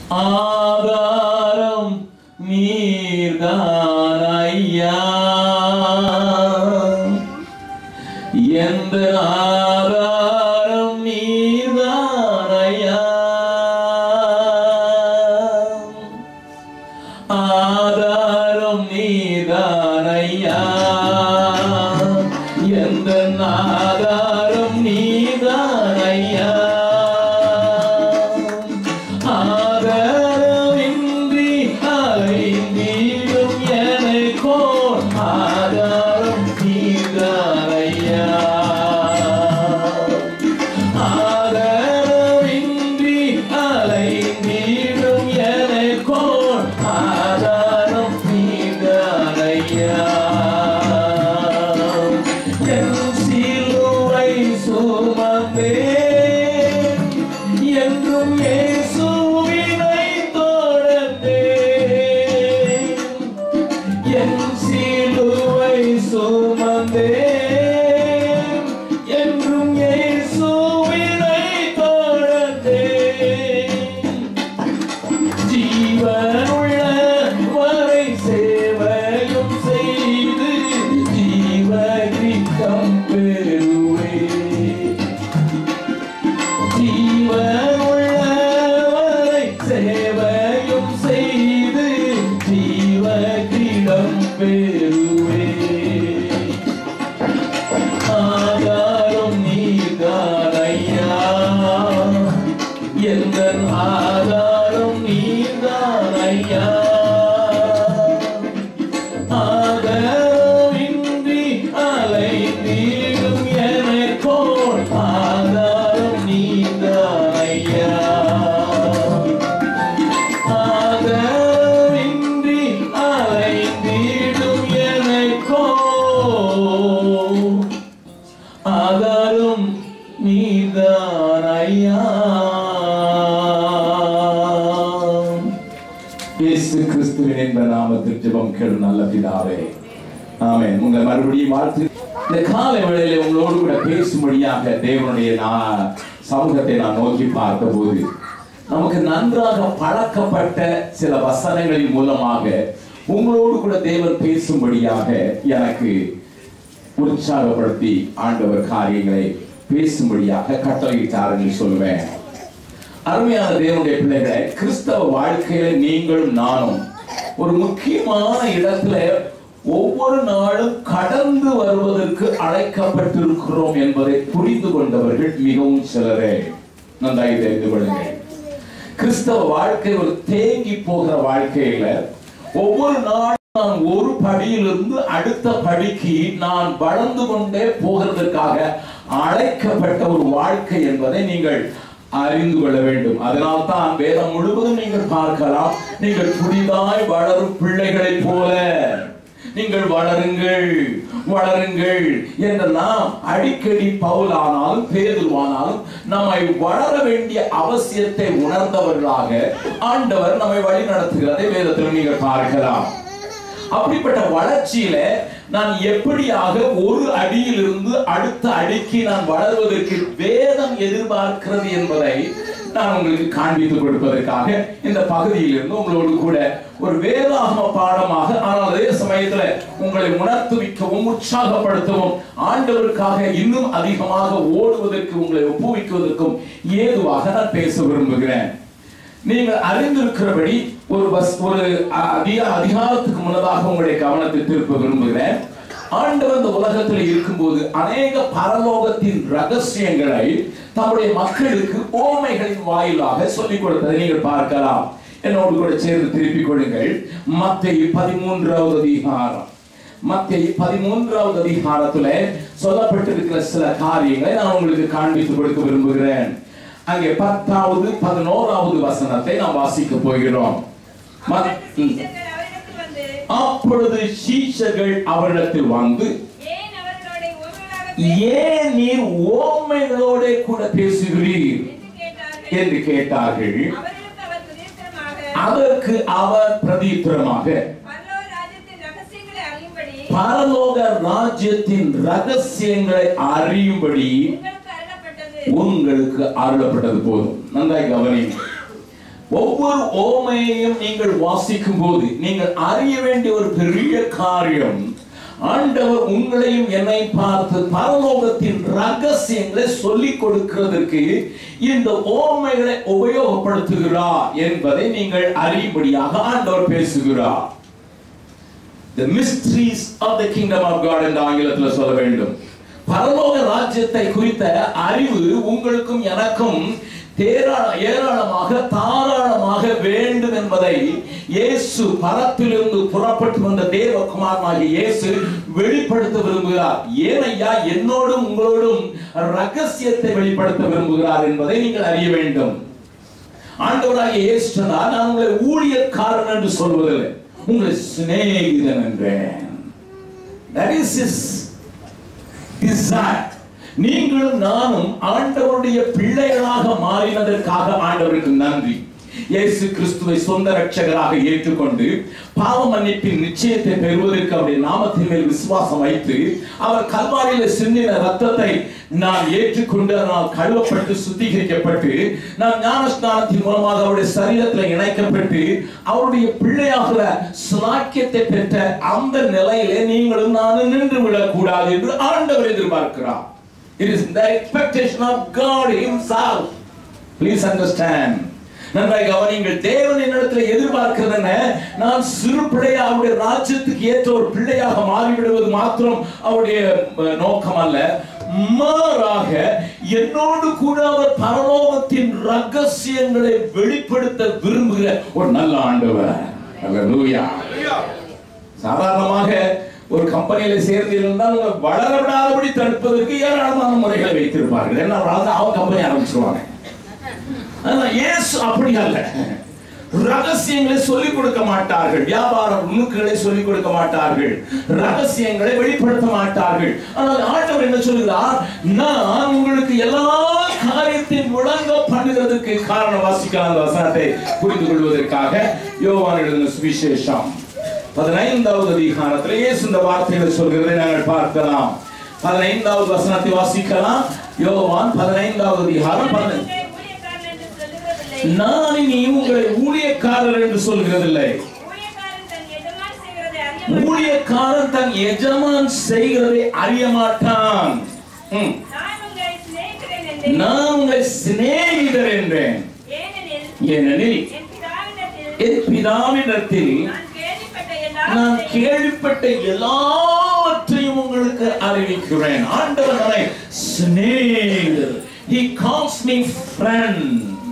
ஆதாரம் நீர்தான் ஐயா எந்த ஆதாரம் நீர்தான் ஐயா ஆதாரம் நீதான் ஐயா எந்த ஆதாரம் நீதான் ஐயா ஆதாரமின்றி அலைந்தீடும் எனக்கோ ஆதாரம் நீதான் ஐயா ஆதாரமின்றி அலைந்தீடும் எனக்கோ ஆதாரம் நீதான் ஐயா என் சிலுவை சுமந்தே என்றும் இயேசுவினை தொடர்ந்தே என் சிலுவை சுமந்தே என்றும் இயேசுவினை தொடர்ந்தே ஜீவனுள்ள வரை சேவையும் செய்து ஜீவகித்தம் பெறுவே ஜீவனுள்ள வரை சேவையும் செய்து ஜீவகிடம் பெறுவே ஆதாரம் நீதான் ஐயா எந்த ஆதாரம் நீதான் ஐயா ஆதாரமின்றி அலைந்தீடும் எனக்கோள் ஆதாரம் நீதான் ஐயா ஆதாரமின்றி அலைந்தீடும் எனக்கோ ஆதாரம் நீதான் ஐயா இயேசு கிறிஸ்துவின் என்ப நாமத்தில் ஜெபம் கேளு நல்ல பிதாவே ஆமென் உங்களை மறுபடியும் வாழ்த்து இந்த காலை வேளையில உங்களோடு கூட பேசும்படியாக தேவனுடைய நான் சமூகத்தை நான் நோக்கி பார்த்தபோது நமக்கு நன்றாக பழக்கப்பட்ட சில வசனங்களின் மூலமாக உங்களோடு கூட தேவன் பேசும்படியாக எனக்கு உற்சாகப்படுத்தி ஆண்டவர் காரியங்களை பேசும்படியாக கட்டளையிட்டார் என்று சொல்வேன் அருமையான தேவனுடைய பிள்ளைகளை கிறிஸ்தவ வாழ்க்கையில நீங்களும் நானும் ஒரு முக்கியமான இடத்துல ஒவ்வொரு நாளும் கடந்து வருவதற்கு அழைக்கப்பட்டிருக்கிறோம் என்பதை புரிந்து கொண்டவர்கள் மிகவும் சிலரே நன்றாய் தெரிந்து கொள்ளுங்கள் கிறிஸ்தவ வாழ்க்கை ஒரு தேங்கி போகிற வாழ்க்கையில ஒவ்வொரு நாளும் நான் ஒரு படியிலிருந்து அடுத்த படிக்கு நான் வளர்ந்து கொண்டே போகிறதற்காக அழைக்கப்பட்ட ஒரு வாழ்க்கை என்பதை நீங்கள் அறிந்து கொள்ள வேண்டும் அதனால் தான் வேதம் முழுவதும் நீங்கள் பார்க்கலாம் நீங்கள் புதிதாய் வளரும் பிள்ளைகளைப் போல நீங்கள் வளருங்கள் வளருங்கள் என்று நாம் அடிக்கடி பவுலானாலும் பேதுருவானாலும் நம்மை வளர வேண்டிய அவசியத்தை உணர்ந்தவர்களாக ஆண்டவர் நம்மை வழி நடத்துகிறதை வேதத்தில் நீங்கள் பார்க்கலாம் அப்படிப்பட்ட வளர்ச்சியில நான் எப்படியாக ஒரு அடியிலிருந்து அடுத்த அடிக்கு நான் வளர்வதற்கு வேதம் எதிர்பார்க்கிறது என்பதை நான் உங்களுக்கு காண்பித்துக் கொடுப்பதற்காக இந்த பகுதியிலிருந்து உங்களோடு கூட ஒரு வேதாகம பாடமாக ஆனால் அதே சமயத்துல உங்களை உணர்த்துவிக்கவும் உற்சாகப்படுத்தவும் ஆண்டவருக்காக இன்னும் அதிகமாக ஓடுவதற்கு உங்களை ஒப்புவிக்குவதற்கும் ஏதுவாக நான் பேச விரும்புகிறேன் நீங்கள் அறிந்திருக்கிறபடி ஒரு பஸ் ஒரு அ- அதிக அதிகாரத்துக்கு முன்னதாக உங்களுடைய கவனத்தை திருப்ப விரும்புகிறேன் ஆண்டவர் இந்த உலகத்தில் இருக்கும்போது அநேக பரலோகத்தின் ரகசியங்களை தம்முடைய மக்களுக்கு ஓமைகளின் வாயிலாக சொல்லிக் கொடுத்ததை நீங்கள் பார்க்கலாம் என்னோடு கூட சேர்ந்து திருப்பிக் கொள்ளுங்கள் மத்திய பதிமூன்றாவது அதிகாரம் மத்திய பதிமூன்றாவது அதிகாரத்துல சொல்லப்பட்டிருக்கிற சில காரியங்களை நான் உங்களுக்கு காண்பித்து கொடுக்க விரும்புகிறேன் அங்கே பத்தாவது பதினோராவது வசனத்தை நாம் வாசிக்க போகிறோம் மத்- சீஷர்கள் அவரிடத்தில் வந்து அப்பொழுது சீஷர்கள் அவரிடத்தில் வந்து ஏன் அவர்களோட ஒருவராக ஏன் நீர் ஓமைகளோட கூட பேசுகிறீர் என்று கேட்டார்கள் என்று கேட்டார்கள் அவர்களுக்கு அவர் பிரதித்திரமாக அதற்கு அவர் பிரதித்திரமாக பரலோக ராஜ்யத்தின் ரகசியங்களை அறியும்படி பரலோக ராஜ்யத்தின் ரகசியங்களை அறியும்படி உங்களுக்கு அருளப்பட்டது உங்களுக்கு அருளப்பட்டது போதும் நன்றாய் கவனிங்க ஒவ்வொரு ஓமையையும் நீங்கள் வாசிக்கும் போது நீங்கள் அறிய வேண்டிய ஒரு பெரிய காரியம் ஆண்டவர் உங்களையும் என்னை பார்த்து பரலோகத்தின் ரகசியங்களை சொல்லிக் கொடுக்கிறதற்கு இந்த ஓமைகளை உபயோகப்படுத்துகிறார் என்பதை நீங்கள் அறியும்படியாக ஆண்டவர் பேசுகிறார் the mysteries of the kingdom of God என்று ஆங்கிலத்தில் சொல்ல வேண்டும் பரலோக ராஜ்யத்தை குறித்த அறிவு உங்களுக்கும் எனக்கும் தேராள ஏராளமாக தாராளமாக வேண்டும் என்பதை இயேசு பரத்திலிருந்து புறப்பட்டு வந்த தேவகுமாரனாகிய இயேசு வெளிப்படுத்த விரும்புகிறார் ஏனையா என்னோடும் உங்களோடும் ரகசியத்தை வெளிப்படுத்த விரும்புகிறார் என்பதை நீங்கள் அறிய வேண்டும் ஆண்டவராகிய இயேசு சொன்னார் நான் உங்களை ஊழியக்காரன் என்று சொல்வதில்லை உங்களை சிநேகிதன் என்றேன் that is his desire நீங்களும் நானும் ஆண்டவருடைய பிள்ளைகளாக மாறினதற்காக ஆண்டவருக்கு நன்றி இயேசு கிறிஸ்துவை சொந்த ரட்சகராக ஏற்றுக்கொண்டு பாவ மன்னிப்பின் நிச்சயத்தை பெறுவதற்கு அவருடைய நாமத்தின் மேல் விசுவாசம் வைத்து அவர் கல்வாரியில சிந்தின ரத்தத்தை நான் ஏற்றுக்கொண்டு நான் கழுவப்பட்டு சுத்திகரிக்கப்பட்டு நான் ஞானஸ்நானத்தின் மூலமாக அவருடைய சரீரத்தில் இணைக்கப்பட்டு அவருடைய பிள்ளையாகிற சுலாக்கியத்தை பெற்ற அந்த நிலையிலே நீங்களும் நானும் நின்று விடக்கூடாது என்று ஆண்டவர் எதிர்பார்க்கிறார் It is the expectation of God Himself. Please understand. நன்றாய் கவனிங்கள் தேவன் என்னிடத்தில் எதிர்பார்க்கிறது என்ன நான் சிறு பிள்ளையா அவருடைய ராஜ்யத்துக்கு ஏற்ற ஒரு பிள்ளையாக மாறிவிடுவது மாத்திரம் அவருடைய அஹ், நோக்கம் அல்ல மாறாக என்னோடு கூட அவர் பரலோகத்தின் ரகசியங்களை வெளிப்படுத்த விரும்புகிற ஒரு நல்ல ஆண்டவர் அல்லேலூயா சாதாரணமாக ஒரு கம்பெனியில சேர்ந்து இருந்தால் உங்களை வளர விடாதபடி தடுப்பதற்கு ஏராளமான முறைகளை வைத்திருப்பார்கள் என்ன அவன் அவன் கம்பெனி ஆரம்பிச்சிருவாங்க ஆனா இயேசு அப்படி அல்ல ரகசியங்களை சொல்லிக் கொடுக்க மாட்டார்கள் வியாபார நுணுக்குகளை சொல்லிக் கொடுக்க மாட்டார்கள் ரகசியங்களை வெளிப்படுத்த மாட்டார்கள் ஆனால் ஆண்டவர் என்ன சொல்கிறார் நான் உங்களுக்கு எல்லா காரியத்தையும் முழங்க பண்ணுகிறதுக்கு காரண வாசிக்கலாம் அந்த வசனத்தை புரிந்து கொள்வதற்காக யோவான் எழுதின சுவிசேஷம் பதினைந்தாவது அதிகாரத்தில் இயேசு இந்த வார்த்தைகளை சொல்கிறதை நாங்கள் பார்க்கலாம் பதினைந்தாவது வசனத்தை வாசிக்கலாம் யோவான் பதினைந்தாவது அதிகாரம் பதினைந்து நான் உங்களை ஊழியக்காரன் என்று சொல்லுகிறதில்லை. நான் இனி உங்களை ஊழியக்காரர் என்று சொல்லுகிறதில்லை ஊழியக்காரன் தன் எஜமான் செய்கிறதை ஊழியக்காரன் தன் எஜமான் செய்கிறதை அறிய அறிய மாட்டான் ம். நான் உங்களை சிநேகிக்கிறேன் என்றேன். நான் உங்களை சிநேகிதர் என்றேன் ஏனெனில் ஏனெனில் என் பிதாவினிடத்தில் என் பிதாவினிடத்தில் நான் கேள்விப்பட்ட நான் எல்லாவற்றையும் கேள்விப்பட்ட எல்லாவற்றையும் உங்களுக்கு அறிவிக்கிறேன் ஆண்டவர் என்னை சிநேகிதர் he calls me friend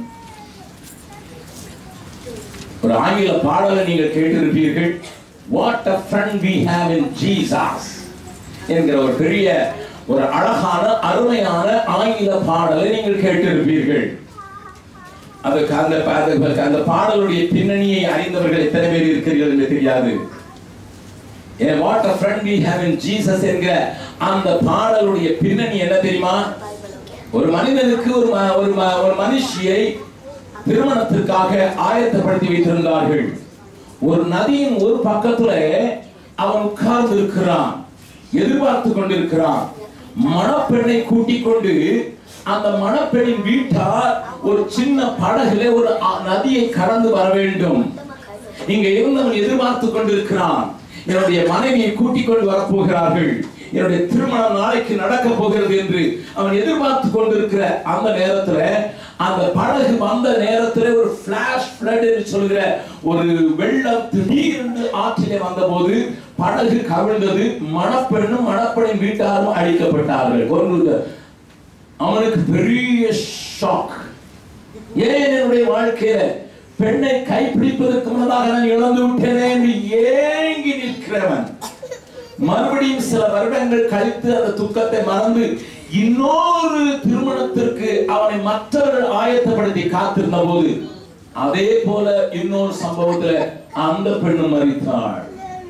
ஒரு ஆங்கில பாடலை நீங்கள் கேட்டிருப்பீர்கள் what a friend we have in Jesus என்கிற ஒரு பெரிய ஒரு அழகான அருமையான ஆங்கில பாடலை நீங்கள் கேட்டிருப்பீர்கள் அதுக்கு அந்த அந்த- அந்த பாடலுடைய பின்னணியை அறிந்தவர்கள் எத்தனை பேர் இருக்கிறீர்கள் என்று தெரியாது ஏன் what a friend we have in Jesus என்கிற அந்த பாடலுடைய பின்னணி என்ன தெரியுமா ஒரு மனிதனுக்கு ஒரு ம- ஒரு ம- ஒரு மனுஷியை திருமணத்திற்காக ஆயத்தப்படுத்தி வைத்திருந்தார்கள் ஒரு நதியின் ஒரு பக்கத்துல அவன் உட்கார்ந்து இருக்கிறான் எதிர்பார்த்து கொண்டிருக்கிறான் மணப்பெண்ணை கூட்டிக் கொண்டு அந்த மணப்பெண்ணின் வீட்டார் ஒரு சின்ன படகுல ஒரு அ- நதியை கடந்து வர வேண்டும் இங்க இருந்தவன் எதிர்பார்த்து கொண்டிருக்கிறான் என்னுடைய மனைவியை கூட்டிக் கொண்டு வரப்போகிறார்கள் என்னுடைய திருமணம் நாளைக்கு நடக்க போகிறது என்று அவன் எதிர்பார்த்து கொண்டிருக்கிற அந்த நேரத்துல அந்த படகு வந்த நேரத்துல ஒரு பிளாஷ் flood என்று சொல்கிற ஒரு வெள்ளம் திடீரென்று ஆற்றிலே வந்தபோது படகு கவிழ்ந்தது மணப்பெண்ணும் மணப்பெண்ணின் வீட்டாரும் அழிக்கப்பட்டார்கள் கொன்று அவனுக்கு பெரிய ஷாக் ஏன் என்னுடைய வாழ்க்கையில பெண்ணை கைப்பிடிப்பதற்கு முன்னதாக நான் இழந்து விட்டேனே என்று ஏங்கி நிற்கிறவன் மறுபடியும் சில வருடங்கள் கழித்து அந்த துக்கத்தை மறந்து இன்னொரு திருமணத்திற்கு அவனை மற்றவர்கள் ஆயத்தப்படுத்தி காத்திருந்த போது அதே போல இன்னொரு சம்பவத்துல அந்த பெண்ணும் மறித்தாள்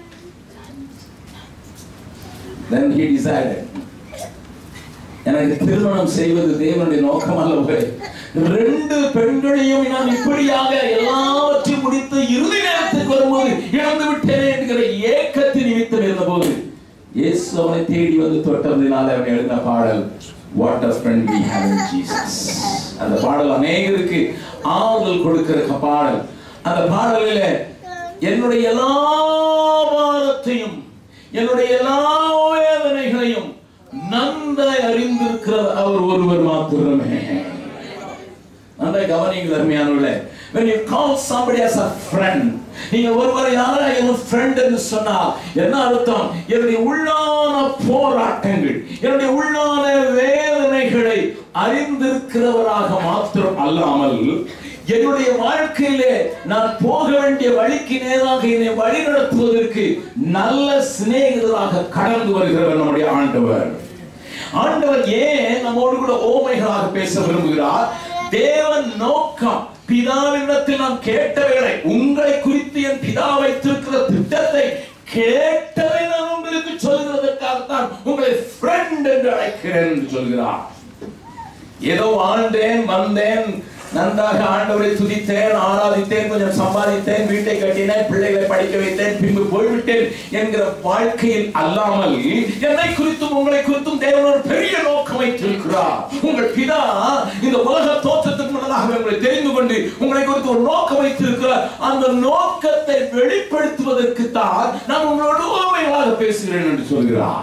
then he decided எனக்கு திருமணம் செய்வது தேவனுடைய நோக்கம் அல்லவே ரெண்டு பெண்களையும் நான் இப்படியாக எல்லாவற்றையும் முடித்து இறுதி நேரத்துக்கு வரும்போது இழந்து விட்டேனே என்கிற ஏக்கத்தின் நிமித்தம் இருந்தபோது இயேசு அவனை தேடி வந்து தொட்டதினால அவன் எழுதின பாடல் what a friend we have in Jesus அந்த பாடல் அநேகருக்கு ஆறுதல் கொடுக்கிற க- பாடல் அந்த பாடலில என்னுடைய எல்லா பாரத்தையும் என்னுடைய எல்லா வேதனைகளையும் நன்றாய் அறிந்திருக்கிற அவர் ஒருவர் மாத்திரமே நன்றாய் கவனிங்க அருமையானவர்களே when you call somebody as a friend நீங்க ஒருவரை யாராயும் ஃப்ரெண்ட் என்று சொன்னால் என்ன அர்த்தம் என்னுடைய உள்ளான போராட்டங்கள் என்னுடைய உள்ளான வேதனைகளை அறிந்திருக்கிறவராக மாத்திரம் அல்லாமல் என்னுடைய வாழ்க்கையிலே நான் போக வேண்டிய வழிக்கு நேராக என்னை வழி நடத்துவதற்கு நல்ல சிநேகிதராக கடந்து வருகிறவர் நம்முடைய ஆண்டவர் ஆண்டவர் ஏன் நம்மோடு கூட ஓமைகளாக பேச விரும்புகிறார் தேவன் நோக்கம் பிதாவினிடத்தில் நாம் கேட்டவைகளை உங்களை குறித்து என் பிதா வைத்திருக்கிற திட்டத்தை கேட்டதை நான் உங்களுக்கு சொல்கிறதற்காகத்தான் உங்களை ஃப்ரெண்ட் என்று அழைக்கிறேன் என்று சொல்கிறார் ஏதோ வாழ்ந்தேன் வந்தேன் நன்றாக ஆண்டவரை துதித்தேன் ஆராதித்தேன் கொஞ்சம் சம்பாதித்தேன் வீட்டை கட்டினேன் பிள்ளைகளை படிக்க வைத்தேன் பின்பு போய்விட்டேன் என்கிற வாழ்க்கையில் அல்லாமல் என்னை குறித்தும் உங்களை குறித்தும் தேவன் ஒரு பெரிய நோக்கம் வைத்திருக்கிறார் உங்கள் பிதா இந்த உலக தோற்றத்துக்கு முன்னதாக உங்களை தெரிந்து கொண்டு உங்களை குறித்து ஒரு நோக்கம் வைத்திருக்கிறார் அந்த நோக்கத்தை வெளிப்படுத்துவதற்கு தான் நான் உங்களோடு உண்மைகளாக பேசுகிறேன் என்று சொல்கிறார்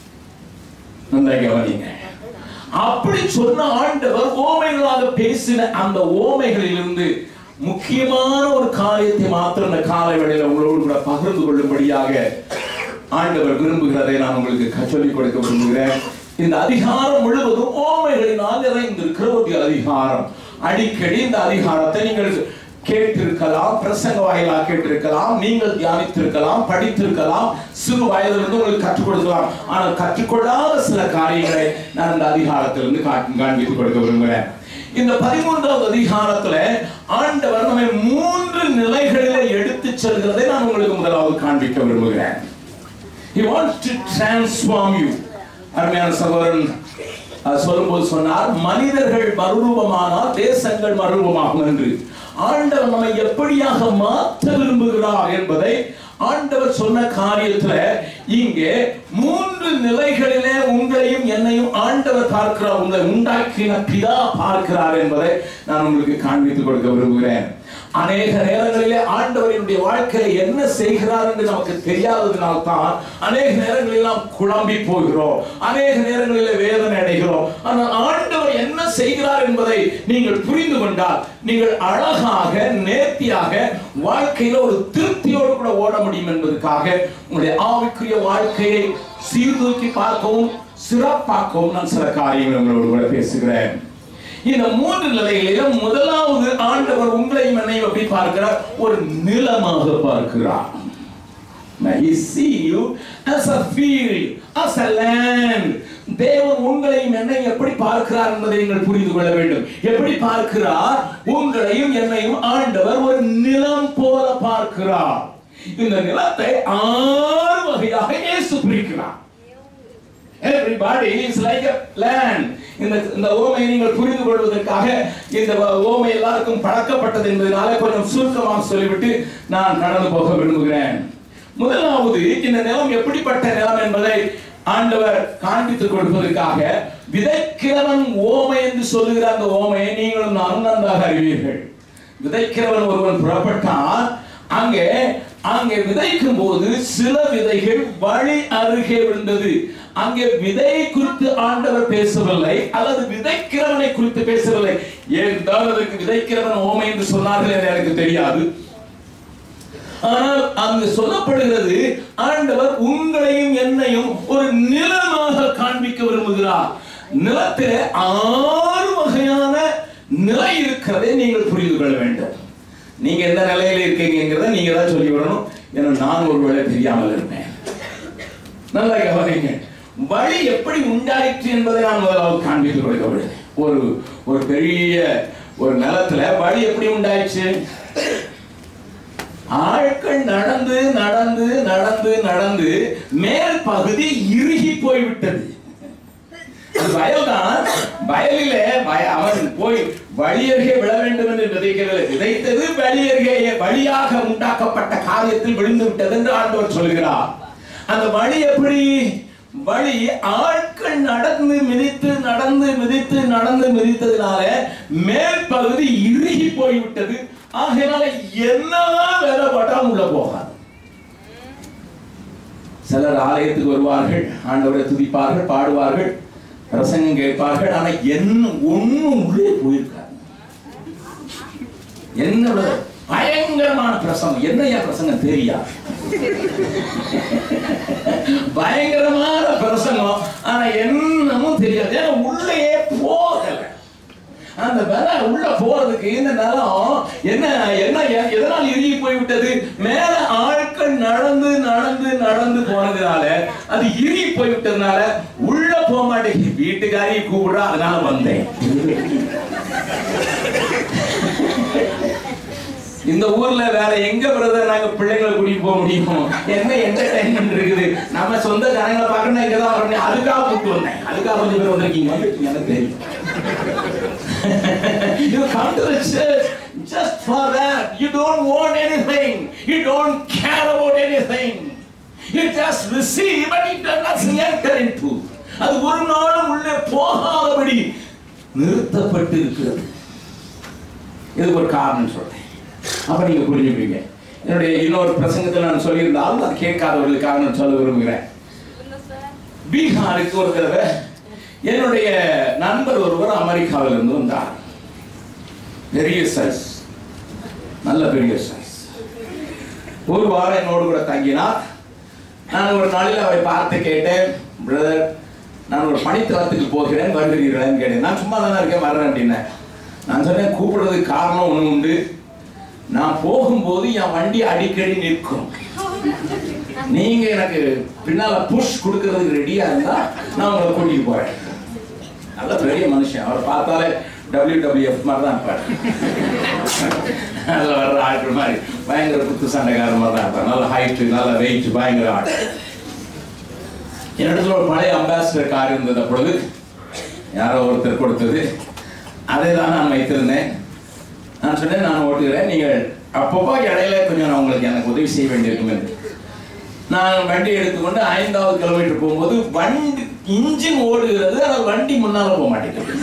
நன்றாக கவனிங்க அப்படி சொன்ன ஆண்டவர் ஓமைகளாக பேசின அந்த ஓமைகளிலிருந்து முக்கியமான ஒரு காரியத்தை மாத்திரம் இந்த காலை வேளையில உங்களோடு கூட பகிர்ந்து கொள்ளும்படியாக ஆண்டவர் விரும்புகிறதை நான் உங்களுக்கு க- சொல்லிக் கொடுக்க விரும்புகிறேன் இந்த அதிகாரம் முழுவதும் ஓமைகளினால் நிறைந்திருக்கிற ஒரு அதிகாரம் அடிக்கடி இந்த அதிகாரத்தை நீங்கள் கேட்டிருக்கலாம் பிரசங்க வாயிலாக கேட்டிருக்கலாம் நீங்கள் தியானித்திருக்கலாம் படித்திருக்கலாம் சிறு வயதிலிருந்து உங்களுக்கு கற்றுக் கொடுக்கலாம் ஆனால் கற்றுக்கொள்ளாத சில காரியங்களை நான் இந்த அதிகாரத்திலிருந்து காட்டி காண்பித்துக் கொடுக்க விரும்புகிறேன் இந்த பதிமூன்றாவது அதிகாரத்துல ஆண்டவர் நம்மை மூன்று நிலைகளிலே எடுத்து செல்கிறதை நான் உங்களுக்கு முதலாவது காண்பிக்க விரும்புகிறேன் He wants to transform you. அருமையான சகோதரன் அஹ், சொல்லும்போது சொன்னார் மனிதர்கள் மறுரூபமானால் தேசங்கள் மறுரூபமாகும் என்று ஆண்டவர் நம்மை எப்படியாக மாற்ற விரும்புகிறார் என்பதை ஆண்டவர் சொன்ன காரியத்துல இங்கே மூன்று நிலைகளிலே உங்களையும் என்னையும் ஆண்டவர் பார்க்கிறார் உங்களை உண்டாக்கின பிதா பார்க்கிறார் என்பதை நான் உங்களுக்கு காண்பித்துக் கொடுக்க விரும்புகிறேன் அநேக நேரங்களிலே ஆண்டவரினுடைய வாழ்க்கையில என்ன செய்கிறார் என்று நமக்கு தெரியாததினால் தான் அநேக நேரங்களில் நாம் குழம்பி போகிறோம் அநேக நேரங்களிலே வேதனை அடைகிறோம் ஆனால் ஆண்டவர் என்ன செய்கிறார் என்பதை நீங்கள் புரிந்து கொண்டால் நீங்கள் அழகாக நேர்த்தியாக வாழ்க்கையில ஒரு திருப்தியோடு கூட ஓட முடியும் என்பதற்காக உங்களுடைய ஆவிக்குரிய வாழ்க்கையை சீர்தூக்கி பார்க்கவும் சிறப்பாக்கவும் நான் சில காரியங்கள் உங்களோடு கூட பேசுகிறேன் இந்த மூன்று நிலைகளிலும் முதலாவது ஆண்டவர் உங்களையும் என்னையும் எப்படி பார்க்கிறார் ஒரு நிலமாக பார்க்கிறார் Now he see you as a field, as a land. தேவன் உங்களையும் என்னையும் எப்படி பார்க்கிறார் என்பதை நீங்கள் புரிந்து கொள்ள வேண்டும் எப்படி பார்க்கிறார் உங்களையும் என்னையும் ஆண்டவர் ஒரு நிலம் போல பார்க்கிறார் இந்த நிலத்தை ஆறு வகையாக இயேசு பிரிக்கிறார் Everybody is like a land. இந்த இந்த ஓமையை நீங்கள் புரிந்து கொள்வதற்காக இந்த ஓமை எல்லாருக்கும் பழக்கப்பட்டது என்பதனால கொஞ்சம் சுருக்கமாக சொல்லிவிட்டு நான் கடந்து போக விரும்புகிறேன் முதலாவது இந்த நிலம் எப்படிப்பட்ட நிலம் என்பதை ஆண்டவர் காண்பித்துக் கொடுப்பதற்காக விதைக்கிறவன் ஓமை என்று சொல்லுகிற அந்த ஓமையை நீங்களும் நானும் நன்றாக அறிவீர்கள் விதைக்கிறவன் ஒருவன் புறப்பட்டான் அங்கே அங்கே விதைக்கும் போது சில விதைகள் வழி அருகே விழுந்தது அங்கே விதையை குறித்து ஆண்டவர் பேசவில்லை அல்லது விதைக்கிறவனை குறித்து பேசவில்லை ஏன் தான் அதற்கு விதைக்கிறவன் ஓமை என்று சொன்னார்கள் என்று எனக்கு தெரியாது ஆனால் அங்கு சொல்லப்படுகிறது ஆண்டவர் உங்களையும் என்னையும் ஒரு நிலமாக காண்பிக்க விரும்புகிறார் நிலத்திலே ஆறு வகையான நிலை இருக்கிறதை நீங்கள் புரிந்து கொள்ள வேண்டும் நீங்க எந்த நிலையில இருக்கீங்கிறத நீங்க தான் சொல்லி விடணும் ஏன்னா நான் ஒருவேளை தெரியாமல் இருப்பேன் நல்லா கவனிங்க வழி எப்படி உண்டாயிற்று என்பதை நான் முதலாவது காண்பித்துக் கொடுக்க விடுகிறேன். ஒரு ஒரு பெரிய ஒரு நிலத்துல வழி எப்படி உண்டாயிற்று ஆட்கள் நடந்து நடந்து நடந்து நடந்து மேல் பகுதி இறுகி போய்விட்டது அது வயல்தான் வயலிலே வய அவன் போய் வழியருகே விழ வேண்டும் என்று விதைக்கவில்லை விதைத்தது வழியருகே வழியாக உண்டாக்கப்பட்ட காரியத்தில் விழுந்து விட்டது என்று ஆண்டவர் சொல்கிறார் அந்த வழி எப்படி வழி ஆட்கள் நடந்து மிதித்து நடந்து மிதித்து நடந்து மிதித்ததுனால மேல் பகுதி இறுகி போய்விட்டது ஆகையினால என்னதான் வேலை போட்டாலும் உள்ள போகாது சிலர் ஆலயத்துக்கு வருவார்கள் ஆண்டவரை துதிப்பார்கள் பாடுவார்கள் பிரசங்கம் கேட்பார்கள் ஆனா என்ன ஒண்ணும் உள்ளே போயிருக்காது என்ன பயங்கரமான பிரசங்கம் என்னையா பிரசங்கம் தெரியா பயங்கரமான பிரசங்கம் ஆனா என்னமும் தெரியாது ஏன்னா உள்ளேயே போகல அந்த விலை உள்ள போறதுக்கு இந்த நிலம் என்ன என்ன எ- எதனால் இறுகி போய்விட்டது மேல ஆட்கள் நடந்து நடந்து நடந்து போனதுனால அது இறுகி போய்விட்டதுனால உள்ள போக மாட்டேங்குது வீட்டுக்காரி கூப்பிடுறா அதனால வந்தேன் இந்த ஊர்ல வேற எங்க பிரதர் நாங்க பிள்ளைங்களை கூட்டிட்டு போக முடியும் என்ன என்டர்டைன்மெண்ட் இருக்குது நம்ம சொந்த ஜனங்களை பார்க்கணும் இங்க தான் வரணும் அதுக்காக கூப்பிட்டு வந்தேன் அதுக்காக கொஞ்சம் பேர் வந்திருக்கீங்க வந்திருக்கீங்க, எனக்கு தெரியும் you come to the church just for that. You don't want anything. You don't care about anything. You just receive but it does not enter into. அது ஒரு நாளும் உள்ளே போகாதபடி நிறுத்தப்பட்டு இருக்கிறது இதுக்கு ஒரு காரணம் சொல்றேன் அப்ப நீங்க புரிஞ்சுப்பீங்க என்னுடைய இன்னொரு பிரசங்கத்தில் நான் சொல்லியிருந்தாலும் அது கேட்காதவர்களுக்காக நான் சொல்ல விரும்புகிறேன் பீகாருக்கு ஒரு தடவை என்னுடைய நண்பர் ஒருவர் அமெரிக்காவில் இருந்து வந்தார் பெரிய சைஸ் நல்ல பெரிய சைஸ் ஒரு வாரம் என்னோடு கூட தங்கினார் நான் ஒரு நாளில் அவரை பார்த்து கேட்டேன் பிரதர் நான் ஒரு பணித்தளத்துக்கு போகிறேன் வருகிறீர்களான்னு கேட்டேன் நான் சும்மா தானே இருக்கேன் வர்றேன் அப்படின்னேன் நான் சொன்னேன் கூப்பிடுறதுக்கு காரணம் ஒன்று உண்டு நான் போகும்போது என் வண்டி அடிக்கடி நிற்கும் நீங்க எனக்கு பின்னால புஷ் கொடுக்கறதுக்கு ரெடியா இருந்தா நான் உங்களை கூட்டிட்டு போறேன் நல்ல பெரிய மனுஷன் அவர் பார்த்தாலே டபிள்யூ மாதிரி தான் இருப்பார் நல்ல வர்ற ஆட்கள் மாதிரி பயங்கர குத்து சண்டைக்கார மாதிரி தான் இருப்பார் நல்ல ஹைட் நல்ல வெயிட் பயங்கர ஆள் என்னிடத்துல ஒரு பழைய அம்பாசிடர் கார் இருந்தது அப்பொழுது யாரோ ஒருத்தர் கொடுத்தது அதை தான் நான் வைத்திருந்தேன் நான் சொன்னேன் நான் ஓட்டுகிறேன் நீங்கள் அப்பப்போ இடையில கொஞ்சம் நான் உங்களுக்கு எனக்கு உதவி செய்ய வேண்டியிருக்கும் என்று நான் வண்டி எடுத்துக்கொண்டு ஐந்தாவது கிலோமீட்டர் போகும்போது வண்டி இன்ஜின் ஓடுகிறது ஆனால் வண்டி முன்னால போக மாட்டேங்குது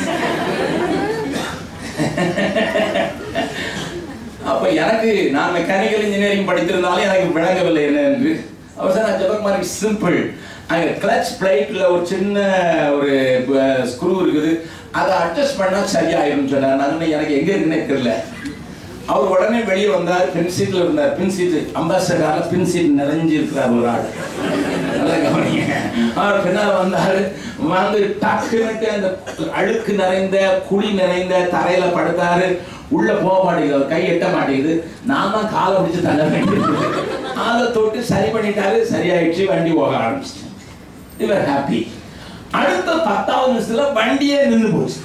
அப்ப எனக்கு நான் மெக்கானிக்கல் இன்ஜினியரிங் படித்திருந்தாலும் எனக்கு விளங்கவில்லை என்ன என்று அவசரம் ஜபகுமாரி சிம்பிள் அங்க கிளச் பிளேட்ல ஒரு சின்ன ஒரு ஸ்க்ரூ இருக்குது அதை அட்ஜஸ்ட் பண்ணா சரியாயிரும் சொன்னார் நான் சொன்னேன், எனக்கு எங்க இருக்குன்னே தெரியல அவர் உடனே வெளியே வந்தார் பின் சீட்ல இருந்தார் பின் சீட் அம்பாசடர்ல பின் சீட் நிறைஞ்சு இருக்கிறார் ஒரு ஆள் நல்லா கவனிங்க அவர் பின்னால் வந்தாரு வந்து டக்குன்னுட்டு அந்த அழுக்கு நிறைந்த குழி நிறைந்த தரையில படுத்தாரு உள்ள போக மாட்டேங்குது அவர் கை எட்ட மாட்டேங்குது நான் தான் காலை பிடிச்சு தள்ள வேண்டியது அதை தொட்டு சரி பண்ணிட்டாரு சரியாயிடுச்சு வண்டி போக ஆரம்பிச்சிட்டேன் இவர் ஹாப்பி அடுத்த பத்தாவது நிமிஷத்துல வண்டியே நின்று போச்சு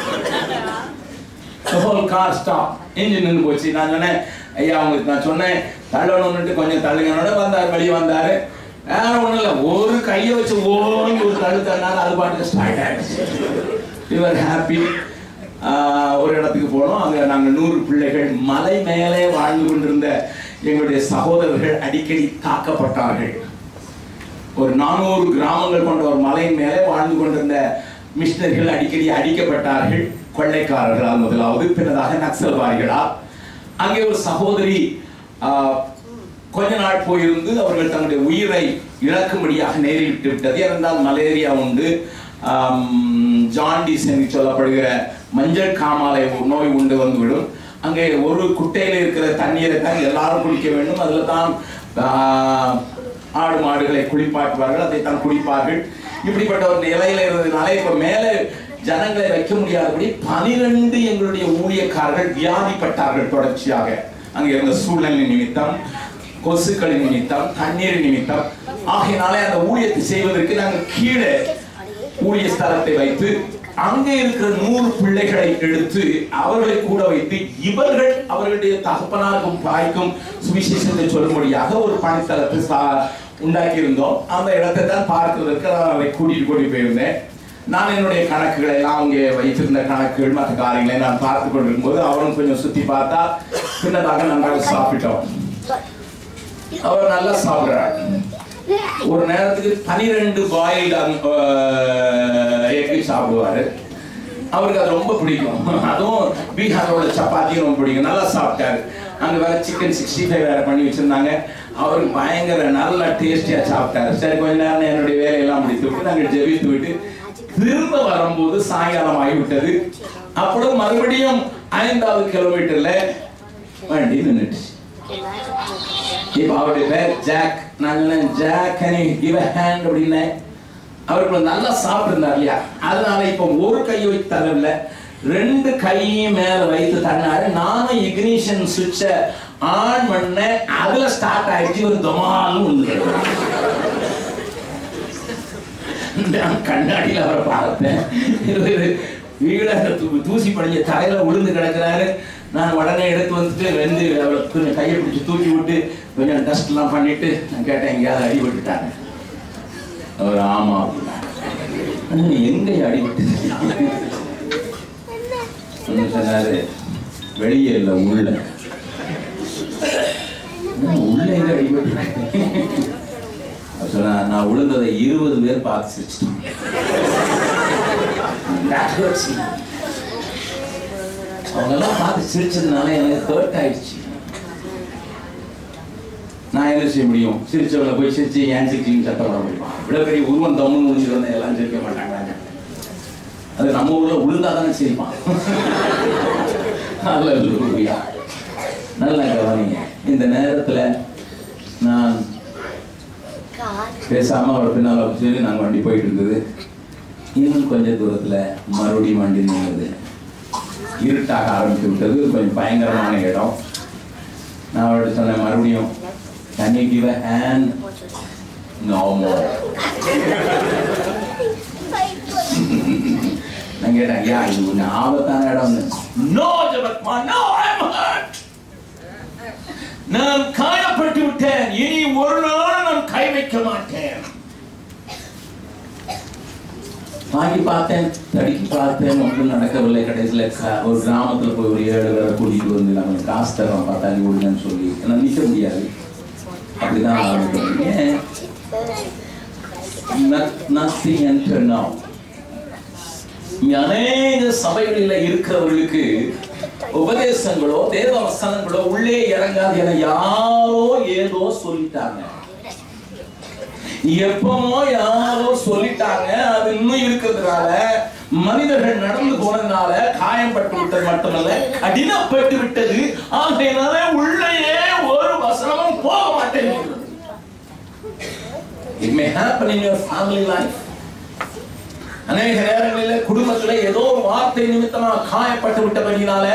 the whole car stopped engine நின்று போச்சு நான் சொன்னேன் ஐயா உங்களுக்கு நான் சொன்னேன் தள்ளணும்னுட்டு கொஞ்சம் தள்ளுங்கனோட வந்தார் வெளியே வந்தாரு வேற ஒண்ணும் இல்ல ஒரு கையை வச்சு ஓங்கி ஒரு தள்ளு தள்ளினாரு அது பாட்டுக்கு ஸ்டார்ட் ஆயிடுச்சு இவர் ஹாப்பி ஒரு இடத்துக்கு போனோம் அங்க நாங்க நூறு பிள்ளைகள் மலை மேலே வாழ்ந்து கொண்டிருந்த எங்களுடைய சகோதரர்கள் அடிக்கடி தாக்கப்பட்டார்கள் ஒரு நானூறு கிராமங்கள் கொண்ட ஒரு மலையின் மேலே வாழ்ந்து கொண்டிருந்த மிஷினரிகள் அடிக்கடி அடிக்கப்பட்டார்கள் கொள்ளைக்காரர்களால் முதலாவது பின்னதாக நக்சல்வாதிகளால் அங்கே ஒரு சகோதரி ஆஹ், கொஞ்ச நாள் போயிருந்து அவர்கள் தங்களுடைய உயிரை இழக்கும்படியாக நேரிட்டு விட்டது ஏனென்றால் மலேரியா உண்டு ஆம், ஜாண்டிஸ் என்று சொல்லப்படுகிற மஞ்சள் காமாலை நோய் உண்டு வந்துவிடும் அங்கே ஒரு குட்டையில் இருக்கிற தண்ணீரை தான் எல்லாரும் குடிக்க வேண்டும் அதில் தான் ஆஹ், ஆடு மாடுகளை குளிப்பாட்டுவார்கள் அதை தான் குடிப்பார்கள் இப்படிப்பட்ட ஒரு நிலையில இருந்ததுனால இப்ப மேலே ஜனங்களை வைக்க முடியாதபடி பனிரெண்டு எங்களுடைய ஊழியக்காரர்கள் வியாதிப்பட்டார்கள் தொடர்ச்சியாக அங்க இருந்த சூழ்நிலை நிமித்தம் கொசுக்களின் நிமித்தம் தண்ணீர் நிமித்தம் ஆகையினாலே அந்த ஊழியத்தை செய்வதற்கு நாங்கள் கீழே ஊழிய ஸ்தலத்தை வைத்து அங்கே இருக்கிற நூறு பிள்ளைகளை எடுத்து அவர்களை கூட வைத்து இவர்கள் அவர்களுடைய தகப்பனாருக்கும் தாய்க்கும் சுவிசேஷத்தை சொல்லும்படியாக ஒரு பணித்தளத்தை சா- உண்டாக்கி இருந்தோம் அந்த இடத்தை தான் பார்க்கிறதுக்கு நான் அவரை கூட்டிட்டு கூட்டி போயிருந்தேன் நான் என்னுடைய கணக்குகளை எல்லாம் அங்கே வைத்திருந்த கணக்குகள் மற்ற காரியங்களை நான் பார்த்து கொண்டிருக்கும் போது அவரும் கொஞ்சம் சுத்தி பார்த்தா பின்னதாக நன்றாக சாப்பிட்டோம் அவர் நல்லா சாப்பிடுறார் ஒரு நேரத்துக்கு பனிரெண்டு பாயில் எக்கு சாப்பிடுவாரு அவருக்கு அது ரொம்ப பிடிக்கும் அதுவும் பீகாரோட சப்பாத்தியும் ரொம்ப பிடிக்கும் நல்லா சாப்பிட்டாரு அங்க வேற சிக்கன் சிக்ஸ்டி ஃபைவ் வேற பண்ணி வச்சிருந்தாங்க அவருக்கு பயங்கர நல்லா டேஸ்டியா சாப்பிட்டாரு சரி கொஞ்ச நேரம் என்னுடைய வேலையெல்லாம் முடித்து விட்டு நாங்கள் ஜெபித்து விட்டு திரும்ப வரும்போது சாயங்காலம் ஆகிவிட்டது அப்பொழுது மறுபடியும் ஐந்தாவது கிலோமீட்டர்ல வண்டி நின்றுச்சு இப்ப அவருடைய பேர் ஜாக் நான் சொன்னேன், Jack can you give a hand அப்படின்னேன் அவருக்கு நல்லா சாப்பிட்டிருந்தார் இல்லையா அதனால இப்ப ஒரு கை வைத்து தரல ரெண்டு கையும் மேல வைத்து தன்னாரு நானும் இக்னிஷன் சுவிட்ச ஆன் பண்ணேன் அதுல ஸ்டார்ட் ஆயிடுச்சு ஒரு தமாலும் விழுந்து நான் கண்ணாடியில அவரை பார்த்தேன் இவரு வீட தூ- தூசி படிஞ்ச தலையில விழுந்து கிடக்குறாரு நான் உடனே எடுத்து வந்துட்டு வந்து அவரை கொஞ்சம் கையை பிடிச்சி தூக்கி விட்டு கொஞ்சம் டஸ்ட் எல்லாம் பண்ணிட்டு நான் கேட்டேன் எங்கேயாவது அடிபட்டுட்டாங்க அவர் ஆமா அப்படின்னாரு. ஆனா, எங்க அடிபட்டு சொன்னாரு வெளியே இல்ல உள்ள "என்ன, உள்ள எங்க அடிபட்டு அவர் சொன்னா நான் விழுந்ததை இருபது பேர் பார்த்து சிரிச்சிட்டாங்க That hurts me. அவங்க எல்லாம் பார்த்து சிரிச்சதுனால எனக்கு ஹர்ட் ஆயிடுச்சு நான் என்ன செய்ய முடியும் சிரிச்சவங்களை போய் சிரிச்சு ஏன் சிரிச்சின்னு சத்தம் போட முடியுமா இவ்வளவு பெரிய உருவம் தம்முன்னு முடிஞ்சிட்டு வந்தா எல்லாம் சிரிக்க மாட்டாங்க அது நம்ம ஊர்ல விழுந்தா தானே சிரிப்பான் அல்லேலூயா. நல்லா கவனிங்க இந்த நேரத்துல நான் பேசாம அவர் பின்னால சொல்லி நாங்க வண்டி போயிட்டு இருந்தது இன்னும் கொஞ்ச தூரத்துல மறுபடியும் வண்டி நின்றது இருட்டாக ஆரம்பித்து விட்டது கொஞ்சம் பயங்கரமான இடம் நான் அவர்கிட்ட சொன்னேன் மறுபடியும் can you give a hand no more நான் கேட்டேன் ஐயா இது கொஞ்சம் ஆபத்தான இடம் நோ ஜபத்மா நோ ஐம் ஹர்ட் நான் காயப்பட்டு விட்டேன் இனி ஒரு நாள் நான் கை வைக்க மாட்டேன் வாங்கி பார்த்தேன் தடுக்கி பார்த்தேன் ஒன்றும் நடக்கவில்லை கடைசியில் க- ஒரு கிராமத்துல போய் ஒரு ஏழு பேரை கூட்டிட்டு வந்து நம்ம காசு தரோம் பார்த்தா நீ விடுங்கன்னு சொல்லி ஏன்னா நிற்க முடியாது அப்படிதான் ஆரம்பிக்கும் ஏன் நத்திங் என்டர் now இங்க அநேக சபைகளில் இருக்கிறவர்களுக்கு உபதேசங்களோ தேவ வசனங்களோ உள்ளே இறங்காது என யாரோ ஏதோ சொல்லிட்டாங்க எப்பமோ யாரோ சொல்லிட்டாங்க அது இன்னும் இருக்கிறதுனால மனிதர்கள் நடந்து போனதுனால காயம்பட்டு விட்டது மட்டுமல்ல அடினப்பட்டு விட்டது ஆகையினால உள்ளேயே ஒரு வசனமும் போக மாட்டேங்குது It may happen in your family life. அநேக நேரங்களில் குடும்பத்துல ஏதோ ஒரு வார்த்தை நிமித்தமா காயப்பட்டு விட்டபடினால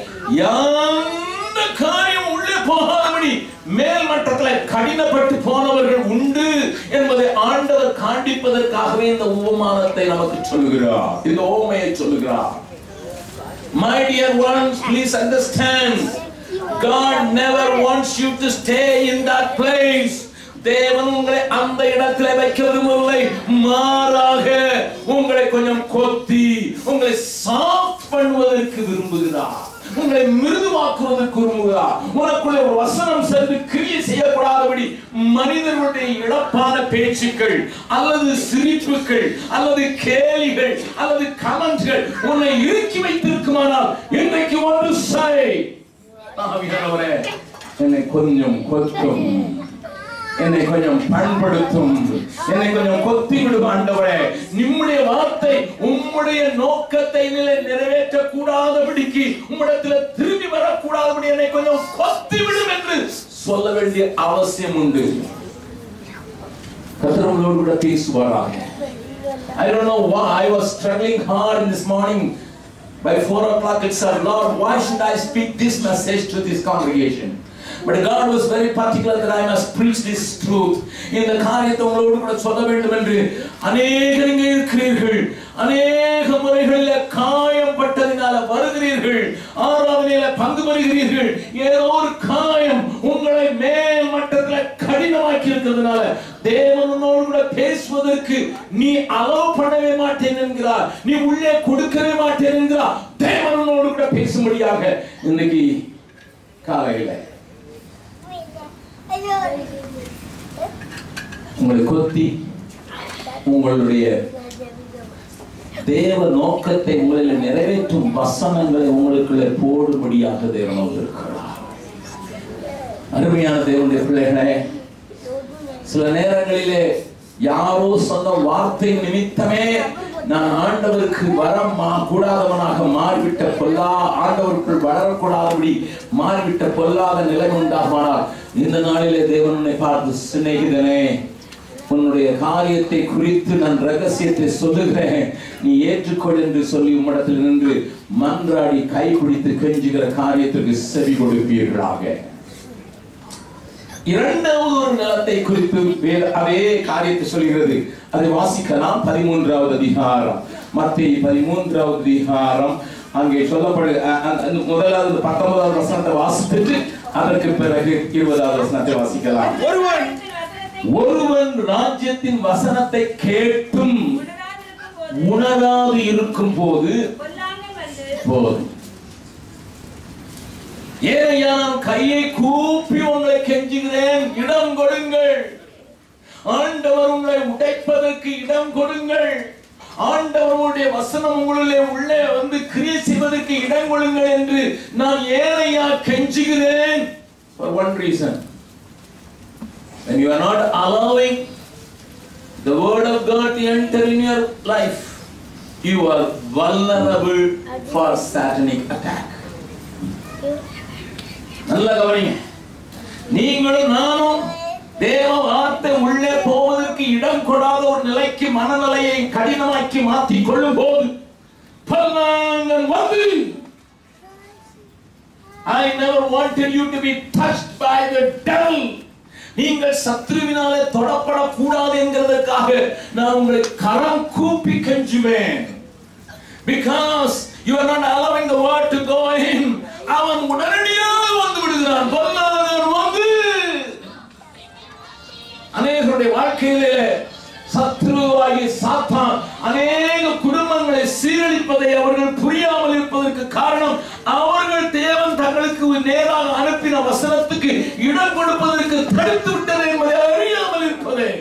எந்த காரியம் உள்ளே போகாதபடி மேல் மட்டத்துல கடினப்பட்டு போனவர்கள் உண்டு என்பதை ஆண்டவர் காண்பிப்பதற்காகவே இந்த உபமானத்தை நமக்கு சொல்லுகிறார் இந்த ஓமையை சொல்லுகிறார் My dear ones, please understand. God never wants you to stay in that place. தேவன் உங்களை அந்த இடத்துல வைக்க விரும்பவில்லை மாறாக உங்களை கொஞ்சம் கொத்தி உங்களை சாஃப்ட் பண்ணுவதற்கு விரும்புகிறார் உங்களை மிருதுவாக்குவதற்கு விரும்புகிறார் உனக்குள்ளே ஒரு வசனம் சென்று கிரியை செய்யப்படாதபடி மனிதர்களுடைய இழப்பான பேச்சுக்கள் அல்லது சிரிப்புகள் அல்லது கேலிகள் அல்லது கமெண்ட்கள் உன்னை இறுக்கி வைத்திருக்குமானால் இன்றைக்கு ஒன்று செய் ஆவியானவரே என்னை கொஞ்சம் கொத்தும் என்னை கொஞ்சம் பண்படுத்தும் என்னை கொஞ்சம் கொத்தி விடும் ஆண்டவரே நிம்முடைய வார்த்தை உம்முடைய நோக்கத்தை நிலை நிறைவேற்ற கூடாதபடிக்கு உம்மிடத்துல திரும்பி வரக்கூடாதபடி என்னை கொஞ்சம் கொத்தி விடும் என்று சொல்ல வேண்டிய அவசியம் உண்டு கத்திரங்களோடு கூட பேசுவாராக I don't know why I was struggling hard in this morning. By four o'clock itself, Lord, why should I speak this message to this congregation? But God was very particular that I must preach this truth. இந்த காரியத்தை உங்களோடு கூட சொல்ல வேண்டும் என்று அநேகர் இங்கே இருக்கிறீர்கள் அநேக முறைகளில் காயம்பட்டதினால வருகிறீர்கள் ஆராதனையில பங்கு பெறுகிறீர்கள் ஏதோ ஒரு காயம் உங்களை மேல் மட்டத்தில் கடினமாக்கி இருக்கிறதுனால தேவன் உன்னோடு கூட பேசுவதற்கு நீ அலோவ் பண்ணவே மாட்டேன் என்கிறார் நீ உள்ளே கொடுக்கவே மாட்டேன் என்கிறார் தேவன் உன்னோடு கூட பேசும்படியாக இன்னைக்கு காலையில உங்களை கொத்தி உங்களுடைய தேவ நோக்கத்தை உங்களில் நிறைவேற்றும் வசனங்களை உங்களுக்குள்ளே போடும்படியாக தேவன் வந்திருக்கிறார் அருமையான தேவனுடைய பிள்ளைகளே சில நேரங்களிலே யாரோ சொன்ன வார்த்தை நிமித்தமே நான் ஆண்டவருக்கு வர மா- கூடாதவனாக மாறிவிட்ட பொல்லா ஆண்டவருக்குள் வளரக்கூடாதபடி மாறிவிட்ட பொல்லாத நிலை உண்டாகுமானால் இந்த நாளிலே தேவன் உன்னை பார்த்து சிநேகிதனே உன்னுடைய காரியத்தை குறித்து நான் ரகசியத்தை சொல்லுகிறேன் நீ ஏற்றுக்கொள் என்று சொல்லி உம்மிடத்தில் நின்று மன்றாடி கைபிடித்து கெஞ்சுகிற காரியத்திற்கு செவி கொடுப்பீர்களாக இரண்டாவது ஒரு நிலத்தை குறித்து வேத- அதே காரியத்தை சொல்கிறது அதை வாசிக்கலாம் பதிமூன்றாவது அதிகாரம் மத்திய பதிமூன்றாவது அதிகாரம் அங்கே சொல்லப்படு அ- அ- அந்த முதலாவது பத்தொன்பதாவது வசனத்தை வாசித்துட்டு அதற்கு பிறகு இருபதாவது வசனத்தை வாசிக்கலாம் ஒருவன் வசனத்தை ஒருவன் ராஜ்யத்தின் வசனத்தை கேட்டும் உணராதிருக்கும் போது உணராது இருக்கும் போது பொல்லாங்கன் வந்து போதும் ஏனையா நான் கையை கூப்பி உங்களை கெஞ்சுகிறேன் இடம் கொடுங்கள் ஆண்டவர் உங்களை உடைப்பதற்கு இடம் கொடுங்கள் ஆண்டவருடைய வசனம் உங்களிலே உள்ளே வந்து கிரியை செய்வதற்கு இடம் கொடுங்கள் என்று நான் ஏனையா கெஞ்சுகிறேன் for one reason when you are not allowing the word of God to enter in your life you are vulnerable for satanic attack நல்ல கவனிங்க நீங்களும் நானும் தேவ வார்த்தை உள்ளே போவதற்கு இடம் கொடாத ஒரு நிலைக்கு மனநிலையை கடினமாக்கி மாற்றிக் கொள்ளும் போது பல்லாங்கன் வந்து I never wanted you to be touched by the devil. நீங்கள் சத்ருவினாலே தொடப்படக்கூடாது என்கிறதற்காக நான் உங்களை கரம் கூப்பி கெஞ்சுவேன் because you are not allowing the word to go in அவன் உடனடியாக வந்து விடுகிறான் பொல்லாதவன் வந்து அநேகருடைய வாழ்க்கையிலே சத்ருவாகி சாத்தான் அநேக குடும்பங்களை சீரழிப்பதை அவர்கள் புரியாமல் இருப்பதற்கு காரணம் அவர்கள் தேவன் தங்களுக்கு நேராக அனுப்பின வசனத்துக்கு இடம் கொடுப்பதற்கு தடுத்து விட்டது என்பதை அறியாமல் இருப்பதே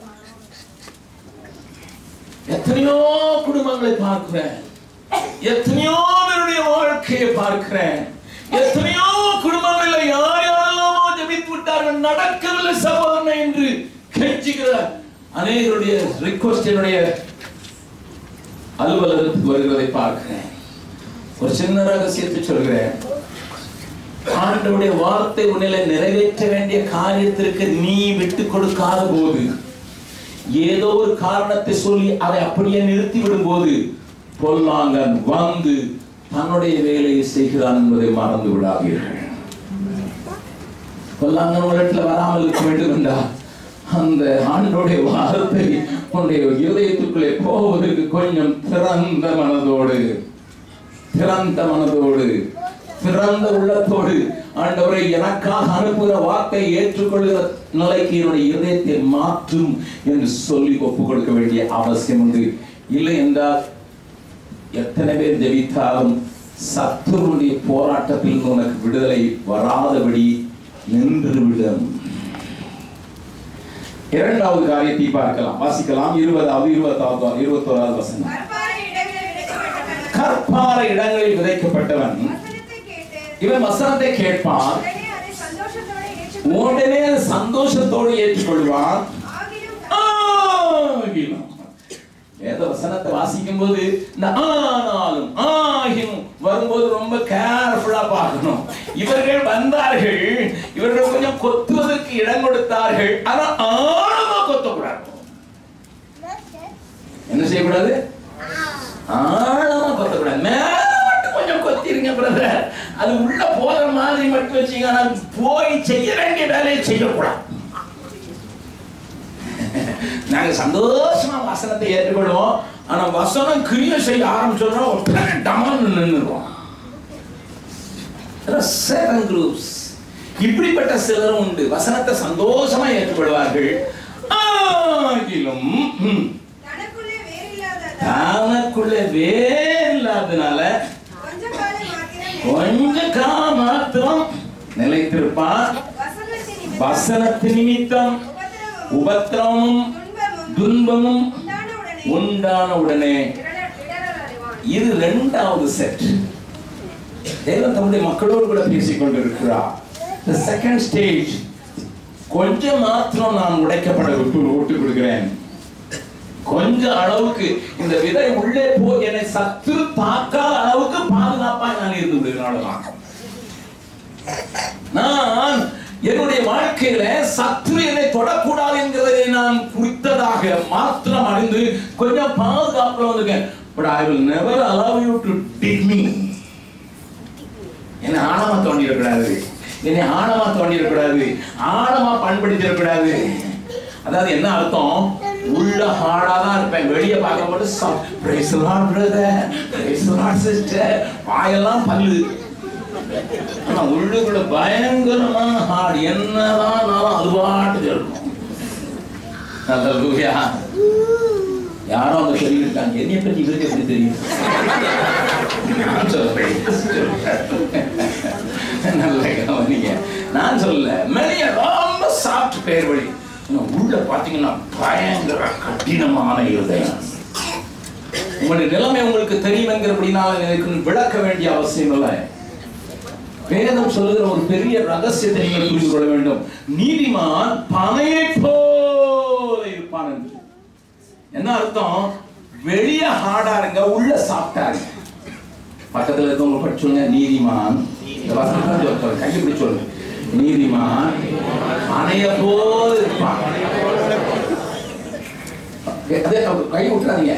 எத்தனையோ குடும்பங்களை பார்க்கிறேன் எத்தனையோ பேருடைய வாழ்க்கையை பார்க்கிறேன் எத்தனையோ குடும்பங்களில் யார் யாரெல்லாமோ ஜெபித்து விட்டார்கள் நடக்கவில்லை சகோதரனை என்று கெஞ்சுகிற அநேகருடைய ரிக்வஸ்ட் என்னுடைய அலுவலகத்துக்கு வருகிறதை பார்க்கிறேன் ஒரு சின்ன ரகசியத்தை சொல்கிறேன் ஆண்டவருடைய வார்த்தை உன்னிலே நிறைவேற்ற வேண்டிய காரியத்திற்கு நீ விட்டு கொடுக்காத போது ஏதோ ஒரு காரணத்தை சொல்லி அதை அப்படியே நிறுத்தி விடும்போது பொல்லாங்கன் வந்து தன்னுடைய வேலையை செய்கிறான் என்பதை மறந்து விடாதீர்கள் பொல்லாங்கன் உலகத்தில் வராமல் இருக்க வேண்டும் என்றால் அந்த ஆண்டோடைய வார்த்தை உன்னுடைய இருதயத்துக்குள்ளே போவதற்கு கொஞ்சம் திறந்த மனதோடு திறந்த மனதோடு திறந்த உள்ளத்தோடு ஆண்டவரை எனக்காக அனுப்புகிற வார்த்தை ஏற்றுக்கொள்கிற நிலைக்கு என்னுடைய இதயத்தை மாற்றும் என்று சொல்லி ஒப்புக் கொடுக்க வேண்டிய அவசியம் உண்டு இல்லை என்றால் எத்தனை பேர் ஜெபித்தாலும் சத்துருடைய போராட்டத்தில் உனக்கு விடுதலை வராதபடி நின்றுவிடும் இரண்டாவது காரியத்தை பார்க்கலாம் வாசிக்கலாம் இருபதாவது இருபத்தாவது இருபத்தோராவது வசனம் கற்பாறை இடங்களில் விதைக்கப்பட்டவன் கற்பாறை இடங்களில் விதைக்கப்பட்டவன் வசனத்தை கேட்டு இவன் வசனத்தை கேட்பான் உடனே அதை சந்தோஷத்தோடு ஏற்றுக்கொண்டு உடனே சந்தோஷத்தோடு ஏற்றுக்கொள்வான் ஆகிலும் ஆகிலும் வேத வசனத்தை வாசிக்கும் போது இந்த ஆனாலும் ஆகிலும் வரும்போது ரொம்ப கேர்ஃபுல்லா பார்க்கணும் இவர்கள் வந்தார்கள் இவர்கள் கொஞ்சம் கொத்துவதற்கு இடம் கொடுத்தார்கள் ஆனா ஆழமா கொத்தக்கூடாது என்ன செய்யக்கூடாது ஆழமா கொத்தக்கூடாது மேல மட்டும் கொஞ்சம் கொத்திருங்க பிரதர் அது உள்ள போற மாதிரி மட்டும் வச்சீங்க ஆனா போய் செய்ய வேண்டிய வேலையை செய்யக்கூடாது நாங்க சந்தோஷமா வசனத்தை ஏற்றுக்கொள்வோம் ஆனா வசனம் கிரிய செய்ய ஆரம்பிச்சோம்னா ஒருத்தர டமான்னு நின்றுடுவோம் செவன் குரூப்ஸ் இப்படிப்பட்ட சிலரும் உண்டு வசனத்தை சந்தோஷமா ஏற்றுக்கொள்வார்கள் ஆகிலும் ம், தனக்குள்ளே வேறில்லாத தனக்குள்ளே வேர் இல்லாதனால கொஞ்ச காலம் மாத்திரம் கொஞ்ச காலம் மாத்திரம் நிலைத்திருப்பான் வசனத்தின் நிமித்தம் வசனத்து நிமித்தம் உபத்திரவமும் உபத்திரமும் துன்பமும் துன்பமும் உண்டான உடனே உண்டான உடனே இடர- இடறல் அறிவான். இது ரெண்டாவது செட் தேவன் தம்முடைய மக்களோடு கூட பேசிக் கொண்டிருக்கிறார் the செகண்ட் ஸ்டேஜ் கொஞ்சம் மாத்திரம் நான் உடைக்கப்பட விட்டு விட்டு கொடுக்கிறேன் கொஞ்ச அளவுக்கு இந்த விதை உள்ளே போய் என்னை சத்து தாக்காத அளவுக்கு பாதுகாப்பா நான் இருந்து விடுகிறேன் நான் என்னுடைய வாழ்க்கையில சத்ரு என்னை தொடக்கூடாது என்கிறதை நான் குறித்ததாக மாத்திரம் அறிந்து கொஞ்சம் பாதுகாப்புல வந்திருக்கேன் but I will never allow you to dig me என்னை ஆழமா தோண்டிடக்கூடாது என்னை ஆழமா தோண்டிடக்கூடாது ஆழமா பண்படுத்திடக்கூடாது அதாவது என்ன அர்த்தம் உள்ள ஹார்டா தான் இருப்பேன் வெளியே பார்க்கும்போது praise Lord brother praise Lord sister வாயெல்லாம் பல்லு ஆனா உள்ளுக்குள்ள பயங்கரமான ஹார்ட் என்னதான் நாளும் அது பாட்டுக்கு இருக்கும் அல்லேலூயா யாரோ அங்க சொல்லியிருக்காங்க என்னைய பத்தி இவருக்கு எப்படி தெரியும் நான் சொல்றேன் நல்ல கவனிங்க நான் சொல்லல மெலிய ரொம்ப சாஃப்ட் பேர் வழி ஆனா உள்ள பாத்தீங்கன்னா பயங்கர கடினமான இருதயம் உங்களுடைய நிலைமை உங்களுக்கு தெரியும் என்கிறபடினால எனக்கு விளக்க வேண்டிய அவசியம் இல்லை வேதம் சொல்லுகிற ஒரு பெரிய ரகசியத்தை நீங்கள் புரிந்து கொள்ள வேண்டும் நீதிமான் பனையை போல இருப்பான் என்று என்ன அர்த்தம் வெளிய ஹார்டா இருங்க உள்ள சாஃப்டா இருங்க பக்கத்துல இருக்கவங்க படிச்சு சொல்லுங்க நீதிமான் இந்த வசனத்தை சொல்லுங்க கையை பிடிச்சு சொல்லுங்க நீதிமான் அணைய போல் இருப்பான் அதே கை விட்டுறாதீங்க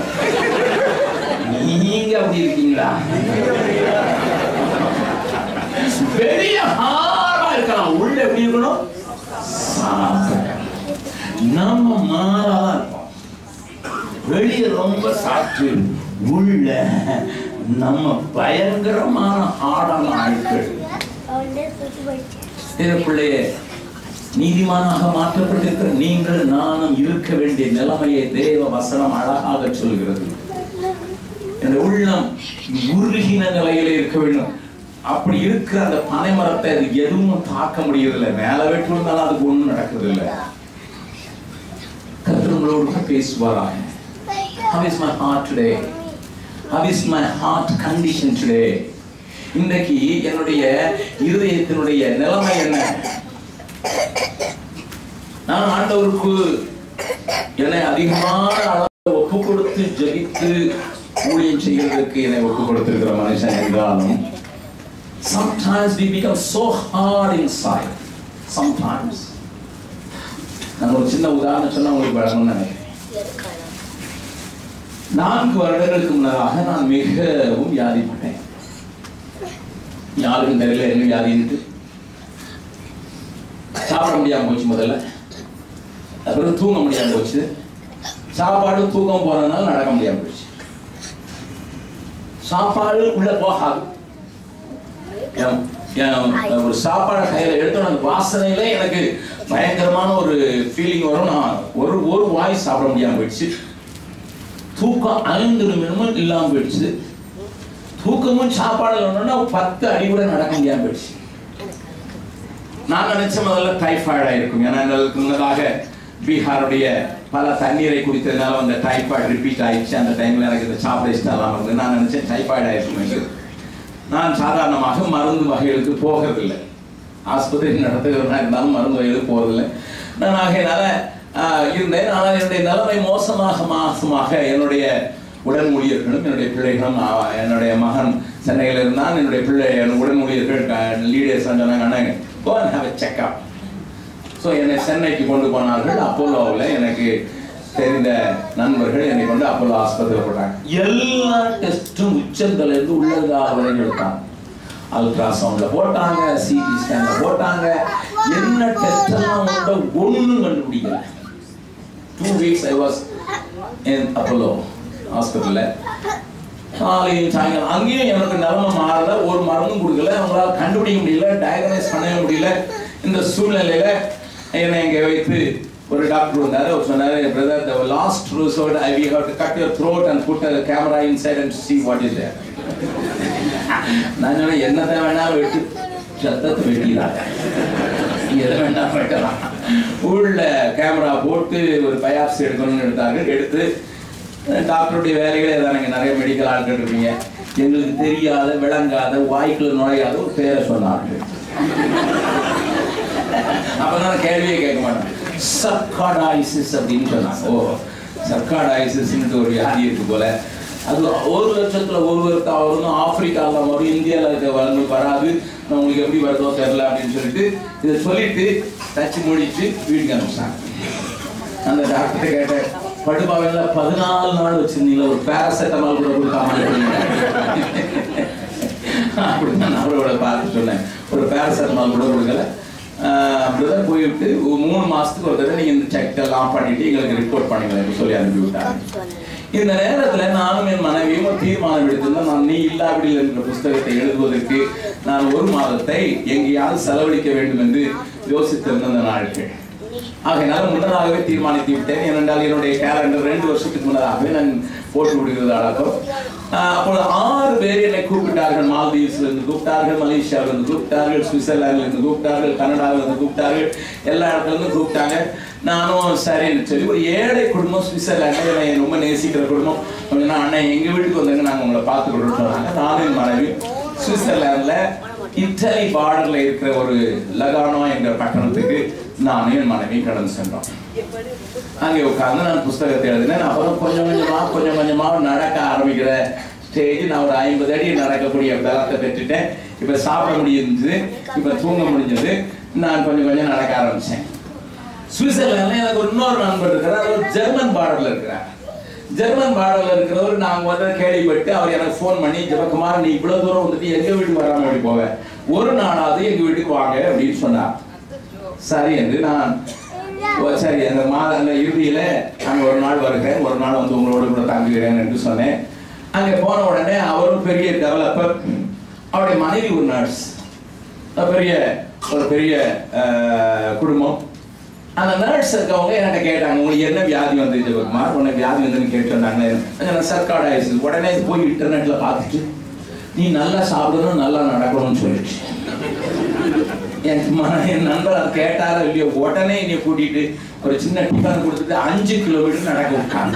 நீங்க அப்படி இருக்கீங்களா பெரிய ஹாரா இருக்கலாம் உள்ள எப்படி இருக்கணும் சாப்பிட நம்ம மாறாதான் இருப்போம் வெளிய ரொம்ப சாப்பிட்டு உள்ள நம்ம பயங்கரமான ஆடான ஆட்கள் இதற்குள்ளே நீதிமானாக மாற்றப்பட்டிருக்கிற நீங்கள் நானும் இருக்க வேண்டிய நிலைமையை தேவ வசனம் அழகாக சொல்கிறது இந்த உள்ளம் உருகின நிலையில இருக்க வேண்டும் அப்படி இருக்கிற அந்த பனை மரத்தை அது எதுவும் தாக்க முடியறதில்லை மேல வெட்டு இருந்தாலும் அதுக்கு ஒண்ணும் நடக்கிறது இல்லை கத்திரங்களோடு பேசுவாராக How is my heart today? How is my heart condition today? இன்றைக்கு என்னுடைய இருதயத்தினுடைய நிலைமை என்ன நான் ஆண்டவருக்கு என்னை அதிகமான அளவு ஒப்பு கொடுத்து ஜெபித்து ஊழியம் செய்வதற்கு என்னை ஒப்பு கொடுத்திருக்கிற மனுஷன் என்றாலும் sometimes we become so hard inside sometimes நான் ஒரு சின்ன உதாரணம் சொன்னா உங்களுக்கு வழங்கணும்னு நினைக்கிறேன் நான்கு வருடங்களுக்கு முன்னதாக நான் மிகவும் வியாதிப்பட்டேன் யாருக்கும் தெரியல என்ன வியாதின்ட்டு சாப்பிட முடியாம போச்சு முதல்ல அப்புறம் தூங்க முடியாம போச்சு சாப்பாடு தூக்கம் போனதுனால நடக்க முடியாம போச்சு சாப்பாடு உள்ள போகாது என்- என் ஒரு சாப்பாடை கையில எடுத்தோம் அந்த வாசனையில எனக்கு பயங்கரமான ஒரு ஃபீலிங் வரும் நான் ஒரு ஒரு வாய் சாப்பிட முடியாம போயிடுச்சு தூக்கம் ஐந்து நிமிடமும் இல்லாம போயிடுச்சு தூக்கமும் சாப்பாடு இல்லைன்னா பத்து அடி கூட நடக்க முடியாம போயிடுச்சு நான் நினைச்ச முதல்ல டைஃபாய்டு ஆயிருக்கும் ஏன்னா எங்களுக்கு முன்னதாக பீகாருடைய பல தண்ணீரை குடித்ததுனால அந்த டைஃபாய்டு ரிப்பீட் ஆயிடுச்சு அந்த டைம்ல எனக்கு இந்த சாப்பிட இஷ்டம் இல்லாம இருந்து நான் நினைச்சேன் டைஃபாய்டு ஆயிருக்கும் என்று நான் சாதாரணமாக மருந்து வகைகளுக்கு போகிறதில்லை ஆஸ்பத்திரி நடத்துகிறவனா இருந்தாலும் மருந்து வகைகளுக்கு போவதில்லை நான் ஆகையினால ஆஹ், இருந்தேன் ஆனால் என்னுடைய நிலைமை மோசமாக மாசமாக என்னுடைய உடன் ஊழியர்களும் என்னுடைய பிள்ளைகளும் ஆஹ், என்னுடைய மகன் சென்னையில் இருந்தான் என்னுடைய பிள்ளை என் உடன் ஊழியர்கள் லீடர்ஸ் சொன்னாங்க அண்ணா go and have checkup so என்னை சென்னைக்கு கொண்டு போனார்கள் அப்போலோவில் எனக்கு தெரிந்த நண்பர்கள் என்னை கொண்டு அப்போலோ ஆஸ்பத்திரியில் போட்டாங்க எல்லா டெஸ்ட்டும் உச்சந்தலேருந்து உள்ளதாக வரைக்கும் எடுத்தாங்க அல்ட்ராசவுண்ட்ல போட்டாங்க சிடி ஸ்கேன்ல போட்டாங்க என்ன டெஸ்ட் எல்லாம் உண்டோ ஒண்ணும் கண்டுபிடிக்கல two weeks I was in Apollo ஹாஸ்பிட்டல்ல காலையும் சாயங்காலம் அங்கேயும் எனக்கு நிலைமை மாறல ஒரு மருந்தும் கொடுக்கல அவங்களால கண்டுபிடிக்க முடியல டயக்னைஸ் பண்ணவே முடியல இந்த சூழ்நிலையில என்னை இங்க வைத்து ஒரு டாக்டர் வந்தாரு அவர் சொன்னாரு brother the last resort I we have to cut your throat and put a camera inside and see what is there நான் சொன்னேன் என்னத்தை வேணாலும் வெட்டி சத்தத்தை வெட்டிடாங்க எதை வேணாலும் வெட்டலாம் உள்ள கேமரா போட்டு ஒரு பயாப்சி எடுக்கணும்னு எடுத்தார்கள் எடுத்து டாக்டருடைய வேலைகளே தானங்க நிறைய மெடிக்கல் ஆட்கள் இருப்பீங்க எங்களுக்கு தெரியாத விளங்காத வாய்க்குள்ள நுழையாத ஒரு பேரை சொன்னார்கள் அப்பதான் கேள்வியே கேட்க மாட்டேன் சர்க்காடாய்சிஸ் அப்படின்னு சொன்னாங்க ஓ சர்க்காடாய்சிஸ்ன்ட்டு ஒரு வியாதி இருக்கு போல அது ஒரு லட்சத்துல ஒருவருக்கு வரும் ஆப்பிரிக்காவில் வரும் இந்தியாவில் இருக்க வந்து வராது நான் உங்களுக்கு எப்படி வருதோ தெரியல அப்படின்னு சொல்லிட்டு இதை சொல்லிட்டு தச்சு முடிச்சு வீட்டுக்கு அனுப்பிச்சாங்க அந்த டாக்டர் கேட்டேன் படுபாவையில் பதினாலு நாள் வச்சிருந்தீங்களா ஒரு பேராசெட்டமால் கூட கொடுக்காம இருக்கீங்க." அப்படின்னு நான் அவரோட பார்த்து சொன்னேன் ஒரு பேராசெட்டமால் கூட கொடுக்கல பிரதர் போய்விட்டு ஒரு மூணு மாசத்துக்கு ஒரு தடவை நீங்க இந்த செக் எல்லாம் பண்ணிட்டு எங்களுக்கு ரிப்போர்ட் பண்ணுங்களேன் சொல்லி அனுப்பி விட்டாங்க இந்த நேரத்துல நானும் என் மனைவியும் ஒரு தீர்மானம் எடுத்திருந்தோம் நான் நீ இல்லாவிடில் என்ற புஸ்தகத்தை எழுதுவதற்கு நான் ஒரு மாதத்தை எங்கேயாவது செலவழிக்க வேண்டும் என்று யோசித்திருந்த அந்த நாட்கள் ஆகையினால முன்னதாகவே தீர்மானித்து விட்டேன் ஏனென்றால் என்னுடைய கேலண்டர் ரெண்டு வருஷத்துக்கு முன்னதாகவே நான் போட்டு விடுகிறது அடக்கம் ஆஹ் அப்பொழுது ஆறு பேர் என்னை கூப்பிட்டார்கள் மால்தீவ்ஸ்ல இருந்து கூப்பிட்டார்கள் மலேசியாவில இருந்து கூப்பிட்டார்கள் சுவிட்சர்லாந்துல இருந்து கூப்பிட்டார்கள் கனடாவில இருந்து கூப்பிட்டார்கள் எல்லா இடத்துல இருந்து கூப்பிட்டாங்க நானும் சரின்னு சொல்லி ஒரு ஏழை குடும்பம் சுவிட்சர்லாந்து என்னை ரொம்ப நேசிக்கிற குடும்பம் அப்படின்னா அண்ணன் எங்க வீட்டுக்கு வந்தாங்க நாங்க உங்களை பார்த்துக்கிறோம்னு சொன்னாங்க நானும் என் மனைவி சுவிட்சர்லாந்துல இத்தாலி பார்டர்ல இருக்கிற ஒரு லகானோ என்ற பட்டணத்துக்கு நானும் என் மனைவி கடந்து சென்றோம் அங்கே உட்கார்ந்து நான் புஸ்தகத்தை எழுதினேன் அப்புறம் கொஞ்சம் கொஞ்சமா கொஞ்சம் கொஞ்சமா நடக்க ஆரம்பிக்கிற ஸ்டேஜ் நான் ஒரு ஐம்பது அடி நடக்கக்கூடிய பலத்தை பெற்றுட்டேன் இப்ப சாப்பிட முடிஞ்சது இப்ப தூங்க முடிஞ்சது நான் கொஞ்சம் கொஞ்சம் நடக்க ஆரம்பிச்சேன் சுவிட்சர்லாந்துல எனக்கு ஒரு இன்னொரு நண்பர் இருக்கிறார் அவர் ஜெர்மன் பார்டர்ல இருக்கிறார் ஜெர்மன் பார்டர்ல இருக்கிறவர் நாங்க வந்து கேள்விப்பட்டு அவர் எனக்கு ஃபோன் பண்ணி ஜெபகுமார் நீ இவ்வளவு தூரம் வந்துட்டு எங்க வீட்டுக்கு வராம எப்படி போவ ஒரு நாளாவது எங்க வீட்டுக்கு வாங்க அப்படின்னு சொன்னார் சரி என்று நான் ஓ, சரி அந்த மாத அந்த இறுதியில அங்க ஒரு நாள் வருகிறேன் ஒரு நாள் வந்து உங்களோட கூட தங்குகிறேன் என்று சொன்னேன் அங்க போன உடனே அவரும் பெரிய டெவலப்பர் அவருடைய மனைவி ஒரு நர்ஸ் பெரிய ஒரு பெரிய அஹ், குடும்பம் அந்த நர்ஸ் இருக்கவங்க என்கிட்ட கேட்டாங்க உங்களுக்கு என்ன வியாதி வந்து ஜெபகுமார் உனக்கு வியாதி வந்துன்னு கேட்டு வந்தாங்க சர்க்கார்ட் ஆயிடுச்சு உடனே போய் இன்டர்நெட்ல பார்த்துட்டு நீ நல்லா சாப்பிடணும் நல்லா நடக்கணும்னு சொல்லிட்டு என் மன என் நண்பர் அது கேட்டாரோ இல்லையோ உடனே என்னை கூட்டிட்டு ஒரு சின்ன டிஃபன் கொடுத்துட்டு அஞ்சு கிலோமீட்டர் நடக்க விட்டாங்க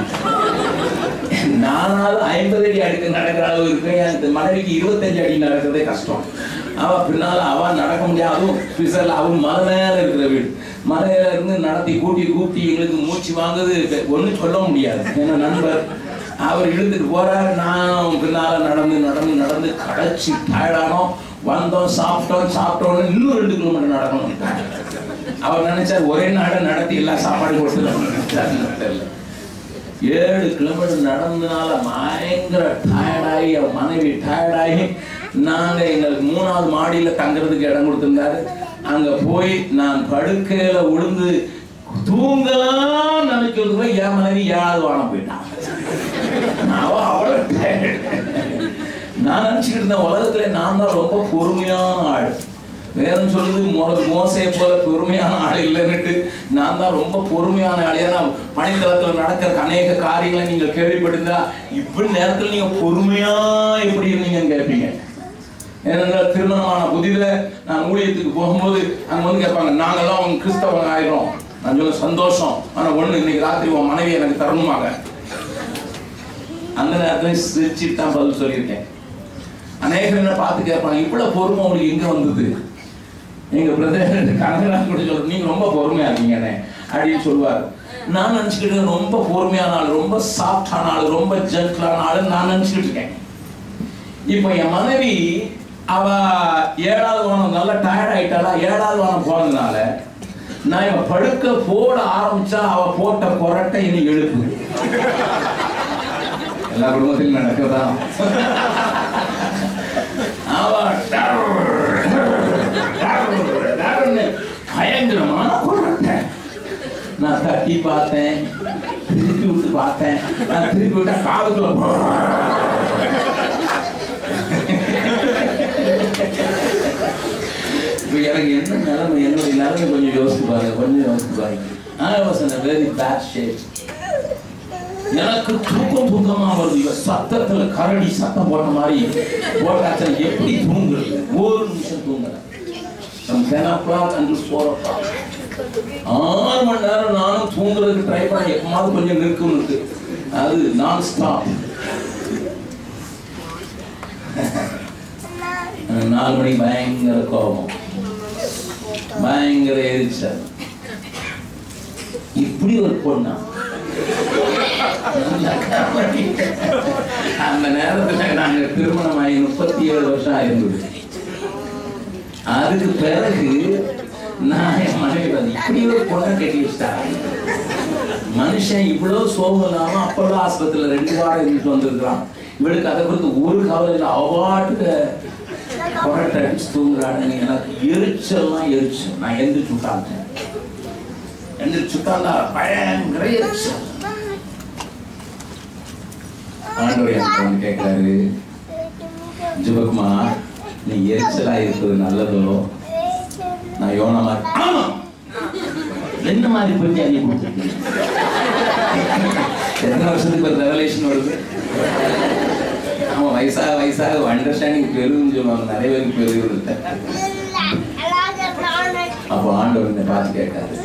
நானாவது ஐம்பது அடி அடுக்கு நடக்கிற அளவு இருக்கு என் மனைவிக்கு இருபத்தஞ்சு அடி நடக்கிறதே கஷ்டம் அவ பின்னால அவ நடக்க முடியாது பிசல் அவன் மலை மேல இருக்கிற வீடு மலையில இருந்து நடத்தி கூட்டி கூட்டி எங்களுக்கு மூச்சு வாங்குது ஒண்ணும் சொல்ல முடியாது ஏன்னா நண்பர் அவர் இழுத்துட்டு போறாரு நான் பின்னால நடந்து நடந்து நடந்து கடைச்சி டயர்டானோம் வந்தோம் சாப்பிட்டோம் சாப்பிட்டோம் இன்னும் ரெண்டு கிலோமீட்டர் நடக்கணும் அவர் நினைச்சார் ஒரே நாடு நடத்தி எல்லாம் சாப்பாடு கொடுத்துருவாங்க தெரியல ஏழு கிலோமீட்டர் நடந்தனால பயங்கர டயர்டாகி என் மனைவி டயர்டாகி நாங்க எங்களுக்கு மூணாவது மாடியில தங்குறதுக்கு இடம் கொடுத்திருந்தாரு அங்க போய் நான் படுக்கையில விழுந்து தூங்கலாம் நினைக்கிறது போய் என் மனைவி ஏழாவது வானம் போயிட்டான் அவ அவ்வளவு tired. நான் நினைச்சுக்கிட்டு இருந்தேன் உலகத்துல நான் தான் ரொம்ப பொறுமையான ஆள் வேதம் சொல்லுது மோ- மோசையை போல பொறுமையான ஆள் இல்லைன்னுட்டு நான் தான் ரொம்ப பொறுமையான ஆள் ஏன்னா பணித்தளத்தில் நடக்கிற அநேக காரியங்களை நீங்க கேள்விப்பட்டிருந்தா இப்படி நேரத்தில் நீங்க பொறுமையா எப்படி இருந்தீங்கன்னு கேட்பீங்க ஏனென்றால் திருமணமான புதிதுல நான் ஊழியத்துக்கு போகும்போது அங்க வந்து கேட்பாங்க நாங்கெல்லாம் உங்க கிறிஸ்தவங்க ஆயிரும் நான் சொல்ல சந்தோஷம் ஆனா ஒண்ணு இன்னைக்கு ராத்திரி உன் மனைவி எனக்கு தரணுமாங்க அந்த நேரத்துல சிரிச்சுட்டு தான் பதில் சொல்லியிருக்கேன் அநேகர் என்ன பார்த்து கேட்பாங்க இவ்வளவு பொறுமை உங்களுக்கு எங்க வந்தது எங்க பிரதர் கனகராஜ் கூட சொல்ற நீங்க ரொம்ப பொறுமையா இருக்கீங்கண்ணே அப்படின்னு சொல்லுவார் நான் நினைச்சுக்கிட்டு ரொம்ப பொறுமையான ஆள் ரொம்ப சாஃப்டான ஆள் ரொம்ப ஜென்டலான ஆள் நான் நினைச்சுக்கிட்டு இருக்கேன் இப்போ என் மனைவி அவ ஏழாவது வானம் நல்லா டயர்ட் ஆயிட்டாளா ஏழாவது வானம் போனதுனால நான் இவ படுக்க போட ஆரம்பிச்சா அவ போட்ட கொரட்டை இனி எழுப்பு எல்லா குடும்பத்திலும் நடக்கதான் அவ டர், டர், டர்னு பயங்கரமான கொரட்டை நான் தட்டி பார்த்தேன் திருப்பி விட்டு பார்த்தேன் நான் திருப்பி விட்டா காதுக்குள்ள இப்ப எனக்கு என்ன நிலைமை என்னுடைய நிலைமை கொஞ்சம் யோசிச்சு பாருங்க கொஞ்சம் யோசிச்சு பாருங்க I was in a very bad shape. எனக்கு தூக்கம் தூக்கமா வருது இவ சத்தத்துல கரடி சத்தம் போட்ட மாதிரி போட்டாச்சா எப்படி தூங்குறது ஒரு நிமிஷம் தூங்கல from 10 o'clock until 4 o'clock ஆறு மணி நேரம் நானும் தூங்குறதுக்கு ட்ரை பண்ண எப்பமாவது கொஞ்சம் நிற்கும் இருக்கு அது நான் ஸ்டாப் நாலு மணிக்கு பயங்கர கோபம் பயங்கர எரிச்சல் இப்படி ஒரு பொண்ணா நல்ல கவனி. அந்த நேரத்துல நாங்க திருமணம் ஆகி முப்பத்தி ஏழு வருஷம் ஆயிருந்தது அதுக்கு பிறகு நான் என் மனைவி வந்து இப்படி ஒரு பொண்ணை கட்டி வச்சிட்டாங்க மனுஷன் இவ்வளவு சோகம் இல்லாம அப்போலோ ஆஸ்பத்திரியில ரெண்டு வாரம் இருந்துட்டு வந்திருக்கிறான் இவளுக்கு அதை குறித்து ஒரு கவலை இல்லை அவாட்டுக்கு கொரட்டை அடிச்சு தூங்குறான்னு எனக்கு எரிச்சல்லாம் எரிச்சல் நான் எந்திரிச்சு உட்கார்ந்தேன் எந்திரிச்சு உட்கார்ந்தா பயங்கர எரிச்சல் ஆண்டவர் எனக்கு வந்து கேட்கிறாரு ஜிவகுமார் நீ எரிச்சலா இருக்கிறது நல்லதோ நான் யோனா மாதிரி ஆமா என்ன மாதிரி பத்தி அறிய கொடுத்துருக்கீங்க எத்தனை வருஷத்துக்கு ஒரு ரெவலேஷன் வருது ஆமா வயசாக வயசாக அண்டர்ஸ்டாண்டிங் பெருகுன்னு சொல்லுவாங்க நிறைய பேருக்கு பெருகுது அப்போ ஆண்டவர் என்னை பார்த்து கேட்காரு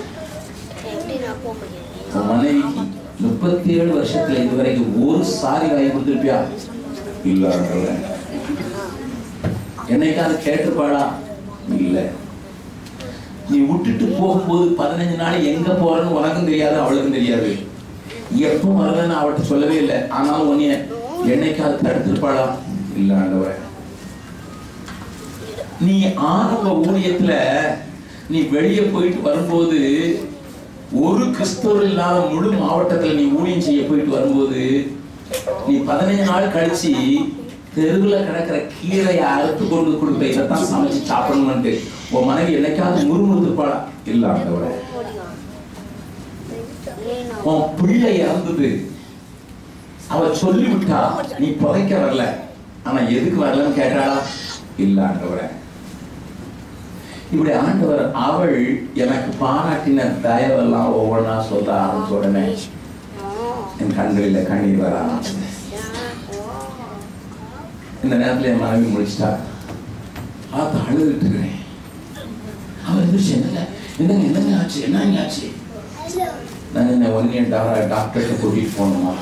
உன் மனைவிக்கு முப்பத்தி ஏழு வருஷத்துல இதுவரைக்கும் ஒரு சாரி வாங்கி கொடுத்துருப்பியா இல்ல ஆண்டவரே. என்னைக்காவது கேட்டுப்பாடா இல்ல நீ விட்டுட்டு போகும்போது பதினஞ்சு நாள் எங்க போறேன்னு உனக்கும் தெரியாது அவளுக்கும் தெரியாது எப்போ வரலன்னு அவட்ட சொல்லவே இல்லை ஆனாலும் உன்னைய என்னைக்காவது தடுத்துருப்பாளா இல்ல ஆண்டவரே நீ ஆரம்ப ஊழியத்துல நீ வெளியே போயிட்டு வரும்போது ஒரு கிறிஸ்தவர் இல்லாத முழு மாவட்டத்துல நீ ஊழியம் செய்ய போயிட்டு வரும்போது நீ பதினஞ்சு நாள் கழிச்சு தெருவுல கிடக்கிற கீரையை அறுத்து கொண்டு கொடுப்ப இதைத்தான் சமைச்சு சாப்பிடணும்ட்டு உன் மனைவி என்னைக்காவது முறுமுறுத்துப்பாளா இல்ல ஆண்டவரே உன் பிள்ளை இறந்தது அவ சொல்லிவிட்டா நீ புதைக்க வரல ஆனா எதுக்கு வரலன்னு கேட்டாளா இல்ல ஆண்டவரே இப்படி ஆண்டவர் அவள் எனக்கு பாராட்டின தயவெல்லாம் ஒவ்வொன்றா சொல்ல ஆரம்பிச்ச உடனே என் கண்களில் கண்ணீர் வர ஆரம்பிச்சது இந்த நேரத்துல என் மனைவி முடிச்சிட்டா பார்த்து அழுதுட்டு இருக்கிறேன் அவன் எந்திரிச்சு என்னங்க என்னங்க என்னங்க ஆச்சு என்னங்க ஆச்சு நான் என்ன ஒன்னிய டாக்டர்கிட்ட கூட்டிட்டு போகணுமா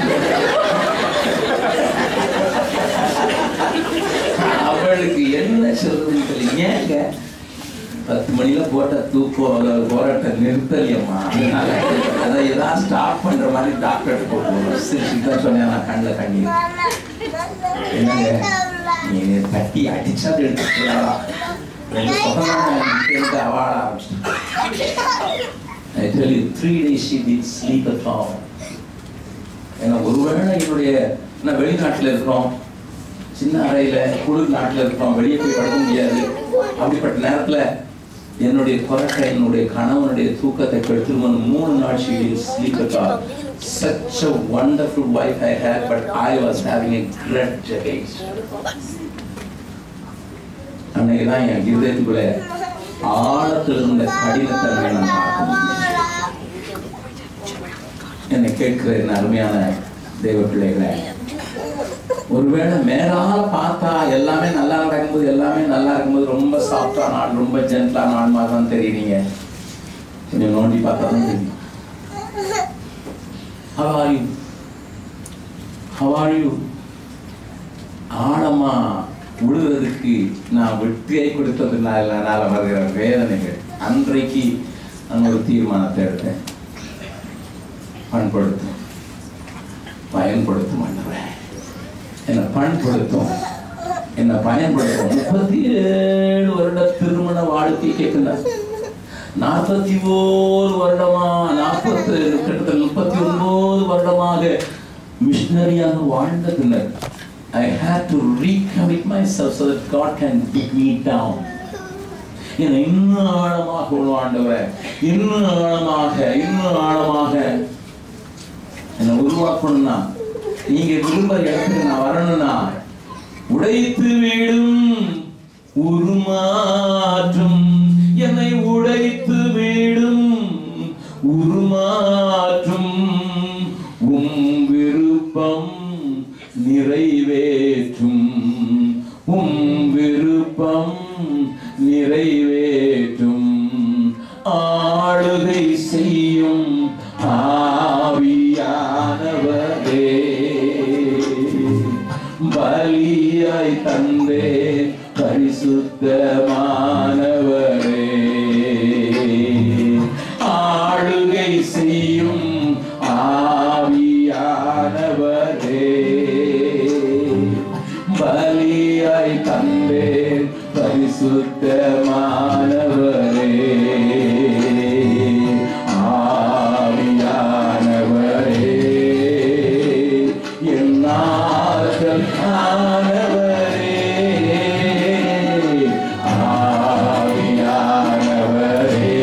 அவளுக்கு என்ன சொல்றதுன்னு தெரியல ஏங்க பத்து மணில போட்ட தூக்கம் போராட்டம் நிறுத்தலையம்மா அதனால அதை ஏதாவது ஸ்டாப் பண்ற மாதிரி டாக்டர் போகணும் சிரிச்சுதான் சொன்னேன் நான் கண்ணில் கண்ணீர் என்னங்க நீ தட்டி அடிச்சா அது எடுத்துக்கலாம் ரெண்டு சொந்தம் அவாட ஆரம்பிச்சிட்டேன் I tell you, three days she didn't sleep at all. ஏன்னா ஒருவேளை என்னுடைய நான் வெளிநாட்டில் இருக்கிறோம் சின்ன அறையில குளிர் நாட்டில் இருக்கிறோம் வெளியே போய் படுக்க முடியாது அப்படிப்பட்ட நேரத்துல என்னுடைய கொரட்டை என்னுடைய கணவனுடைய தூக்கத்தை கெடுத்துருமன் மூணு நாள் she didn't sleep at all. Such a wonderful wife I had, but I was having a grudge against her. அன்னைக்கு தான் என் இருதயத்துக்குள்ள ஆழத்தில் இருந்த கடினத்தன்மை நான் பார்க்க முடியும் என்னை கேட்கிற என் அருமையான தெய்வ பிள்ளைகளே ஒருவேளை மேலால பார்த்தா எல்லாமே நல்லா நடக்கும்போது எல்லாமே நல்லா இருக்கும்போது ரொம்ப சாஃப்டான ஆள் ரொம்ப ஜென்டலான ஆள் மாதிரி தான் தெரியுறீங்க கொஞ்சம் நோண்டி பார்த்தா தான் தெரியும் How are you? How are you? ஆழமா விழுவதற்கு நான் வெற்றியை கொடுத்ததுனால என்னால் வருகிற வேதனைகள் அன்றைக்கு நான் ஒரு தீர்மானத்தை எடுத்தேன் பண்படுத்தும் பயன்படுத்தும் ஆண்டவரே என்னை பண்படுத்தும் என்னை பயன்படுத்தும் முப்பத்தி ஏழு வருட திருமண வாழ்க்கை கேட்கிறார் நாற்பத்தி ஓரு வருடமா நாற்பத்தி கிட்டத்தட்ட முப்பத்தி ஒன்பது வருடமாக மிஷினரியாக வாழ்ந்த பின்னர் I had to recommit myself so that God can pick me down. என்னை இன்னும் ஆழமாக கொண்டு ஆண்டவரே இன்னும் ஆழமாக இன்னும் ஆழமாக என்னை உருவாக்கணும்னா நீங்க விரும்புற இடத்துக்கு நான் வரணும்னா உடைத்து வீடும் உருமாற்றும் என்னை உடைத்து வீடும் உருமாற்றும் உம் விருப்பம் நிறைவேற்றும் உம் விருப்பம் நிறைவேற்றும் ஆ ஆளுகை செய்யும் ஆவியானவரே பலியாய் தந்தே பரிசுத்தமானவரே ஆளுகை செய்யும் ஆவியானவரே பலியாய் தந்தேன் பரிசுத்தமானவரே ஆவியானவரே என் ஆற்றல் ஆனவரே ஆவியானவரே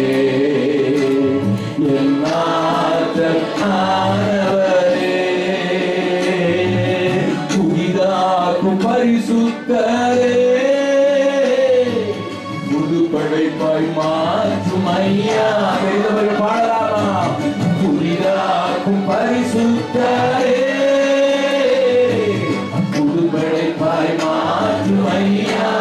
என் ஆற்றல் ஆனவரே புதிதாக்கும் பரிசுத்தரே புது படைப்பாய் மாற்றும் ஐயா வேதவர் பாடலாமா புதிதாக்கும் பரிசுத்தரே புது படைப்பாய் மாற்றும் ஐயா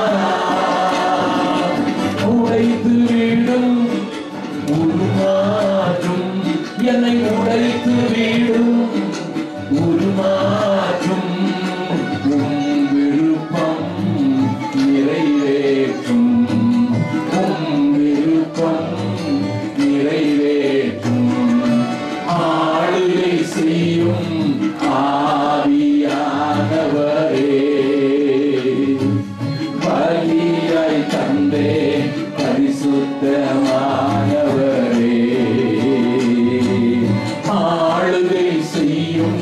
உடைத்து விடும் உருமாற்றும் என்னை உடைத்து விடும் உருமாற்றும் உம் விருப்பம் நிறைவேற்றும் உம் விருப்பம் நிறைவேற்றும் ஆளுகை செய்யும் ஆவியானவரே பலியாய் தந்தே பரிசுத்தமானவரே ஆளுகை செய்யும்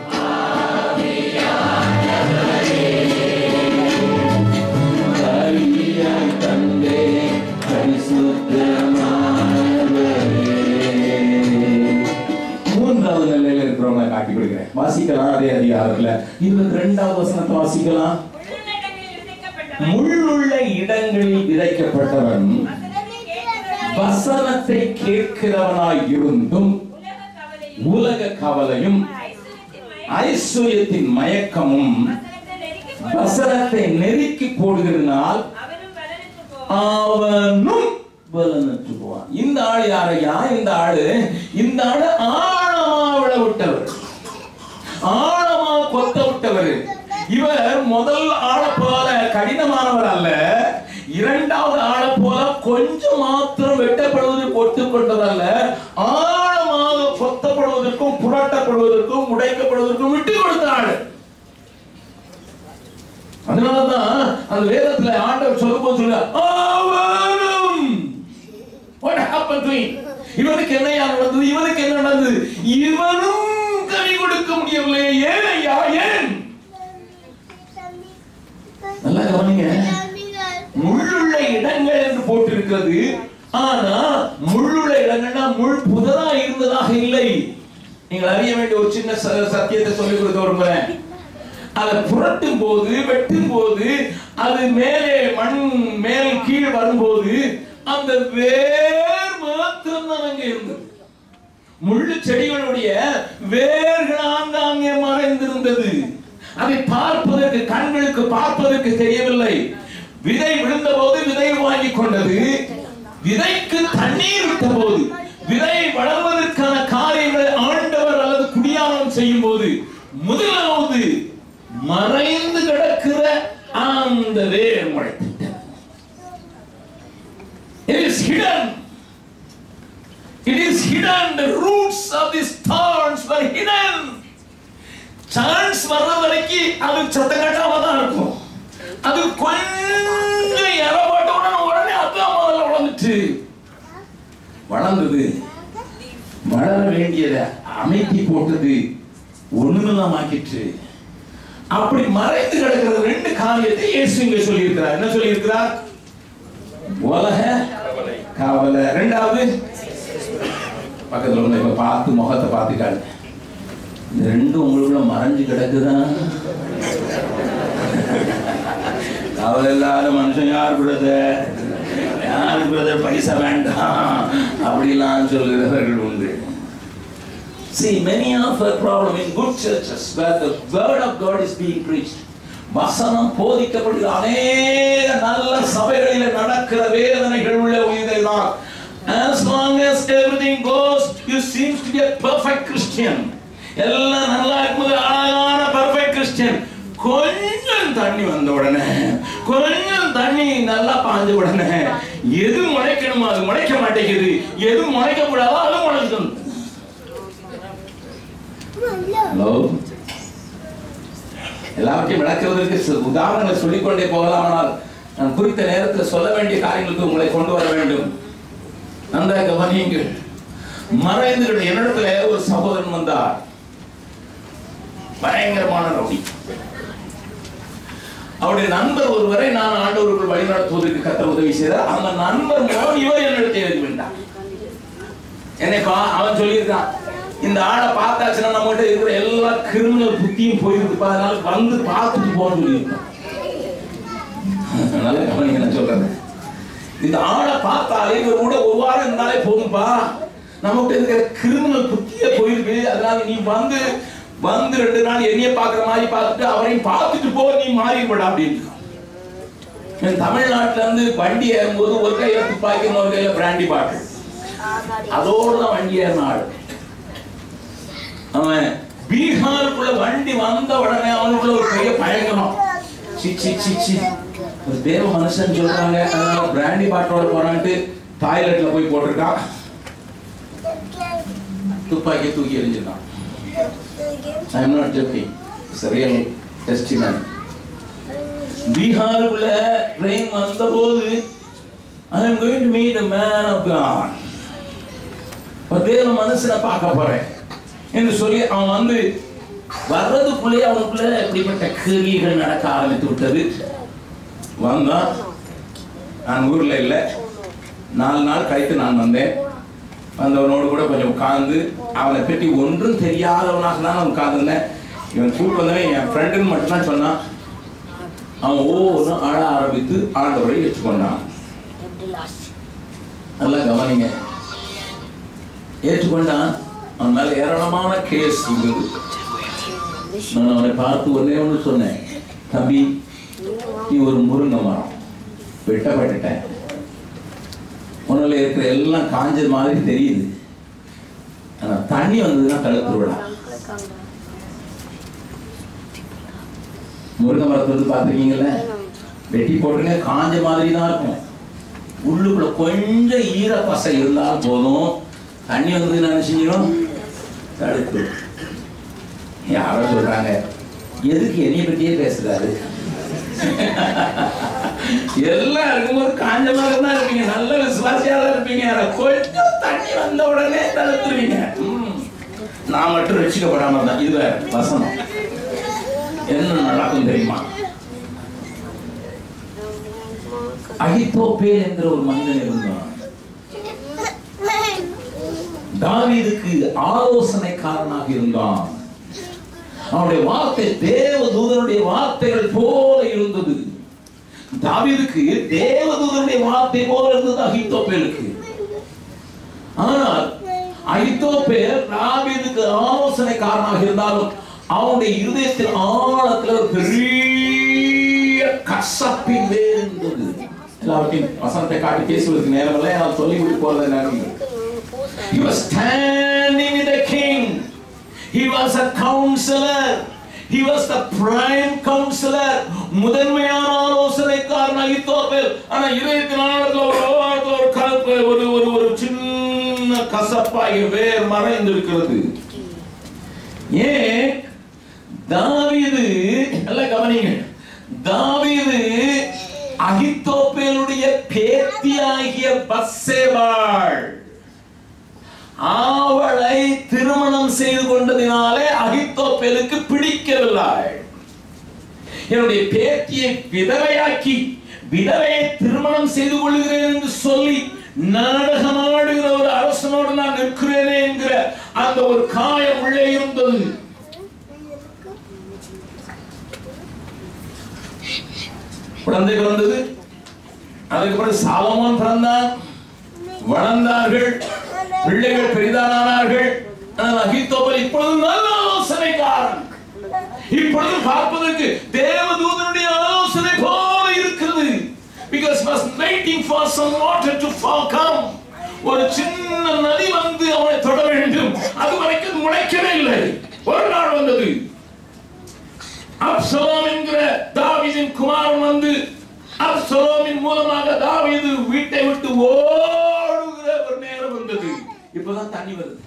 பலியாய் தந்தே பரிசுத்தமானவரே மூன்றாவது நிலையில இருக்கிறவங்களை காட்டி கொடுக்கிறேன் வாசிக்கலாம் அதே அதிகாரத்துல இருபத்தி ரெண்டாவது வசனத்தை வாசிக்கலாம் உள்ளடங்களில் விதைக்கப்பட்டவன் முள்ளுள்ள இடங்களில் விதைக்கப்பட்டவன் வசனத்தை வசனத்தை கேட்கிறவன் கேட்கிறவனாய் இருந்தும் உலக கவலையும் உலக கவலையும் ஐஸ்வர்யத்தின் மயக்கம் ஐஸ்வர்யத்தின் மயக்கமும் வசனத்தை வசனத்தை நெருக்கி நெருக்கி போடுகிறனால் அவனும் பலனுக்கு போவான் அவனும் பலனற்று போவான் இந்த ஆள் யாரையா இந்த ஆளு இந்த ஆளு ஆழமா விட விட்டவர் ஆழமா கொத்த விட்டவர் இவர் முதல் ஆளை போல கடினமானவர் அல்ல இரண்டாவது ஆளை போல கொஞ்சம் மாத்திரம் வெட்டப்படுவதற்கு ஒட்டுக்கொண்டதல்ல ஆழமாக கொத்தப்படுவதற்கும் புரட்டப்படுவதற்கும் உடைக்கப்படுவதற்கும் விட்டு கொடுத்த ஆளு அதனாலதான் அந்த வேதத்துல ஆண்டவர் சொல்லும்போது சொல்ல அவனும் what happened to him இவனுக்கு என்னையா நடந்தது இவனுக்கு என்ன நடந்தது இவனும் கனி கொடுக்க முடியவில்லை ஏன் ஐயா ஏன் நல்லா கவனிங்க முள்ளுள்ள இடங்கள் என்று போட்டிருக்கிறது ஆனா முள்ளுள்ள இடங்கள்னா முள் புதரா இருந்ததாக இல்லை நீங்கள் அறிய வேண்டிய ஒரு சின்ன ச- சத்தியத்தை சொல்லிக் கொடுக்க விரும்புறேன் அதை புரட்டும் போது வெட்டும் போது அது மேலே மண் மேல் கீழ் வரும்போது அந்த வேர் மாத்திரம் தான் அங்க இருந்தது முள்ளு செடிகளுடைய வேர்கள் ஆங்காங்கே மறைந்திருந்தது அதை பார்ப்பதற்கு கண்களுக்கு பார்ப்பதற்கு தெரியவில்லை விதை விழுந்த போது விதை வாங்கி கொண்டது விதைக்கு தண்ணீர் விட்ட போது விதை வளர்வதற்கான காரியங்களை ஆண்டவர் அல்லது குடியானம் செய்யும் போது முதலாவது மறைந்து கிடக்கிற அந்த வேர் முளைத்திட்டது It is hidden It is hidden. The roots of these thorns were hidden. Chance வர்ற வரைக்கும் அது சத்தம் கட்டாம தான் இருக்கும் அது கொஞ்சம் இறப்பட்ட உடனே உடனே அதான் முதல்ல வளர்ந்துச்சு வளர்ந்தது வளர வேண்டியதை அமைத்தி போட்டது ஒண்ணுமில்லாம் ஆக்கிட்டு அப்படி மறைத்து கிடக்கிறது ரெண்டு காரியத்தை இயேசு இங்க சொல்லியிருக்கிறார் என்ன சொல்லியிருக்கிறார் உலக கவலை ரெண்டாவது பக்கத்துல உள்ள இப்ப பார்த்து முகத்தை பார்த்துக்காது இந்த ரெண்டும் உங்களுக்குள்ள மறைஞ்சு கிடக்குதா கவலை இல்லாத மனுஷன் யார் பிரதர் யார் பிரதர் பைசா வேண்டாம் அப்படிலாம் சொல்லுகிறவர்கள் உண்டு See, many of our problem in good churches where the word of God is being preached. வசனம் போதிக்கப்படுகிற அநேக நல்ல சபைகளில் நடக்கிற வேதனைகள் உள்ள உயிர்கள் தான் as long as everything goes you seems to be a perfect christian எல்லாம் நல்லா இருக்கும்போது அழகான பர்ஃபெக்ட் கிறிஸ்டியன் கொஞ்சம் தண்ணி வந்த உடனே கொஞ்சம் தண்ணி நல்லா பாஞ்ச உடனே எது முளைக்கணுமோ அது முளைக்க மாட்டேங்குது எது முளைக்க கூடாதோ அது முளைக்கும் ஹலோ எல்லாவற்றையும் விளக்குவதற்கு சில உதாரணங்களை சொல்லிக்கொண்டே போகலாம் ஆனால் நான் குறித்த நேரத்தில் சொல்ல வேண்டிய காரியங்களுக்கு உங்களை கொண்டு வர வேண்டும் அந்த கவனியுங்கள் மறைந்து என்னிடத்துல ஒரு சகோதரன் வந்தார் பயங்கரமான ரவுடி அவருடைய நண்பர் ஒருவரை நான் ஆண்டவருக்குள் வழிநடத்துவதற்கு கத்த உதவி செய்தார் அந்த நண்பர் மூலம் இவர் என்னிடத்தை எழுதி வேண்டாம் என்னைப்பா அவன் சொல்லியிருக்கான் இந்த ஆளை பார்த்தாச்சுன்னா நம்மகிட்ட இருக்கிற எல்லா கிரிமினல் புத்தியும் போயிருக்குப்பா அதனால வந்து பார்த்துட்டு போன்னு சொல்லியிருக்கான் அதனால கவனிங்க நான் சொல்றேன் இந்த ஆளை பார்த்தாலே இவர் கூட ஒரு வாரம் இருந்தாலே போதும்பா நமக்கு இருக்கிற கிரிமினல் புத்தியே போயிருக்கு அதனால நீ வந்து வந்து ரெண்டு நாள் என்னைய பார்க்குற மாதிரி பார்த்துட்டு அவரையும் பார்த்துட்டு போ நீ மாறிவிட அப்படின்னு என் தமிழ்நாட்டுல இருந்து வண்டி ஏறும்போது ஒரு கையில துப்பாக்கி இன்னொரு கையில பிராண்டி பாட்டில் அதோடு தான் வண்டி ஏறின ஆள் அவன் பீகாருக்குள்ள வண்டி வந்த உடனே அவனுக்குள்ள ஒரு பெரிய பயங்கரம் சி சி சி சி ஒரு தேவ மனுஷன் சொல்றாங்க அதனால பிராண்டி பாட்டோட போறான்ட்டு டாய்லெட்ல போய் போட்டிருக்கான் துப்பாக்கி தூக்கி எறிஞ்சிருக்கான் I am not joking it's real testimony பீகாருக்குள்ள ட்ரெயின் வந்தபோது I am going to meet a man of God ஒரு தேவ மனுஷனை பார்க்க போறேன் என்று சொல்லி அவன் வந்து வர்றதுக்குள்ளே அவனுக்குள்ள இப்படிப்பட்ட கிரியைகள் நடக்க ஆரம்பித்து விட்டது வந்தான் நான் ஊர்ல இல்லை நாலு நாள் கழித்து நான் வந்தேன் வந்தவனோடு கூட கொஞ்சம் உட்கார்ந்து அவனை பற்றி ஒன்றும் தெரியாதவனாக தான் நான் உட்கார்ந்துருந்தேன் இவன் கூப்பிட்டு வந்தவன் என் ஃப்ரெண்டுன்னு மட்டும்தான் சொன்னான் அவன் ஒவ்வொன்றும் ஆட ஆரம்பித்து ஆண்டவரை ஏற்றுக்கொண்டான் நல்லா கவனிங்க ஏற்றுக்கொண்டான் அவன் மேல ஏராளமான கேஸ் இருந்தது நான் அவனை பார்த்து ஒன்னே ஒன்று சொன்னேன் தம்பி நீ ஒரு முருங்கை மரம் வெட்டப்பட்டுட்டேன் உன்னில் இருக்கிற எல்லாம் காஞ்சது மாதிரி தெரியுது ஆனா தண்ணி வந்ததுன்னா கழுத்து விடா முருங்கை மரத்தை வந்து பார்த்துருக்கீங்கல்ல வெட்டி போட்டுருங்க காஞ்ச மாதிரி தான் இருக்கும் உள்ளுக்குள்ள கொஞ்சம் ஈரப்பசை இருந்தால் போதும் தண்ணி வந்து என்ன செஞ்சிடும் தடுத்து யாரோ சொல்றாங்க எதுக்கு என்னைய பற்றியே பேசுறாரு எல்லாம் இருக்கும்போது காஞ்ச மாதிரி தான் இருப்பீங்க நல்ல விசுவாசியா தான் இருப்பீங்க ஆனா கொஞ்சம் தண்ணி வந்த உடனே தடுத்துருவீங்க ம். நான் மட்டும் ரசிக்கப்படாம தான் இது வேற வசனம் என்ன நடக்கும் தெரியுமா அகித்தோப்பேல் என்கிற ஒரு மனிதன் இருந்தான் தாவீதுக்கு ஆலோசனைக்காரனாக இருந்தான் அவனுடைய வார்த்தை தேவ தூதனுடைய வார்த்தைகள் போல இருந்தது தாவீதுக்கு தேவ தூதனுடைய வார்த்தை போல இருந்தது அகித்தோப்பேலுக்கு ஆனால் அகித்தோப்பேல் தாவீதுக்கு ஆலோசனைக்காரனாக இருந்தாலும் அவனுடைய இருதயத்தில் ஆழத்தில் ஒரு பெரிய கசப்பின் வேர் இருந்தது எல்லாவற்றையும் வசனத்தை காட்டி பேசுவதற்கு நேரம் இல்லை நான் சொல்லி விட்டு போறது நேரம் He was standing with the king. He was a counselor. He was the prime counselor. முதன்மையான ஆலோசனைக்காரன் அகித்தோப்பேல் ஆனா இதயத்தின் ஆழத்துல ஒரு ஆழத்துல ஒரு கலப்பு ஒரு ஒரு ஒரு சின்ன கசப்பாகிய வேர் மறைந்திருக்கிறது ஏன் தாவீது நல்லா கவனிங்க தாவீது அகித்தோப்பேலுடைய பேத்தியாகிய பஸ்ஸேவாள் அவளை திருமணம் செய்து கொண்டதினாலே அகித்தோப்பேலுக்கு பிடிக்கவில்லை என்னுடைய பேத்தியை விதவையாக்கி விதவையை திருமணம் செய்து கொள்கிறேன் என்று சொல்லி நாடகமாடுகிற ஒரு அரசனோடு நான் நிற்கிறேனே என்கிற அந்த ஒரு காயம் உள்ளே இருந்தது குழந்தை பிறந்தது அதுக்கு பிறகு சாலமோன் பிறந்தான் வளர்ந்தார்கள் பிள்ளைகள் பெரிதானார்கள் ஆனால் அகித்தோபல் இப்பொழுது நல்ல ஆலோசனைக்காரன் இப்பொழுது பார்ப்பதற்கு தேவதூதனுடைய ஆலோசனை போல இருக்கிறது because was waiting for some water to fall come ஒரு சின்ன நதி வந்து அவனை தொட வேண்டும் அது வரைக்கும் அது முளைக்கவே இல்லை ஒரு நாள் வந்தது அப்சலோம் என்கிற தாவீதின் குமாரன் வந்து அப்சலோமின் மூலமாக தாவீது வீட்டை விட்டு ஓடுகிற ஒரு நேரம் வந்தது இப்பதான் தண்ணி வருது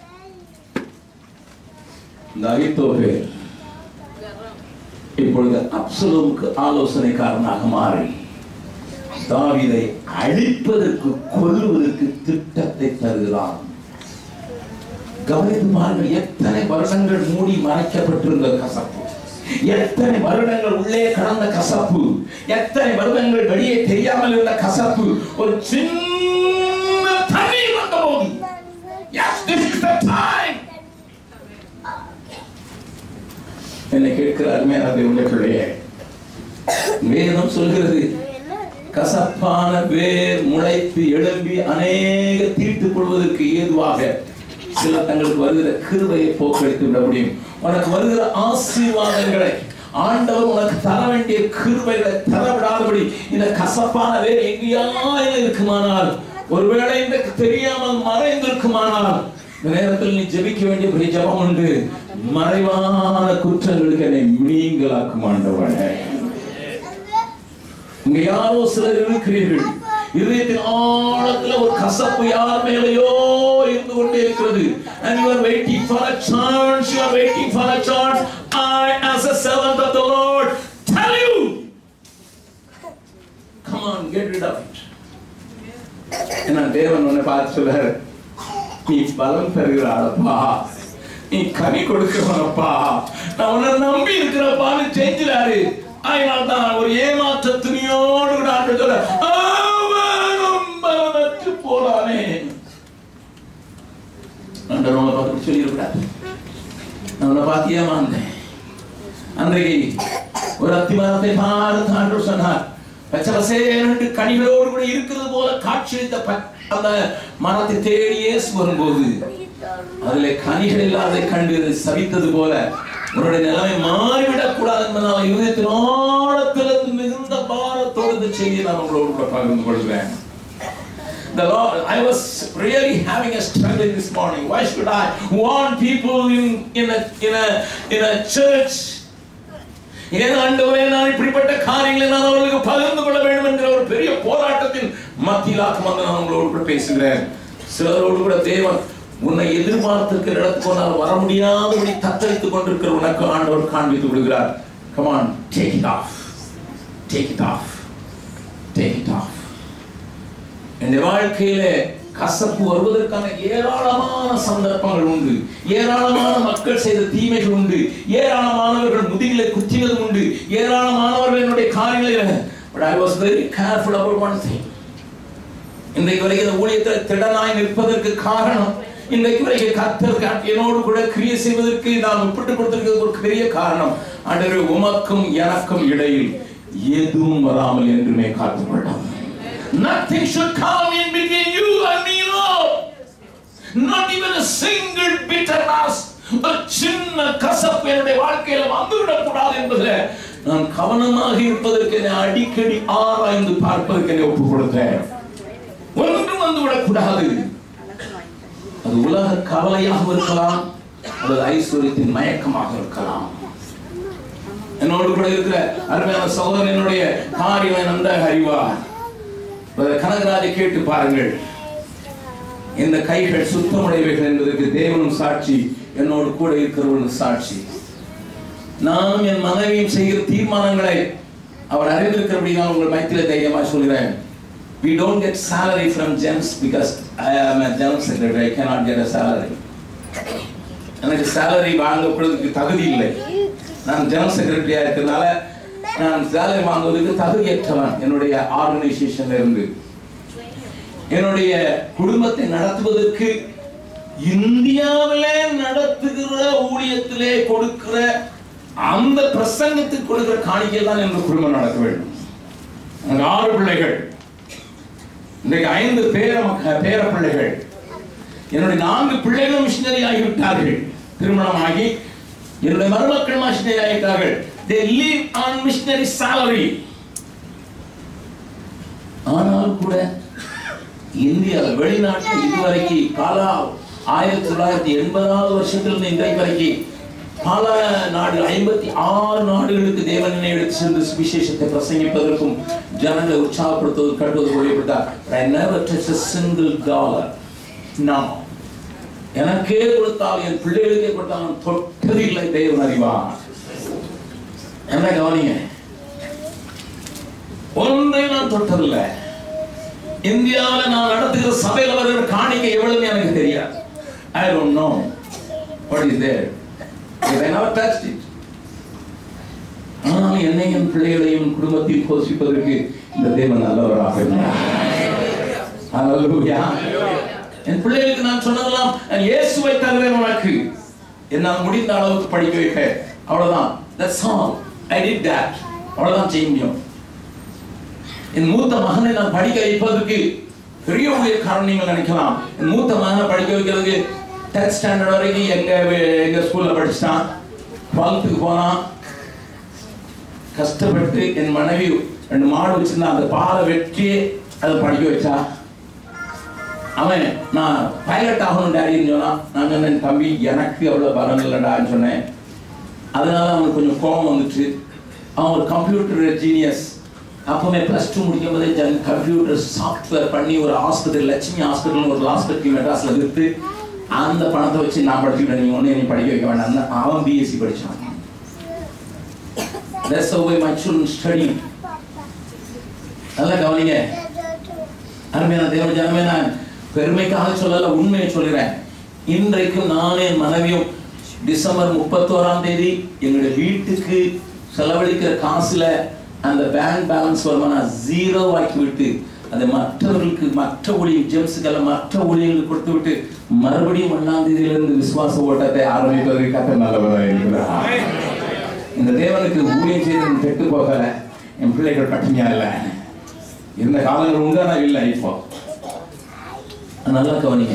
இந்த அகித்தோபேல் இப்பொழுது அப்சலோமுக்கு ஆலோசனைக்காரனாக மாறி தாவீதை அழிப்பதற்கு கொல்லுவதற்கு திட்டத்தை தருகிறான் கவனித்து பாருங்கள் எத்தனை வருடங்கள் மூடி மறைக்கப்பட்டிருந்த கசப்பு எத்தனை வருடங்கள் உள்ளே கடந்த கசப்பு எத்தனை வருடங்கள் வெளியே தெரியாமல் இருந்த கசப்பு ஒரு சின்ன தண்ணீர் வந்தபோது Yes, this is the time. என்னை கேட்கிற அருமையான தேவனுடைய பிள்ளையே வேதம் சொல்கிறது கசப்பான வேர் முளைத்து எழும்பி அநேக தீர்த்துக் கொள்வதற்கு ஏதுவாக சில தங்களுக்கு வருகிற கிருபையை போக்கெடுத்து விட முடியும் உனக்கு வருகிற ஆசீர்வாதங்களை ஆண்டவர் உனக்கு தர வேண்டிய கிருபைகளை தர விடாதபடி இந்த கசப்பான வேர் எங்கேயாவது இருக்குமானால் ஒருவேளை இந்த தெரியாமல் மறைந்திருக்குமானால் இந்த நேரத்தில் நீ ஜெபிக்க வேண்டிய பெரிய ஜெபம் உண்டு மறைவான குற்றங்களுக்கு என்னை நீங்களாக்கும் ஆண்டவனே இங்க யாரோ சிலர் இருக்கிறீர்கள் இதயத்தின் ஆழத்துல ஒரு கசப்பு யார் மேலேயோ இருந்து கொண்டே இருக்கிறது and you are waiting for a chance you are waiting for a chance I as a servant of the Lord tell you come on get rid of it என்ன தேவன் உன்னை பார்த்து சொல்றாரு நீ பலம் பெறுகிறாளப்பா நீ கனி கொடுக்கிறவனப்பா நான் உன்னை நம்பி இருக்கிறப்பான்னு செஞ்சிடாரு அதனால தான் ஒரு ஏமாற்ற துணியோடு கூட ஆண்டு சொல்ல அவனும் பலனற்று போறானே ஆண்டவர் உங்களை பார்த்து சொல்லியிருக்கிறார் நான் உன்னை பார்த்து ஏமாந்தேன் அன்றைக்கு ஒரு அத்திமரத்தை பார்த்து ஆண்டவர் சொன்னார் பச்சை பசேன்னு கனிகளோடு கூட இருக்கிறது போல காட்சியளித்த ப- அந்த மரத்தை தேடி இயேசு வரும்போது அதிலே கனிகள் இல்லாத கண்டு சபித்தது போல உன்னுடைய நிலைமை மாறிவிடக் கூடாது என்பதனால் இருதயத்தின் ஆழத்திலிருந்து மிகுந்த பாரத்தோடு இந்த செய்தியை நான் உங்களோடு கூட பகிர்ந்து கொள்கிறேன் The Lord, I was really having a struggle this morning. Why should I warn people in, in, a, in, a, in a church ஏன் ஆண்டவரே நான் இப்படிப்பட்ட காரியங்களை நான் அவர்களுக்கு பகிர்ந்து கொள்ள வேண்டும் என்கிற ஒரு பெரிய போராட்டத்தின் மத்தியிலாக்கும் வந்து நான் உங்களோடு கூட பேசுகிறேன் சிலரோடு கூட தேவன் உன்னை எதிர்பார்த்திருக்கிற இடத்துக்கு உன்னால் வர முடியாதபடி தத்தளித்துக் கொண்டிருக்கிற உனக்கு ஆண்டவர் காண்பித்து விடுகிறார் come on take it off take it off take it off என் வாழ்க்கையிலே கசப்பு வருவதற்கான ஏராளமான சந்தர்ப்பங்கள் உண்டு ஏராளமான மக்கள் செய்த தீமைகள் உண்டு ஏராளமானவர்கள் முதுகிலே குத்தினது உண்டு ஏராளமானவர்கள் என்னுடைய காரியங்களில் but I was very careful about one thing இன்றைக்கு வரைக்கும் இந்த ஊழியத்தில் திடனாய் நிற்பதற்கு காரணம் இன்றைக்கு வரைக்கும் கர்த்தர் என்னோடு கூட கிரியை செய்வதற்கு நாம் ஒப்பிட்டு கொடுத்திருக்கிறது ஒரு பெரிய காரணம் ஆண்டவரே உமக்கும் எனக்கும் இடையில் எதுவும் வராமல் என்றுமே காத்துக்கொள்ளும் Nothing should come in between you and me, Lord. Not even a single bitterness. ஒரு சின்ன கசப்பு என்னுடைய வாழ்க்கையில வந்துவிடக் கூடாது என்பதில் நான் கவனமாக இருப்பதற்கு என்னை அடிக்கடி ஆராய்ந்து பார்ப்பதற்கு என்னை ஒப்புக் கொடுத்தேன் ஒன்றும் வந்து விடக்கூடாது அது உலக கவலையாக இருக்கலாம் அல்லது ஐஸ்வர்யத்தின் மயக்கமாக இருக்கலாம் என்னோடு கூட இருக்கிற அருமையான சகோதரன் என்னுடைய காரியம் நன்றாக அறிவார் பிரதர் கனகராஜை கேட்டு பாருங்கள் இந்த கைகள் சுத்தமுடையவைகள் என்பதற்கு தேவனும் சாட்சி என்னோடு கூட இருக்கிறவனும் சாட்சி நானும் என் மனைவியும் செய்கிற தீர்மானங்களை அவர் அறிந்திருக்கிறபடினால் உங்கள் மைத்தில தைரியமாக சொல்கிறேன் we don't get salary from gems because I am a general secretary I cannot get a salary எனக்கு salary வாங்கப்படுறதுக்கு தகுதி இல்லை நான் ஜெனரல் செக்ரட்டரியா இருக்கிறதுனால நான் salary வாங்குவதற்கு தகுதியற்றவன் என்னுடைய ஆர்கனைசேஷன்ல இருந்து என்னுடைய குடும்பத்தை நடத்துவதற்கு இந்தியாவிலே நடத்துகிற ஊழியத்திலே கொடுக்கிற அந்த பிரசங்கத்துக்கு கொடுக்கிற காணிக்கையில் தான் என்னுடைய குடும்பம் நடக்க வேண்டும் எனக்கு ஆறு பிள்ளைகள் இன்றைக்கு ஐந்து பேர மக்க- பேர பிள்ளைகள் என்னுடைய நான்கு பிள்ளைகளும் மிஷினரி ஆகிவிட்டார்கள் திருமணமாகி என்னுடைய மருமக்கள் மிஷினரி ஆகிவிட்டார்கள் they live on missionary salary ஆனால் கூட இந்தியாவில் வெளிநாட்டில் இதுவரைக்கும் காலா ஆயிரத்தி தொள்ளாயிரத்தி எண்பதாவது வருஷத்திலிருந்து இன்றைக்கு வரைக்கும் பல நாடு ஐம்பத்தி ஆறு நாடுகளுக்கு தேவனை எடுத்து சென்று சுவிசேஷத்தை பிரசங்கிப்பதற்கும் ஜனங்களை உற்சாகப்படுத்துவது கட்டுவது போய்விட்டார் I never touched a single dollar now எனக்கே கொடுத்தால் என் பிள்ளைகளுக்கே கொடுத்தால் நான் தொட்டதில்லை தேவன் அறிவார் என்ன கவனிங்க ஒன்றை நான் தொட்டதில்லை இந்தியாவில் நான் நடத்துகிற சபையில் வருகிற காணிக்கை எவ்வளவு எனக்கு தெரியாது I don't know what is there I never touched it. ஆனால் என்னையும் என் பிள்ளைகளையும் குடும்பத்தையும் போஷிப்பதற்கு இந்த தேவன் நல்லவராக இருந்தார் Hallelujah. என் பிள்ளைகளுக்கு நான் சொன்னதெல்லாம் நான் இயேசுவை தருவேன் உனக்கு என்னால் முடிந்த அளவுக்கு படிக்க வைப்பேன் அவ்வளவுதான் that's all I did that அவ்வளவுதான் செய்ய முடியும் என் மூத்த மகனை நான் படிக்க வைப்பதற்கு பெரிய ஊழியக்காரன் நீங்கள் நினைக்கலாம் என் மூத்த மகனை படிக்க வைக்கிறதுக்கு டென்த் ஸ்டாண்டர்ட் வரைக்கும் எங்க எங்க ஸ்கூல்ல படிச்சிட்டான் டுவெல்த்துக்கு போனான் கஷ்டப்பட்டு என் மனைவி ரெண்டு மாடு வச்சிருந்தா அந்த பாலை வெட்டி அதை படிக்க வச்சா அவன் நான் பைலட் ஆகணும் டேடின்னு சொன்னான் நான் சொன்னேன் தம்பி எனக்கு அவ்வளோ பலம் இல்லைடான்னு சொன்னேன் அதனால அவனுக்கு கொஞ்சம் கோபம் வந்துச்சு அவன் ஒரு கம்ப்யூட்டர் ஜீனியஸ் அப்பவே ப்ளஸ் டூ முடிக்கும் போதே ஜன் கம்ப்யூட்டர் சாஃப்ட்வேர் பண்ணி ஒரு ஹாஸ்பிட்டல் லட்சுமி ஹாஸ்பிட்டல் ஒரு ஹாஸ்பிட்டல் மெட்ராஸில் விற்று அந்த பணத்தை வச்சு நான் படிச்சுக்கிட்டேன் நீங்கள் ஒன்று என்னை படிக்க வைக்க வேண்டாம் அவன் பிஎஸ்சி படிச்சான் That's the way my children study. நல்லா கவனிங்க அருமையான தேவ ஜனமே நான் பெருமைக்காக சொல்லல உண்மையை சொல்கிறேன் இன்றைக்கும் நானே என் மனைவியும் டிசம்பர் முப்பத்தோராம் தேதி எங்களுடைய வீட்டுக்கு செலவழிக்கிற காசுல அந்த பேங்க் பேலன்ஸ் வருமானா ஜீரோ ஆக்கி விட்டு அதை மற்றவர்களுக்கு மற்ற ஊழியர் ஜெம்ஸுக்கெல்லாம் மற்ற ஊழியர்களுக்கு கொடுத்து விட்டு மறுபடியும் ஒன்னாம் தேதியிலிருந்து விசுவாச ஓட்டத்தை ஆரம்பிப்பதற்கு கத்த நல்லவராக இருக்கிறார் இந்த தேவனுக்கு ஊழியம் செய்து கெட்டு போகல என் பிள்ளைகள் பட்டினியா இல்லை இருந்த காலங்கள் உண்டு ஆனா இல்லை இப்போ நல்லா கவனிங்க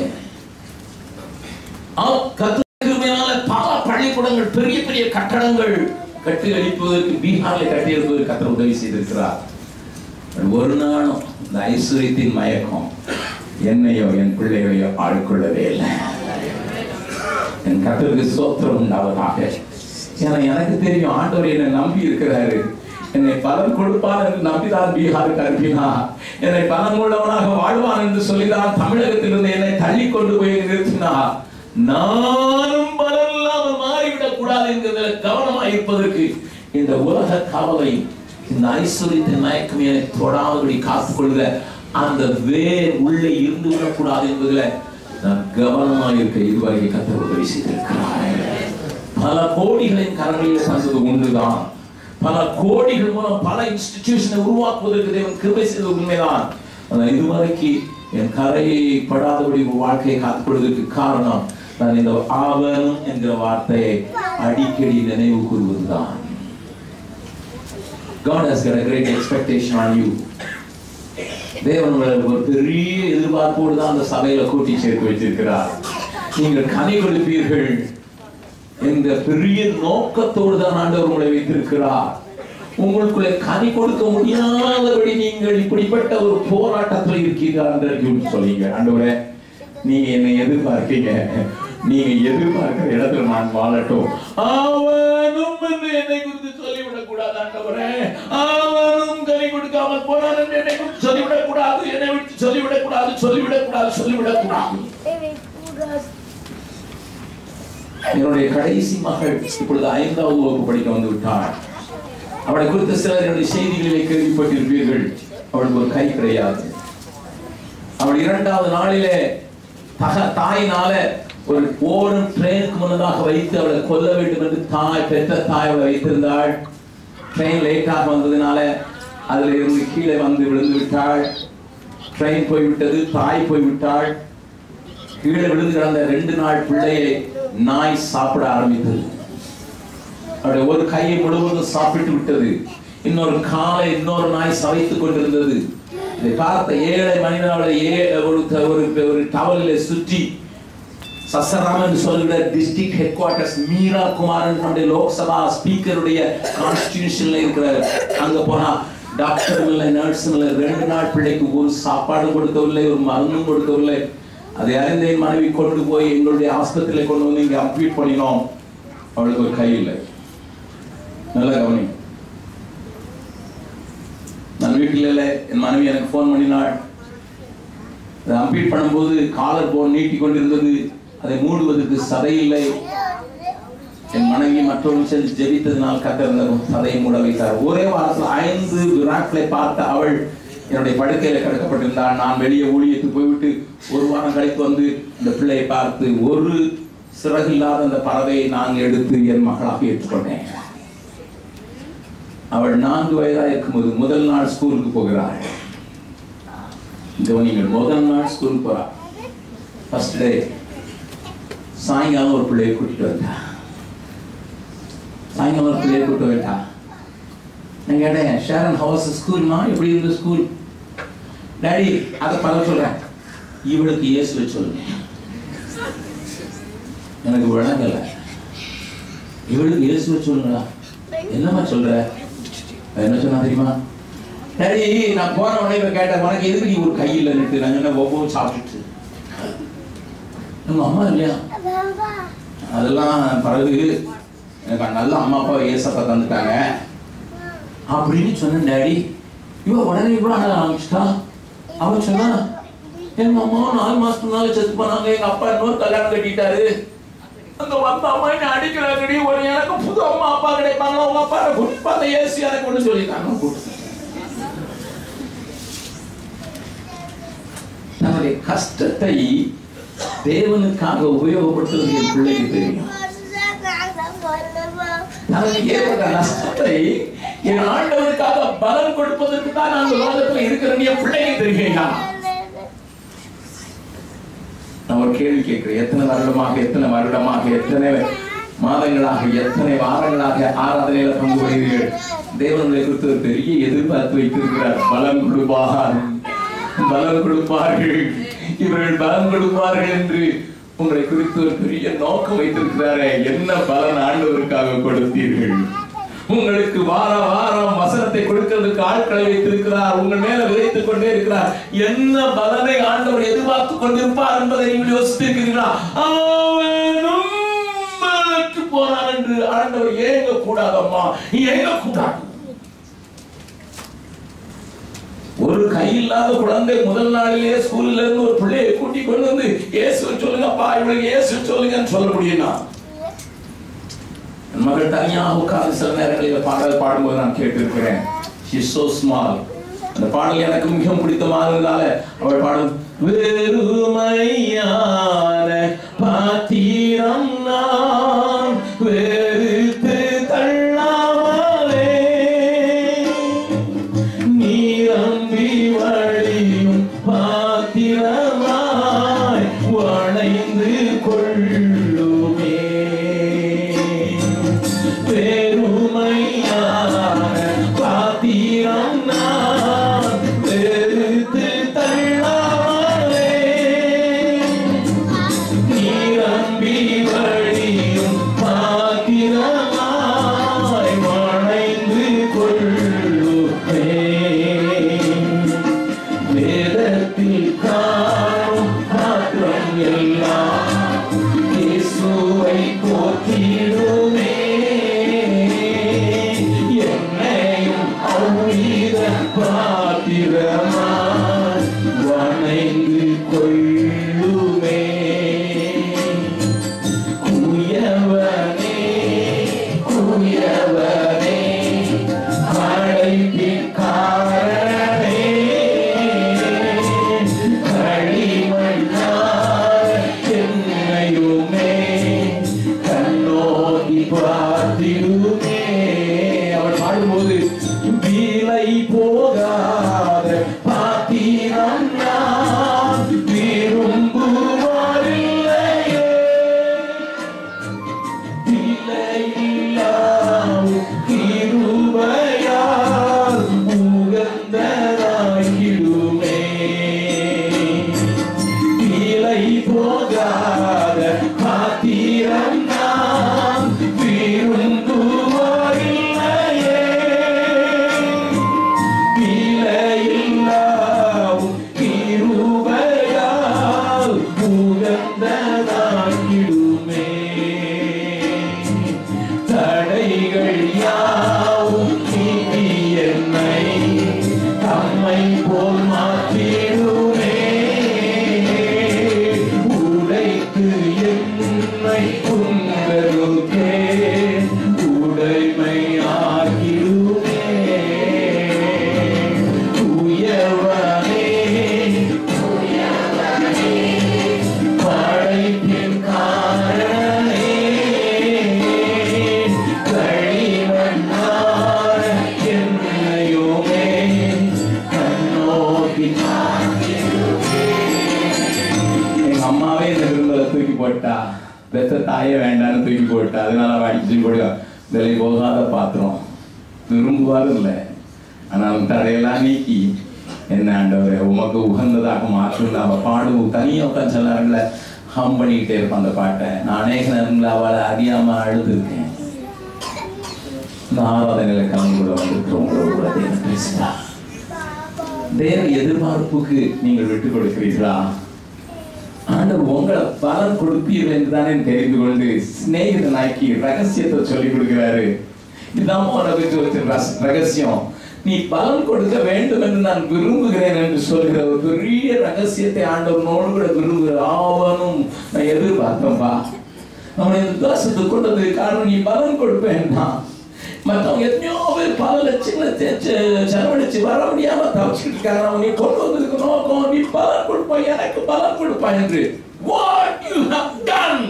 கத்திரமையால பல பள்ளிக்கூடங்கள் பெரிய பெரிய கட்டடங்கள் கட்டி அளிப்பதற்கு பீகாரில் கட்டி எழுப்பதற்கு கத்திர உதவி செய்திருக்கிறார் ஒரு நாளும் இந்த ஐஸ்வர்யத்தின் மயக்கம் என்னையோ என் பிள்ளைகளையோ ஆட்கொள்ளவே இல்லை என் கத்தருக்கு சோத்திரம் உண்டாவதாக ஏன்னா எனக்கு தெரியும் ஆண்டவர் என்னை நம்பி இருக்கிறாரு என்னை பலன் கொடுப்பார் என்று நம்பிதான் பீகாருக்கு அனுப்பினார் என்னை பலன் உள்ளவனாக வாழ்வான் என்று சொல்லிதான் தமிழகத்திலிருந்து என்னை தள்ளி கொண்டு போய் நிறுத்தினார் நானும் பலன் இல்லாமல் மாறிவிடக் கூடாது என்கிறதுல கவனமாக இருப்பதற்கு இந்த உலக கவலை இந்த ஐஸ்வர்யத்தின் மயக்கம் என்னை தொடாதபடி காத்துக்கொள்கிற அந்த வேர் உள்ளே இருந்து விடக்கூடாது என்பதுல நான் கவனமாக இருக்க இதுவரை கத்த உதவி செய்திருக்கிறார் பல கோடிகளின் கரங்களில் தந்தது உண்டுதான் பல கோடிகள் மூலம் பல இன்ஸ்டிடியூஷனை உருவாக்குவதற்கு தேவன் கிருபை செய்தது உண்மைதான் ஆனால் இதுவரைக்கு என் கரையை படாதபடி ஒரு வாழ்க்கையை காத்துக்கொள்வதற்கு காரணம் நான் இந்த ஆவணம் என்கிற வார்த்தையை அடிக்கடி நினைவு கூறுவதுதான் God has got a great expectation on you. தேவன் உங்களை ஒரு பெரிய எதிர்பார்ப்போடு தான் அந்த சபையில கூட்டி சேர்த்து வச்சிருக்கிறார் நீங்கள் கனி கொடுப்பீர்கள் என்ற பெரிய நோக்கத்தோடு தான் ஆண்டவர் உங்களை வைத்திருக்கிறார் உங்களுக்குள்ளே கனி கொடுக்க முடியாதபடி நீங்கள் இப்படிப்பட்ட ஒரு போராட்டத்தில் இருக்கீர்கள் என்று சொல்லிங்க ஆண்டவரே நீங்க என்னை எதிர்பார்க்கீங்க நீங்க எதிர்பார்க்கிற இடத்துல நான் வாழட்டும் அவனும் என்று என்னை குறித்து சொல்லிவிடக் கூடாது ஆண்டவரே அவனும் கனி கொடுக்காமல் போனான் என்று என்னை குறித்து சொல்லிவிடக் கூடாது என்னை விட்டு சொல்லிவிடக் கூடாது சொல்லிவிடக் கூடாது சொல்லிவிடக் கூடாது என்னுடைய கடைசி மகள் இப்பொழுது ஐந்தாவது வகுப்பு படிக்க வந்து விட்டாள் அவளை குறித்த சிலர் என்னுடைய செய்திகளிலே கேள்விப்பட்டிருப்பீர்கள் அவளுக்கு ஒரு கை கிடையாது அவள் இரண்டாவது நாளிலே தக தாயினால ஒரு ஓடும் ட்ரெயினுக்கு முன்னதாக வைத்து அவளை கொல்ல வேண்டும் என்று தாய் பெற்ற தாய் அவளை வைத்திருந்தாள் ட்ரெயின் லேட்டாக வந்ததுனால அதுல இருந்து கீழே வந்து விழுந்து விட்டாள் ட்ரெயின் போய்விட்டது தாய் போய்விட்டாள் கீழே விழுந்து கிடந்த ரெண்டு நாள் பிள்ளையை நாய் சாப்பிட ஆரம்பித்தது அவருடைய ஒரு கையை முழுவதும் சாப்பிட்டு விட்டது இன்னொரு காலை இன்னொரு நாய் சவைத்துக் கொண்டிருந்தது இதை பார்த்த ஏழை மனிதன் அவளை ஏ ஒரு ஒரு ஒரு டவலில் சுற்றி சசராம் என்று சொல்கிற district headquarters Meira Kumaran நம்முடைய லோக்சபா ஸ்பீக்கருடைய கான்ஸ்டிடியூஷன்ல இருக்கிற அங்க போனா டாக்டர் இல்லை நர்ஸ் இல்லை ரெண்டு நாள் பிள்ளைக்கு ஒரு சாப்பாடு கொடுக்கவில்லை ஒரு மருந்தும் கொடுக்கவில்லை அதை அறிந்த என் மனைவி கொண்டு போய் எங்களுடைய ஆஸ்பத்திரியில் கொண்டு வந்து இங்கே அப்டீட் பண்ணினோம் அவளுக்கு ஒரு கை இல்லை நல்ல கவனி நான் வீட்டில் இல்லை என் மனைவி எனக்கு ஃபோன் பண்ணினாள் அதை அம்பீட் பண்ணும்போது காலர் போன் நீட்டி கொண்டிருந்தது அதை மூடுவதற்கு சதை இல்லை என் மனைவி மற்றவர்கள் சேர்ந்து ஜெபித்ததினால் கத்தர் அந்த சதையை மூட வைத்தார் ஒரே வாரத்தில் ஐந்து விராட்களை பார்த்த அவள் என்னுடைய படுக்கையில கிடக்கப்பட்டிருந்தாள் நான் வெளியே ஊழியத்துக்கு போய்விட்டு ஒரு வாரம் கழித்து வந்து இந்த பிள்ளையை பார்த்து ஒரு சிறகில்லாத அந்த பறவையை நான் எடுத்து என் மகளாக ஏற்றுக்கொண்டேன் அவள் நான்கு வயதாக இருக்கும்போது முதல் நாள் ஸ்கூலுக்கு போகிறாள் கவனிங்கள் முதல் நாள் ஸ்கூலுக்கு போறா ஃபர்ஸ்ட் டே சாயங்காலம் ஒரு பிள்ளையை கூட்டிட்டு வந்தா சாயங்காலம் ஒரு பிள்ளையை கூட்டு வந்துட்டா நான் கேட்டேன் ஷேரன் ஹவுஸ் ஸ்கூல்மா எப்படி இருந்த ஸ்கூல் டாடி அதை பல சொல்றேன் இவளுக்கு இயேசுவை சொல்லுங்க எனக்கு விளங்கல இவளுக்கு இயேசுவை சொல்லுங்களா என்னம்மா சொல்ற அவ என்ன சொன்னா தெரியுமா டாடி நான் போன உடனே இவ கேட்டேன் உனக்கு எதுக்கு நீ ஒரு கை இல்லைன்னுட்டு நான் சொன்னேன் ஒவ்வொரு சாப்பிட்டுட்டு உங்க அம்மா இல்லையா அதெல்லாம் பிறகு எனக்கு நல்ல அம்மா அப்பா ஏசப்பா தந்துட்டாங்க அப்படின்னு சொன்ன டாடி இவ உடனே இவ்வளோ அழ ஆரம்பிச்சிட்டா அவன் சொன்னா எங்க அம்மா நாலு மாசத்துக்கு முன்னால செத்து போனாங்க எங்க அப்பா இன்னொரு கல்யாணம் கட்டிட்டாரு அங்க வந்த அம்மா என்ன அடிக்கிறாங்கடி ஒரு எனக்கு புது அம்மா அப்பா கிடைப்பாங்க உங்க அப்பா கூட்டு அந்த ஏசி அதை கொண்டு சொல்லிட்டாங்க கூட்டு நம்முடைய கஷ்டத்தை தேவனுக்காக உபயோகப்படுத்துவது என் பிள்ளைக்கு தெரியும் நமக்கு ஏற்பட்ட நஷ்டத்தை என் ஆண்டவருக்காக பலன் கொடுப்பதற்கு தான் நான் இந்த உலகத்துல இருக்கிறேன் என் பிள்ளைக்கு தெரியுங்க நான் ஒரு கேள்வி கேட்கிறேன் எத்தனை வருடமாக எத்தனை வருடமாக எத்தனை மாதங்களாக எத்தனை வாரங்களாக ஆராதனையில பங்கு வருகிறீர்கள் தேவனுடைய குறித்து ஒரு பெரிய எதிர்பார்ப்பு வைத்திருக்கிறார் பலம் கொடுப்பார் பலம் கொடுப்பார்கள் இவர்கள் பலம் கொடுப்பார்கள் என்று உங்களை குறித்து ஒரு பெரிய நோக்கம் வைத்திருக்கிறாரே என்ன பலன் ஆண்டவருக்காக கொடுத்தீர்கள் உங்களுக்கு வார வாரம் வசனத்தை கொடுக்கிறதுக்கு ஆட்களை வைத்திருக்கிறார் உங்கள் மேல விதைத்துக் கொண்டே இருக்கிறார் என்ன பலனை ஆண்டவர் எதிர்பார்த்து கொண்டிருப்பார் என்பதை நீங்கள் யோசித்திருக்கிறீர்களா அவனும் பலனுக்கு போனான் என்று ஆண்டவர் ஏங்க கூடாதம்மா ஏங்க கூடாது ஒரு கை இல்லாத குழந்தை முதல் நாளிலே ஸ்கூல்ல இருந்து ஒரு பிள்ளையை கூட்டி கொண்டு வந்து இயேசு சொல்லுங்கப்பா இவளுக்கு இயேசு சொல்லுங்கன்னு சொல்ல முடியுமா என் மகள் தனியாக உட்கார்ந்து சில நேரங்களில் பாடல் பாடும்போது நான் கேட்டிருக்கிறேன் she is so small அந்த பாடல் எனக்கு மிகவும் பிடித்தமானதால அவள் பாடும் வெறுமையான பாத்திரம் நான் வெறுத்து தள்ளாமலே நீரம்பி வழியும் பாத்திரமாய் வளைந்து கொள்ளுமே பெருமையான பாத்திரம் நான் வெறுத்து தள்ளாமலே நீரம்பி வழியும் பாத்திரமாய் வளைந்து கொள்ளுமே வேதத்தில் காணும் மாற்றம் எல்லாம் இயேசுவை போற்றிடுமே என்னையும் அவ்வித பாத்திரமாய் வணைந்து கொள்ளுமே குயவனே குயவனே அழைப்பின் காரணமே களிமண்ணால் என்னையுமே கண்ணோக்கி பார்த்திடுமே அவள் பாடும்போது வீலை போகாத பாத்திரம் நான் விரும்புவாரில்லையே விலையில்லாவும் கிருபையால் உகந்ததாகிடுமே. விலை போகாத பாத்திரம் நான் விரும்புவாரில்லையே. என்னை உங்களுக்கே உடைமையாகிடுமே உயர்வனே படைப்பின் காரணமே களிமண்ணான என்னையுமே கண்ணோக்கி எங்க அம்மாவே இந்த விரும்பல தூக்கி போட்டா பெத்த தாயே வேண்டாம்னு தூக்கி போட்டா அதனால அவ அடிச்சு போடுவா விலை போகாத பாத்திரம் விரும்புவார் இல்லை ஆனால் தடையெல்லாம் நீக்கி என்ன ஆண்டவரே உமக்கு உகந்ததாக மாற்றும் அவ பாடுவோம் தனியாக உட்காந்து சில நேரங்களில் ஹம் பண்ணிக்கிட்டே இருப்பான் அந்த பாட்டை நான் அநேக நேரங்களில் அவளை அறியாம அழுதுருக்கேன் இந்த ஆராதனையில கலந்து கூட வந்திருக்கிறோம் உங்களோட கூட தேவன் பேசுகிறா தேவ எதிர்பார்ப்புக்கு நீங்கள் விட்டுக் கொடுக்கிறீர்களா ஆண்டவர் உங்களை பலன் கொடுப்பீர்கள் என்றுதானே தெரிந்து கொண்டு சிநேகிதனாக்கி ரகசியத்தை சொல்லி கொடுக்கிறாரு இதுதான் உனக்கு ஒரு ரஸ்- ரகசியம் நீ பலன் கொடுக்க வேண்டும் என்று நான் விரும்புகிறேன் என்று சொல்கிற ஒரு பெரிய ரகசியத்தை ஆண்டவனோடு கூட விரும்புகிற ஆவனும் நான் எதிர்பார்த்தேன்பா அவனை விசுவாசத்துக்கு கொண்டது காரணம் நீ பலன் கொடுப்பேன்னா மற்றவங்க எத்தனையோ பேர் பல லட்சங்களை செ- செ- செலவழிச்சு வர முடியாம தவிச்சிட்டு இருக்காங்க அவன் நீ கொண்டு வந்ததுக்கு நோக்கம் நீ பலன் கொடுப்பாய் எனக்கு பலன் கொடுப்பாய் என்று what you have done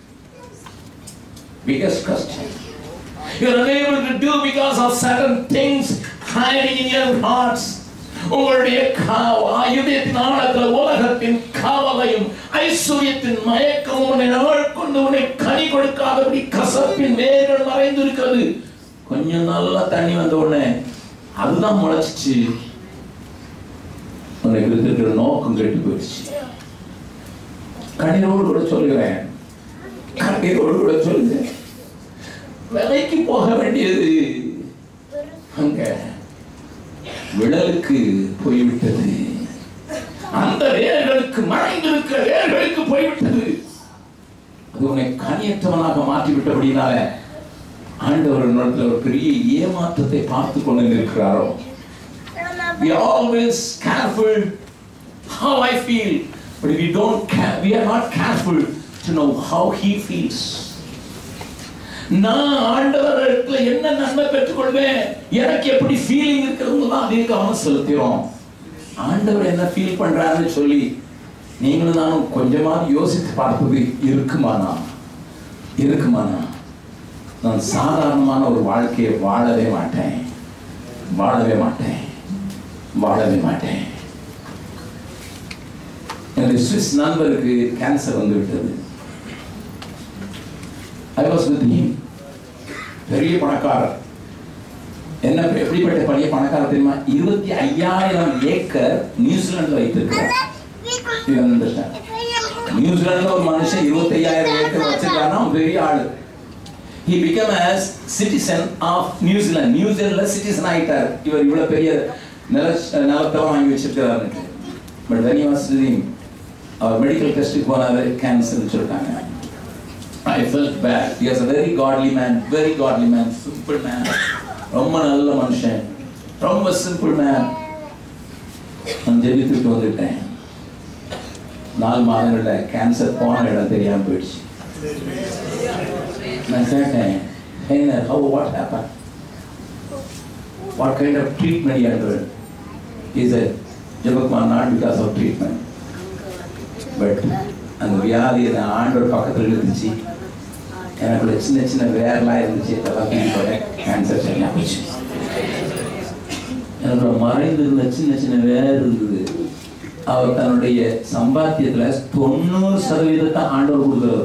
biggest question you are unable to do because of certain things hiding in your hearts உங்களுடைய கா- ஆயுதத்தின் ஆழத்தில் உலகத்தின் காவலையும் ஐஸ்வர்யத்தின் மயக்கமும் உன்னை ஆட்கொண்டு உன்னை கனி கொடுக்காதபடி கசப்பின் வேர்கள் மறைந்து இருக்கிறது கொஞ்சம் நல்லா தண்ணி வந்த உடனே அதுதான் முளைச்சிச்சு உன்னை இருக்கிற நோக்கம் கெட்டு போயிடுச்சு கண்ணீரோடு கூட சொல்கிறேன் கண்ணீரோடு கூட சொல்லுங்க விலைக்கு போக வேண்டியது அங்க விழலுக்கு போய்விட்டது அந்த வேர்களுக்கு மறைந்திருக்கிற வேர்களுக்கு போய்விட்டது அது உன்னை கனியற்றவனாக மாற்றி விட்டபடினால ஆண்டவர் இடத்துல ஒரு பெரிய ஏமாற்றத்தை பார்த்து கொண்டு இருக்கிறாரோ we are always careful how I feel, but we don't care, we are not careful to know how he feels. நான் ஆண்டவரிடத்துல என்ன நன்மை பெற்றுக்கொள்வேன் எனக்கு எப்படி ஃபீலிங் இருக்கிறது தான் அதே கவனம் செலுத்துறோம் ஆண்டவர் என்ன ஃபீல் பண்றாருன்னு சொல்லி நீங்களும் நானும் கொஞ்சமாவது யோசித்து பார்ப்பது இருக்குமானா இருக்குமானா நான் சாதாரணமான ஒரு வாழ்க்கையை வாழவே மாட்டேன் வாழவே மாட்டேன் வாழவே மாட்டேன் என்னுடைய சுவிஸ் நண்பருக்கு கேன்சர் வந்து விட்டது ஐ வாஸ் வித் ஹிம் பெரிய பணக்காரர் என்ன எப்படிப்பட்ட பெரிய பணக்காரர் தெரியுமா இருபத்தி ஐயாயிரம் ஏக்கர் நியூசிலாந்துல வைத்திருக்கிறார் You understand? நியூசிலாந்துல ஒரு மனுஷன் இருபத்தி ஐயாயிரம் ஏக்கர் வச்சிருக்காருன்னா அவன் பெரிய ஆளு he became as citizen of New Zealand நியூசிலாந்துல சிட்டிசன் ஆயிட்டார் இவர் இவ்வளவு பெரிய நில நிலத்தை வாங்கி வச்சிருக்கிறாரு but when he was living அவர் மெடிக்கல் டெஸ்ட்டுக்கு போனாரு கேன்சர்னு சொல்லிட்டாங்க I felt bad. He was a very godly man, very godly man, simple man. ரொம்ப நல்ல மனுஷன் ரொம்ப சிம்பிள் மேன் நான் ஜெபித்துட்டு வந்துட்டேன் நாலு மாதங்கள்ல கேன்சர் போன இடம் தெரியாம போயிடுச்சு நான் கேட்டேன் என்ன how what happen what kind of treatment you is a Jebakumar not because of treatment but அந்த வியாதி நான் ஆண்டோர் பக்கத்தில் இருந்துச்சு எனக்குள்ள சின்ன சின்ன வேர்லாம் இருந்துச்சு அதெல்லாம் தூக்கி கேன்சர் சரியாக போச்சு என்னோட மறைந்து இருந்த சின்ன சின்ன வேர் இருந்தது அவர் தன்னுடைய சம்பாத்தியத்துல தொண்ணூறு சதவீதத்தை ஆண்டவர் கொடுக்குறவர்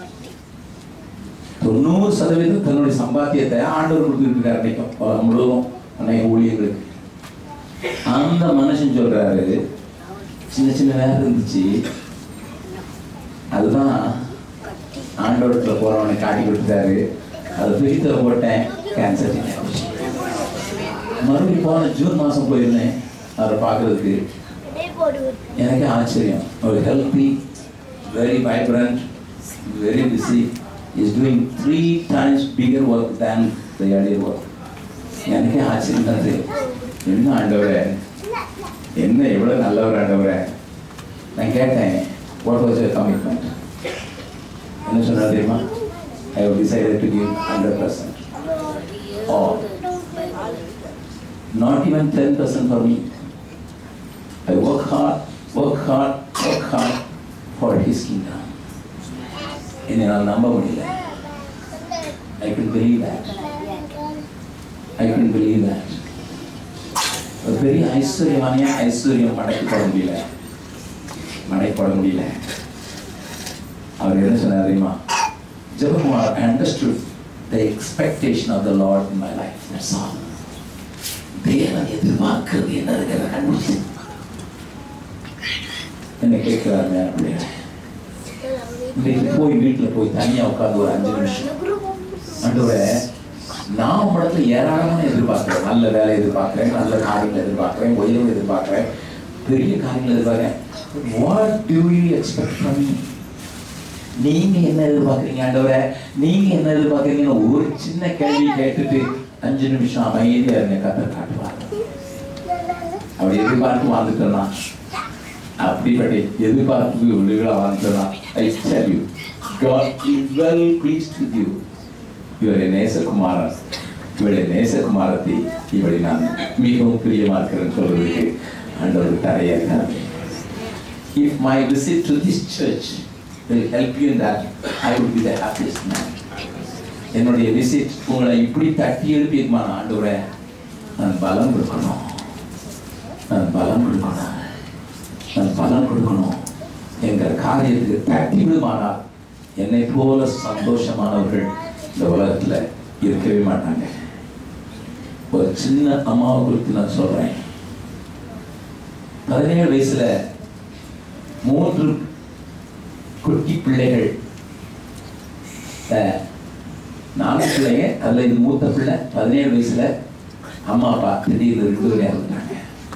தொண்ணூறு சதவீதம் தன்னுடைய சம்பாத்தியத்தை ஆண்டவர் கொடுத்துட்டு இருக்காரு அன்னைக்கும் உலகம் முழுவதும் அன்னைக்கு ஊழியர்களுக்கு அந்த மனுஷன் சொல்றாரு சின்ன சின்ன வேலை இருந்துச்சு அதுதான் ஆண்டோரத்துல போறவனை காட்டி கொடுத்தாரு அதை பிரித்த போட்டேன் கேன்சர் ஆயிடுச்சு மறுபடியும் போன ஜூன் மாசம் போயிருந்தேன் அவரை பார்க்கறதுக்கு எனக்கே ஆச்சரியம் ஒரு healthy very vibrant very busy is doing three times bigger work than the earlier work எனக்கே ஆச்சரியம் தான் என்ன ஆண்டவரே என்ன எவ்வளவு நல்லவர் ஆண்டவரே நான் கேட்டேன் வாட் வாஸ் யர் கமிட்மெண்ட் என்ன சொன்னார் தெரியுமா I have decided to give hundred percent all not even ten percent for me I work hard work hard work hard for his kingdom என்னால் நம்ப முடியல ஐ can believe that I can believe that ஒரு பெரிய ஐஸ்வர்யவானியா ஐஸ்வர்யம் மடைக்கப்பட முடியல மடைப்பட முடியல அவர் என்ன சொன்னார் தெரியுமா Jebakumar I understood the expectation of the Lord in my life that's all தேவன் எதிர்பார்க்கிறது என்னதுங்கிறத கண்டுபிடிச்சு என்ன கேட்கிறாருங்க அப்படின்னு இன்னைக்கு போய் வீட்டில் போய் தனியா உட்கார்ந்து ஒரு அஞ்சு நிமிஷம் ஆண்டவரே நான் உங்களிடத்துல ஏராளமான எதிர்பார்க்கிறேன் நல்ல வேலை எதிர்பார்க்கிறேன் நல்ல காரியங்கள் எதிர்பார்க்கிறேன் உயர்வு எதிர்பார்க்கிறேன் பெரிய காரியங்கள் எதிர்பார்க்கிறேன் what do you expect from me நீங்க என்ன எதிர்பார்க்குறீங்க ஆண்டவரே நீங்க என்ன எதிர்பார்க்குறீங்கன்னு ஒரு சின்ன கேள்வி கேட்டுட்டு அஞ்சு நிமிஷம் அமைதியா இருங்க கத்தை காட்டுவார் அப்படி எதிர்பார்த்து வாழ்ந்துட்டோம்னா அப்படிப்பட்ட எதிர்பார்ப்பு விடுதலை வாழ்ந்துட்டோம்னா I tell you God is well pleased with you இவரை நேசகுமாரன் இவளை நேசகுமாரத்தை இவளை நான் மிகவும் பிரியமா இருக்கிறேன்னு சொல்றதுக்கு ஆண்டவர் தடையா இருக்காரு If my visit to this church will help you in that, I will be the happiest man. என்னுடைய விசிட் உங்களை இப்படி தட்டி எழுப்பியிருக்குமா ஆண்டவரே நான் பலம் கொடுக்கணும் நான் பலம் கொடுக்கணும் நான் பலம் கொடுக்கணும் என்கிற காரியத்துக்கு தட்டி விடுமானால் என்னை போல சந்தோஷமானவர்கள் இந்த உலகத்துல இருக்கவே மாட்டாங்க ஒரு சின்ன அம்மாவை குறித்து நான் சொல்றேன் பதினேழு வயசுல மூன்று குட்டி பிள்ளைகள் அஹ், நாலு பிள்ளைங்க அதுல இது மூத்த பிள்ளை பதினேழு வயசுல அம்மா அப்பா திடீர்னு ரெண்டு பேரும் இறந்துட்டாங்க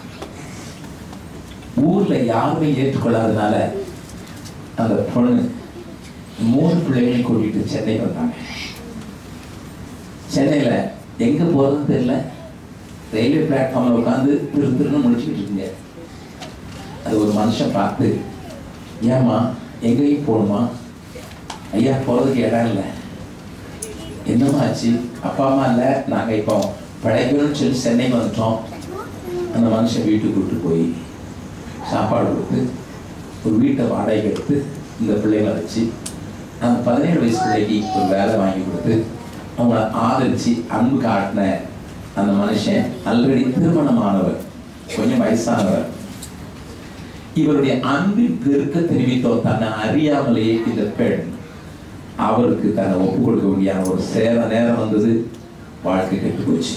ஊர்ல யாருமே ஏற்றுக்கொள்ளாதனால அந்த பொண்ணு மூணு பிள்ளைகளையும் கூட்டிட்டு சென்னை வந்தாங்க சென்னையில எங்க போறதுன்னு தெரியல ரயில்வே பிளாட்ஃபார்ம்ல உட்காந்து திரு திருன்னு முடிச்சுக்கிட்டு இருக்குங்க அது ஒரு மனுஷன் பார்த்து ஏம்மா எங்கேயும் போகணுமா ஐயா போறதுக்கு இடம் இல்லை என்னம்மா ஆச்சு அப்பா அம்மா இல்லை நாங்கள் இப்போ பழையணும்னு சொல்லி சென்னைக்கு வந்துட்டோம் அந்த மனுஷன் வீட்டுக்கு கூட்டு போய் சாப்பாடு கொடுத்து ஒரு வீட்டை வாடகைக்கு எடுத்து இந்த பிள்ளைங்களை வச்சு அந்த பதினேழு வயசு பிள்ளைக்கு ஒரு வேலை வாங்கி கொடுத்து அவங்கள ஆதரிச்சு அன்பு காட்டின அந்த மனுஷன் ஆல்ரெடி திருமணமானவர் கொஞ்சம் வயசானவர் இவருடைய அன்பின் பெருக்க தெரிவித்தோம் தன்னை அறியாமலேயே இந்த பெண் அவருக்கு தன்னை ஒப்பு கொடுக்க முடியாத ஒரு சேர நேரம் வந்தது வாழ்க்கை கெட்டு போச்சு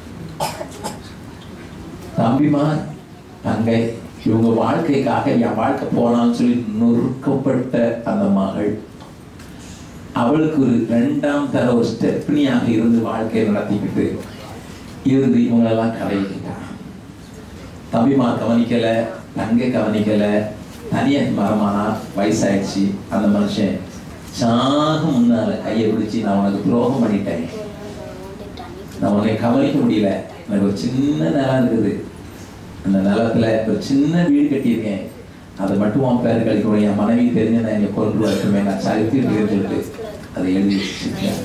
தம்பிமார் தங்கை இவங்க வாழ்க்கைக்காக என் வாழ்க்கை போனான்னு சொல்லி நொறுக்கப்பட்ட அந்த மகள் அவளுக்கு ஒரு ரெண்டாம் தர ஒரு ஸ்டெப்னியாக இருந்து வாழ்க்கையை நடத்திக்கிட்டு இருந்து இவங்களெல்லாம் கலையிட்டான் தம்பிமா கவனிக்கல தங்கை கவனிக்கல தனியா மரமானா வயசாயிடுச்சு அந்த மனுஷன் சாக முன்னால கையை பிடிச்சு நான் உனக்கு துரோகம் பண்ணிட்டேன் நான் உன்னை கவனிக்க முடியல எனக்கு ஒரு சின்ன நிலம் இருக்குது அந்த நிலத்துல ஒரு சின்ன வீடு கட்டியிருக்கேன் அதை மட்டும் உன் பேர் கழிக்கணும் என் மனைவி தெரிஞ்சு நான் என்னை கொண்டு வரட்டுமே நான் சரித்து இருக்கேன்னு சொல்லிட்டு அதை எழுதி வச்சிருக்கேன்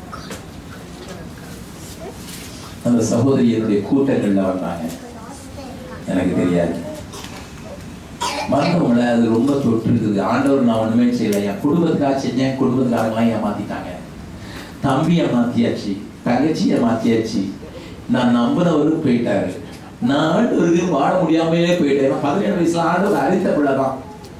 அந்த சகோதரி என்னுடைய கூட்டங்கள்ல வந்தாங்க எனக்கு தெரியாது வந்தவங்கள அது ரொம்ப தொற்று இருக்குது ஆண்டவர் நான் ஒண்ணுமே செய்யல என் குடும்பத்துக்காக செஞ்சேன் குடும்பத்துக்காரங்களாம் ஏமாத்திட்டாங்க தம்பி ஏமாத்தியாச்சு தங்கச்சி ஏமாத்தியாச்சு நான் நம்பினவரும் போயிட்டாரு நான் ஆண்டவருக்கு வாழ முடியாமலே போயிட்டேன் ஏன்னா பதினேழு வயசுல ஆண்டவர் அழித்த பிள்ளைதான்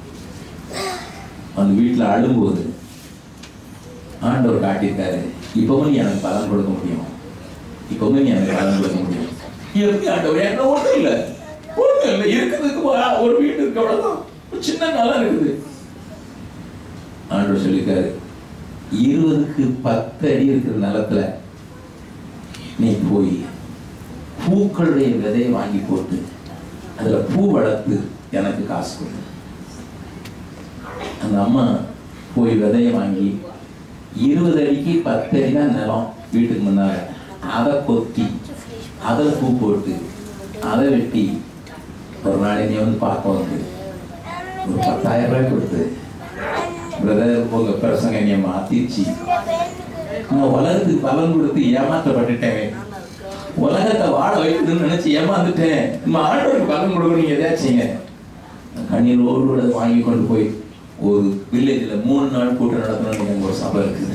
அந்த வீட்டுல அழும்போது ஆண்டவர் காட்டியிருக்காரு இப்பவும் நீ எனக்கு பலன் கொடுக்க முடியும் இப்பவும் நீ எனக்கு பலன் கொடுக்க முடியும் எப்படி ஆண்டவர் என்ன ஒண்ணும் இல்லை ஒண்ணும் இல்லை இருக்கிறதுக்கு ஒரு- ஒரு வீடு இருக்கு அவ்வளவுதான் ஒரு சின்ன நிலம் இருக்குது ஆண்டவர் சொல்லியிருக்காரு இருபதுக்கு பத்து அடி இருக்கிற நிலத்துல நீ போய் பூக்களுடைய விதையை வாங்கி போட்டு அதுல பூ வளர்த்து எனக்கு காசு கொடு அந்த அம்மா போய் விதையை வாங்கி இருபது அடிக்கு பத்து அடி தான் நிலம் வீட்டுக்கு முன்னால அதை கொத்தி அதில் பூ போட்டு அதை வெட்டி ஒரு நாள் நீ வந்து பார்க்க வந்து ஒரு பத்தாயிரம் ரூபாய் கொடுத்து பிரதர் உங்க பிரசங்க என்னை மாத்திச்சு நான் உலகத்துக்கு பலன் கொடுத்து ஏமாற்றப்பட்டுட்டேன் உலகத்தை வாழ வைக்கணும்னு நினைச்சு ஏமாந்துட்டேன் நம்ம ஆண்டவருக்கு பலன் கொடுக்கணும் எதாச்சுங்க கண்ணீரோடு வாங்கி கொண்டு போய் ஒரு வில்லேஜில் மூணு நாள் கூட்டம் நடத்தணும்னு எங்க ஒரு சபை இருக்குது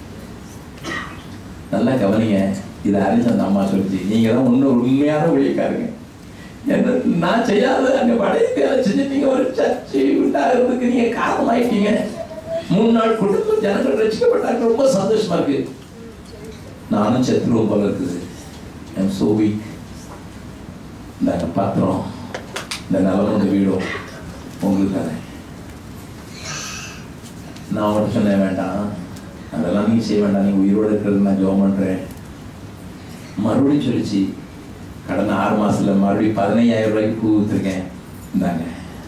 நல்லா கவனிங்க இதை அறிஞ்ச அந்த அம்மா சொல்லிச்சு நீங்க தான் ஒன்றும் உண்மையான ஊழியக்காரங்க என்ன நான் செய்யாத அங்க படைக்கு வேலை செஞ்சு நீங்க ஒரு சர்ச்சை உண்டாகிறதுக்கு நீங்க காரணமாயிட்டீங்க மூணு நாள் குடும்பம் ஜனங்கள் ரசிக்கப்பட்டாங்க ரொம்ப சந்தோஷமா இருக்கு நானும் செத்துருவோம் போல இருக்குது என் சோ வீக் இந்த பாத்திரம் இந்த நிலம் இந்த வீடும் உங்களுக்கு தரேன் நான் மட்டும் சொன்னேன் வேண்டாம் அதெல்லாம் நீங்க செய்ய வேண்டாம் நீங்க உயிரோட இருக்கிறது நான் ஜெபம் பண்றேன் மறுபடியும் சொல்லிச்சு கடந்த ஆறு மாசத்துல மறுபடியும் பதினையாயிரம் ரூபாய்க்கு பூ வித்துருக்கேன் இந்தாங்க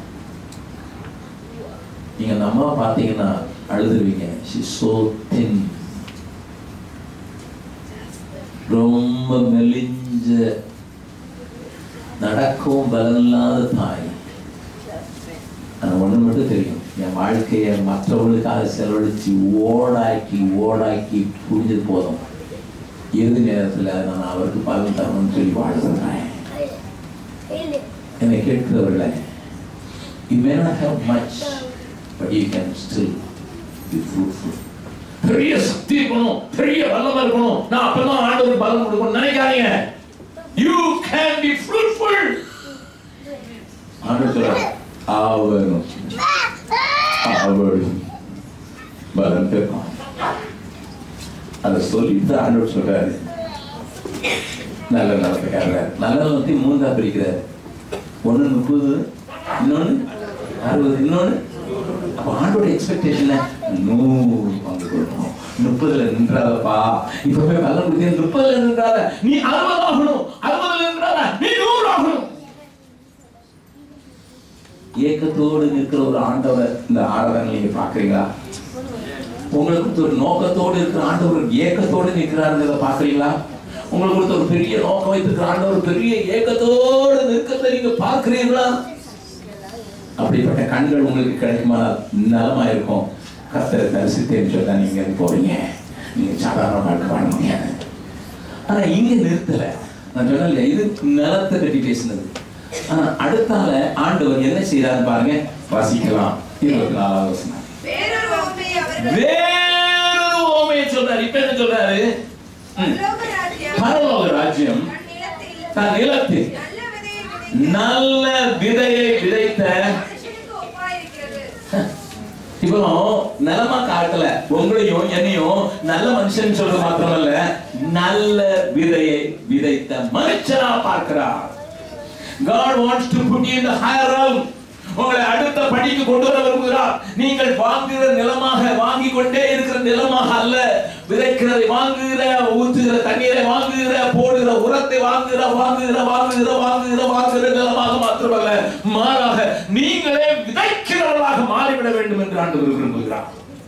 நீங்க அந்த அம்மாவை பார்த்தீங்கன்னா அழுதுருவீங்க ஷி சோ தின் ரொம்ப மெலிஞ்ச நடக்கவும் பலனில்லாத தாய் ஆனா ஒண்ணு மட்டும் தெரியும் என் வாழ்க்கையை மற்றவர்களுக்காக செலவழிச்சு ஓடாக்கி ஓடாக்கி புரிஞ்சது போதும் இறுதி நேரத்துல நான் அவருக்கு பலன் தரணும்னு சொல்லி வாழ்கிறேன் என்னை கேட்கிறவர்களே you may not have much but you can still be fruitful பெரிய சக்தி இருக்கணும் பெரிய வல்லமை இருக்கணும் நான் அப்பதான் ஆண்டவர் பலன் கொடுக்கணும் நினைக்காதீங்க you can be fruitful ஆண்டவர் சொல்றார் அவரும் அவரும் பலன் பெறும் அதை சொல்லிட்டு ஆண்டவர் சொல்றாரு நல்ல நடத்துக்காரர் நல்ல நடத்தி மூன்றா பிரிக்கிறார் ஒண்ணு முப்பது இன்னொன்னு அறுபது இன்னொன்னு அப்ப ஆண்டோட எக்ஸ்பெக்டேஷன்ல நூறு பங்கு கொடுக்கணும் முப்பதுல நின்றாதப்பா இப்பவே நல்ல முடியாது முப்பதுல நின்றாத நீ அறுபது ஆகணும் அறுபதுல நின்றாத நீ நூறு ஆகணும் ஏக்கத்தோடு நிற்கிற ஒரு ஆண்டவர் இந்த ஆராதனை நீங்க பாக்குறீங்களா உங்களுக்கு கொடுத்த ஒரு நோக்கத்தோடு இருக்கிற ஆண்டவர் ஏக்கத்தோடு நிற்கிறாருங்கிறத பாக்குறீங்களா உங்களுக்கு கொடுத்த ஒரு பெரிய நோக்கம் வைத்திருக்கிற ஆண்டவர் பெரிய ஏக்கத்தோடு நிற்கிறத நீங்க பார்க்கிறீங்களா அப்படிப்பட்ட கண்கள் உங்களுக்கு கிடைக்குமானால் நலமா இருக்கும் கர்த்தரை தரிசித்தேன்னு சொன்னா நீங்க அங்க போவீங்க நீங்க சாதாரண வாழ்க்கை வாழ முடியாது ஆனா இங்க நிறுத்தல நான் சொன்னேன் இது நிலத்தை கட்டி பேசினது ஆனா அடுத்தால ஆண்டவர் என்ன செய்யறாரு பாருங்க வாசிக்கலாம் இருபத்தி நாலாவது வசனம் வேறொரு உவமையை அவர்கள் வேறொரு உவமையை சொல்றாரு இப்ப என்ன சொல்றாரு ம். பரலோக ராஜ்யம் பரலோக ராஜ்யம் தன் நிலத்தில் தன் நிலத்தில் நல்ல விதையை விதைத்த நல்ல விதையை விதைத்த மனுஷனுக்கு ஒப்பாயிருக்கிறது இப்போ நிலமா காட்டல உங்களையும் என்னையும் நல்ல மனுஷன் சொல்றது மாத்திரமல்ல நல்ல விதையை விதைத்த மனுஷனா பார்க்கிறார் God wants to put you in the higher realm உங்களை அடுத்த படிக்கு கொண்டு வர விரும்புகிறார் நீங்கள் வாங்குகிற நிலமாக வாங்கி கொண்டே இருக்கிற நிலமாக அல்ல விதைக்கிறதை வாங்குகிற ஊற்றுகிற தண்ணீரை வாங்குகிற போடுகிற உரத்தை வாங்குகிற வாங்குகிற வாங்குகிற வாங்குகிற வாங்குகிற நிலமாக மாத்திரமல்ல மாறாக நீங்களே விதைக்கிறவர்களாக மாறிவிட வேண்டும் என்று ஆண்டவர் விரும்புகிறார்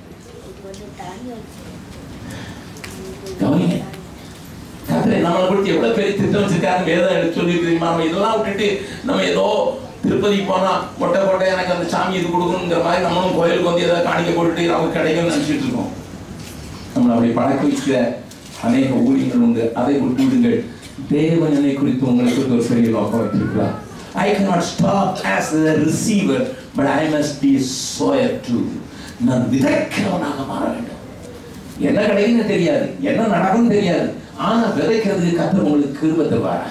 கவனிங்க கர்த்தரை நம்மளை குறித்து எவ்வளவு பெரிய திட்டம் வச்சிருக்காரு வேதம் எடுத்து சொல்லி தெரியுமா நம்ம இதெல்லாம் விட்டுட்டு நம்ம ஏதோ திருப்பதி போனா மொட்டை போட்டை எனக்கு அந்த சாமி இது கொடுக்கணுங்கிற மாதிரி நம்மளும் கோயிலுக்கு வந்து ஏதாவது காணிக்க போட்டுட்டு நமக்கு கிடைக்கும்னு நினைச்சிட்டு இருக்கோம் நம்மளை அப்படி பழக்க வைக்கிற அநேக ஊழியர்கள் உண்டு அதை விட்டு விடுங்கள் தேவன் என்னை குறித்து உங்களை குறித்து ஒரு பெரிய நோக்கம் வைத்திருக்கிறார் I cannot stop as a receiver, but I must be a sower too. நான் விதைக்கிறவனாக மாற வேண்டும் என்ன கிடைக்குன்னு தெரியாது என்ன நடக்கும்னு தெரியாது ஆனா விதைக்கிறதுக்கு கத்தர் உங்களுக்கு கிருபை தருவாரா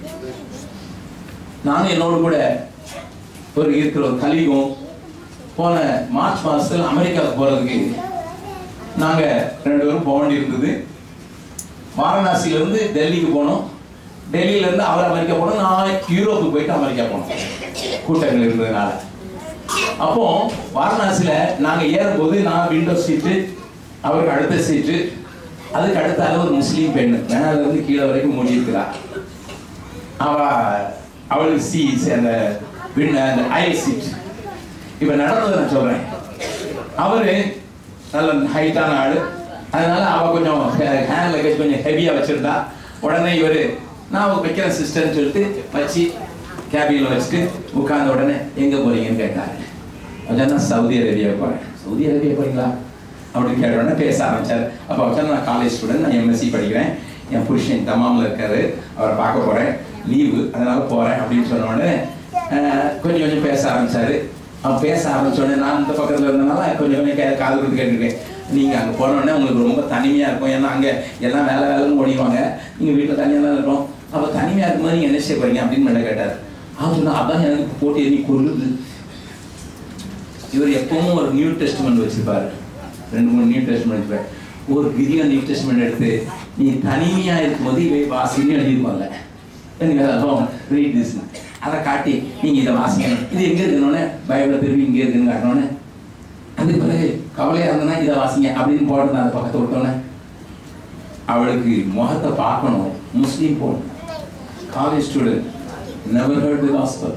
நானும் என்னோடு கூட ஒரு இருக்கிற ஒரு கலிகும் போன மார்ச் மாசத்துல அமெரிக்காவுக்கு போறதுக்கு நாங்க ரெண்டு பேரும் போக வேண்டியிருந்தது வாரணாசியில இருந்து டெல்லிக்கு போனோம் டெல்லியில இருந்து அவர் அமெரிக்கா போனோம் நான் யூரோப்புக்கு போயிட்டு அமெரிக்கா போனோம் கூட்டங்கள் இருந்ததுனால அப்போ வாரணாசியில நாங்க ஏறும்போது நான் விண்டோ சீட்டு அவருக்கு அடுத்த சீட்டு அதுக்கு அடுத்தால ஒரு முஸ்லீம் பெண்ணு மேல இருந்து கீழே வரைக்கும் மூடி இருக்கிறா அவ அவளுக்கு சி அந்த விண் அந்த அயல் சீட் இப்ப நடந்ததை நான் சொல்றேன் அவரு நல்ல ஹைட்டான ஆளு அதனால அவ கொஞ்சம் ஹேண்ட் லக்கேஜ் கொஞ்சம் ஹெவியா வச்சிருந்தா உடனே இவரு நான் வைக்கிறேன் சிஸ்டர்னு சொல்லிட்டு வச்சு கேபின்ல வச்சுட்டு உட்கார்ந்த உடனே எங்க போறீங்கன்னு கேட்டாரு நான் சவுதி அரேபியா போறேன் சவுதி அரேபியா போறீங்களா அப்படின்னு கேட்டோடனே பேச ஆரம்பிச்சார் அப்போ வச்சா நான் காலேஜ் ஸ்டூடெண்ட் நான் எம்எஸ்சி படிக்கிறேன் என் புருஷன் தமாமில் இருக்காரு அவரை பார்க்க போறேன் லீவு அதனால போறேன் அப்படின்னு சொன்ன உடனே அஹ், கொஞ்சம் கொஞ்சம் பேச ஆரம்பிச்சாரு அவன் பேச ஆரம்பிச்ச உடனே நான் இந்த பக்கத்துல இருந்தனால கொஞ்சம் கொஞ்சம் கே- காது கொடுத்து கேட்டுருக்கேன் நீங்க அங்க போன உடனே உங்களுக்கு ரொம்ப தனிமையா இருக்கும் ஏன்னா அங்க எல்லாம் வேலை வேலைன்னு ஓடிவாங்க நீங்க வீட்டுல தனியா தான் இருக்கோம் அப்ப தனிமையா இருக்கும்போது நீங்க என்ன செய்ய போறீங்க அப்படின்னு மேடம் கேட்டார் அவன் சொன்னா அதான் எனக்கு போட்டு எண்ணி கொள்ளுது இவர் எப்பவும் ஒரு நியூ டெஸ்ட்மெண்ட் வச்சிருப்பாரு ரெண்டு மூணு நியூ டெஸ்ட்மெண்ட் வச்சிருப்பாரு ஒரு கிரியா நியூ டெஸ்ட்மெண்ட் எடுத்து நீ தனிமையா இருக்கும்போது இவை வாசின்னு எழுதிருப்பாங்க ரீட் திஸ் அதை காட்டி நீங்க இதை வாசிக்கணும் இது எங்க இருக்கணும்னு பைபிளை திரும்பி இங்க இருக்குன்னு காட்டணும்னு அதுக்கு பிறகு கவலையா இருந்தனா இதை வாசிங்க அப்படின்னு போட்டு அந்த பக்கத்தை விட்டோன்னே அவளுக்கு முகத்தை பார்க்கணும் முஸ்லீம் பொண்ணு college student never heard the gospel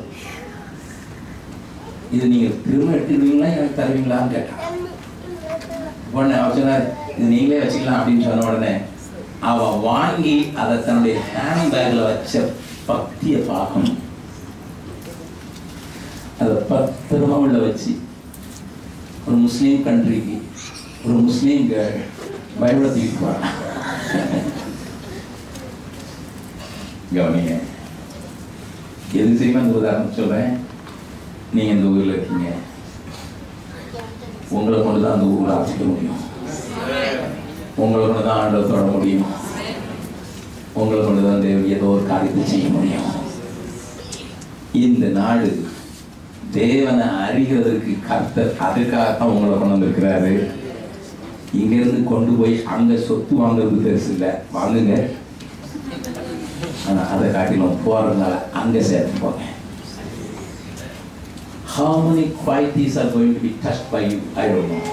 இது நீங்க திரும்ப எடுத்துக்கிறீங்களா எனக்கு தருவீங்களான்னு கேட்டான் உடனே அவர் சொன்னார் இது நீங்களே வச்சுக்கலாம் அப்படின்னு சொன்ன உடனே அவ வாங்கி அதை தன்னுடைய ஹேண்ட் பேக்ல வச்ச பக்திய பார்க்கணும் அதை பத்திரமா உள்ள வச்சு ஒரு முஸ்லீம் கண்ட்ரிக்கு ஒரு முஸ்லீம் கேர்ள் பைபிளை தூக்கி போறான் கவனிங்க எது தெரியுமா இந்த உதாரணம் சொல்றேன் நீங்க இந்த ஊர்ல இருக்கீங்க உங்களை கொண்டு தான் அந்த ஊரை ஆசிக்க முடியும் உங்களை கொண்டு தான் ஆண்டவர் தொட முடியும் உங்களை கொண்டு தான் தேவன் ஏதோ ஒரு காரியத்தை செய்ய முடியும் இந்த நாடு தேவனை அறிகிறதுக்கு கர்த்தர் அதுக்காகத்தான் உங்களை கொண்டு வந்திருக்கிறாரு இங்க இருந்து கொண்டு போய் அங்க சொத்து வாங்குறது பெருசு இல்லை வாங்குங்க ஆனா அதை காட்டிலும் போறதுனால அங்க சேர்த்து போங்க How many qualities are going to be touched by you? I don't know.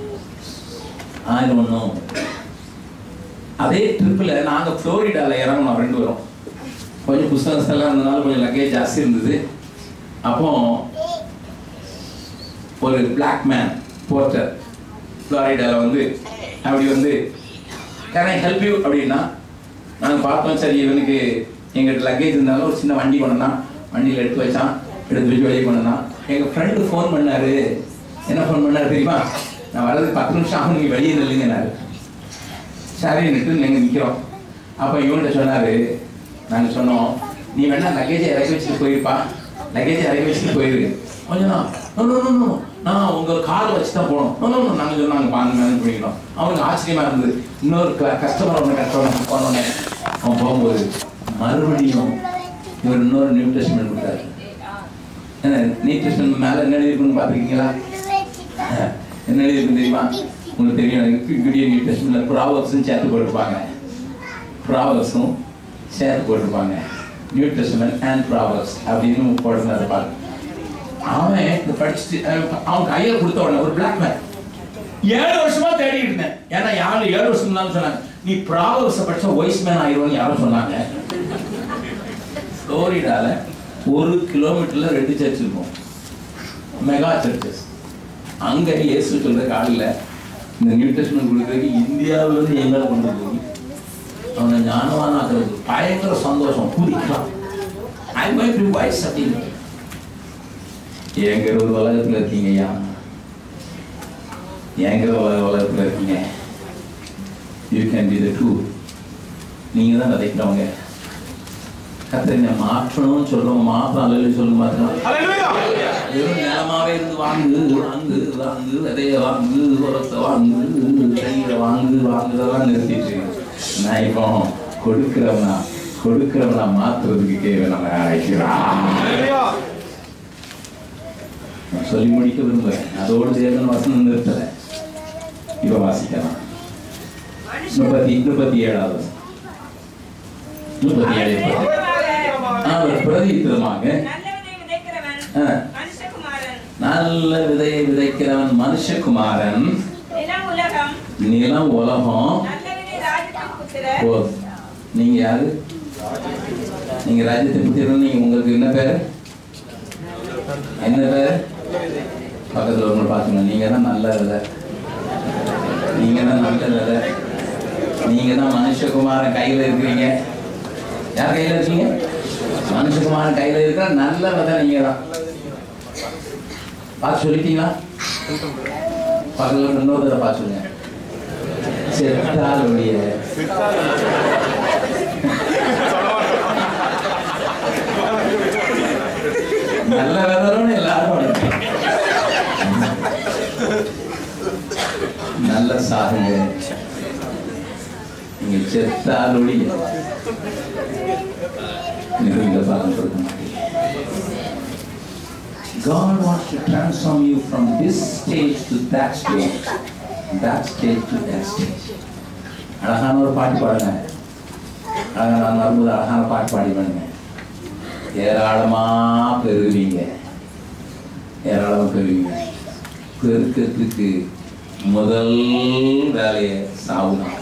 I don't know. அதே ட்ரிப்பில் நாங்கள் ஃப்ளோரிடாவில் இறங்கணும் ரெண்டு பேரும் கொஞ்சம் புஸ்தகம் எல்லாம் இருந்தனால கொஞ்சம் லக்கேஜ் ஜாஸ்தி இருந்தது அப்போ ஒரு பிளாக் மேன் போர்ட்டர் ஃப்ளாரிடாவில் வந்து அப்படி வந்து கேன் ஐ ஹெல்ப் யூ அப்படின்னா நாங்கள் பார்த்தோம் சரி இவனுக்கு எங்கிட்ட லக்கேஜ் இருந்தாலும் ஒரு சின்ன வண்டி கொண்டா வண்டியில் எடுத்து வச்சான் எடுத்து வச்சு வெளியே கொண்டான் எங்கள் ஃப்ரெண்டு ஃபோன் பண்ணாரு என்ன ஃபோன் பண்ணாரு தெரியுமா நான் வர்றது பத்து நிமிஷம் ஆகும் நீங்கள் வெளியே நில்லுங்கன்னாரு சரின்னுட்டு நாங்கள் நிற்கிறோம் அப்போ இவன்கிட்ட சொன்னார் நாங்கள் சொன்னோம் நீ வேணா லக்கேஜை இறக்கி வச்சுட்டு போயிருப்பா லக்கேஜை இறக்கி வச்சுட்டு போயிரு கொஞ்சம் தான் நோ நோ நோ நோ நான் உங்கள் கார் வச்சு தான் போகணும் நோ நோ நோ நாங்கள் சொன்னாங்க பாங்க மேனேஜ் பண்ணிக்கிறோம் அவனுக்கு ஆச்சரியமா இருந்தது இன்னொரு கஸ்டமர் ஒன்று கஸ்டமர் போனோடனே அவன் போகும்போது மறுபடியும் இவர் இன்னொரு நியூ டெஸ்ட்மெண்ட் கொடுத்தாரு என்ன நியூ டெஸ்ட்மெண்ட் மேலே என்ன எழுதிருக்குன்னு பார்த்துருக்கீங்களா என்ன எழுதிருக்கு தெரியுமா உங்களுக்கு தெரியும் எனக்கு குடிய நியூ டெஸ்ட்மெண்ட்ல ப்ராவர்ஸும் சேர்த்து போட்டிருப்பாங்க ப்ராவர்ஸும் சேர்த்து போட்டிருப்பாங்க நியூ டெஸ்ட்மெண்ட் அண்ட் ப்ராவர்ஸ் அப்படின்னு போட்டிருந்தாரு பாரு அவன் இந்த படிச்சுட்டு அவன் அவன் கையில கொடுத்த உடனே ஒரு பிளாக் மேன் ஏழு வருஷமா தேடிட்டு இருந்தேன் ஏன்னா யாரும் ஏழு வருஷம் தான் சொன்னாங்க நீ ப்ராவர்ஸை படிச்சா ஒய்ஸ் மேன் ஆயிடுவோம்னு யாரும் சொன்னாங்க ஃப்ளோரிடால ஒரு கிலோமீட்டர்ல ரெண்டு சர்ச் இருக்கும் மெகா சர்ச்சஸ் அங்க இயேசு சொல்ற காலில் இந்த நியூ டெஸ்ட்மெண்ட் கொடுக்கறதுக்கு இந்தியாவுல இருந்து எங்களை கொண்டு போய் அவனை ஞானவானாக்குறது பயங்கர சந்தோஷம் குதிக்கலாம் ஐ மை டு வாய்ஸ் அப்படின்னு எங்க ஒரு உலகத்துல இருக்கீங்க ஐயா எங்க உலக உலகத்துல இருக்கீங்க you can be the do நீங்க தான் விதைக்கிறவங்க கத்திரிங்க மாற்றணும்னு சொல்றவங்க மாத்திரம் அல்ல சொல்லுங்க மாத்திரம் வெறும் நிலமாவே இருந்து வாங்கு வாங்கு வாங்கு விதைய வாங்கு உரத்தை வாங்கு தண்ணீரை வாங்கு வாங்குறதெல்லாம் நிறுத்திட்டு நான் இப்போ கொடுக்கிறவனா கொடுக்கிறவனா மாத்துறதுக்கு கேள்வி நம்ம அழைக்கிறான் நான் சொல்லி முடிக்க விரும்புறேன் அதோடு தேவன் வசனம் நிறுத்தல இப்ப வாசிக்கலாம் முப்பத்தி முப்பத்தி ஏழாவது வசனம். முப்பத்தி ஏழு அவர் பிரதித்திரமாக நல்ல விதை விதைக்கிறவன் ஆ. மனுஷகுமாரன் நல்ல விதையை விதைக்கிறவன் மனுஷகுமாரன் நிலம் உலகம் நிலம் உலகம் நல்ல விதை ராஜ்யத்தின் புத்திரர் ஓ நீங்க யாரு நீங்க ராஜ்யத்தை புத்திரன் நீங்க உங்களுக்கு என்ன பேரு என்ன பேரு பக்கத்துல ஒன்று பார்த்துங்க நீங்க தான் நல்ல விதை நீங்க தான் நல்ல விதை நீங்க தான் மனுஷகுமாரன் கையில இருக்கிறீங்க யார் கையில இருக்கீங்க மனுஷகுமாரன் கையில இருக்கிற நல்ல விதை நீங்க தான் பார்த்து சொல்லிட்டீங்களா பகல் இன்னொரு தடவை பார்த்துங்க செத்தாலுடைய நல்ல வெதரும் எல்லாரும் வணக்கம். நல்ல சாகுங்க நீங்க செத்தாலுடைய நீங்க பலன் கொடுக்க மாட்டீங்க God wants to transform you from this stage to that stage, that stage to that stage. அழகான ஒரு பாட்டு பாடுங்க அழகான நான் வரும்போது அழகான பாட்டு பாடி பாடுங்க ஏராளமா பெறுவீங்க ஏராளமா பெறுவீங்க பெருக்கத்துக்கு முதல் வேலையை சாவுதான்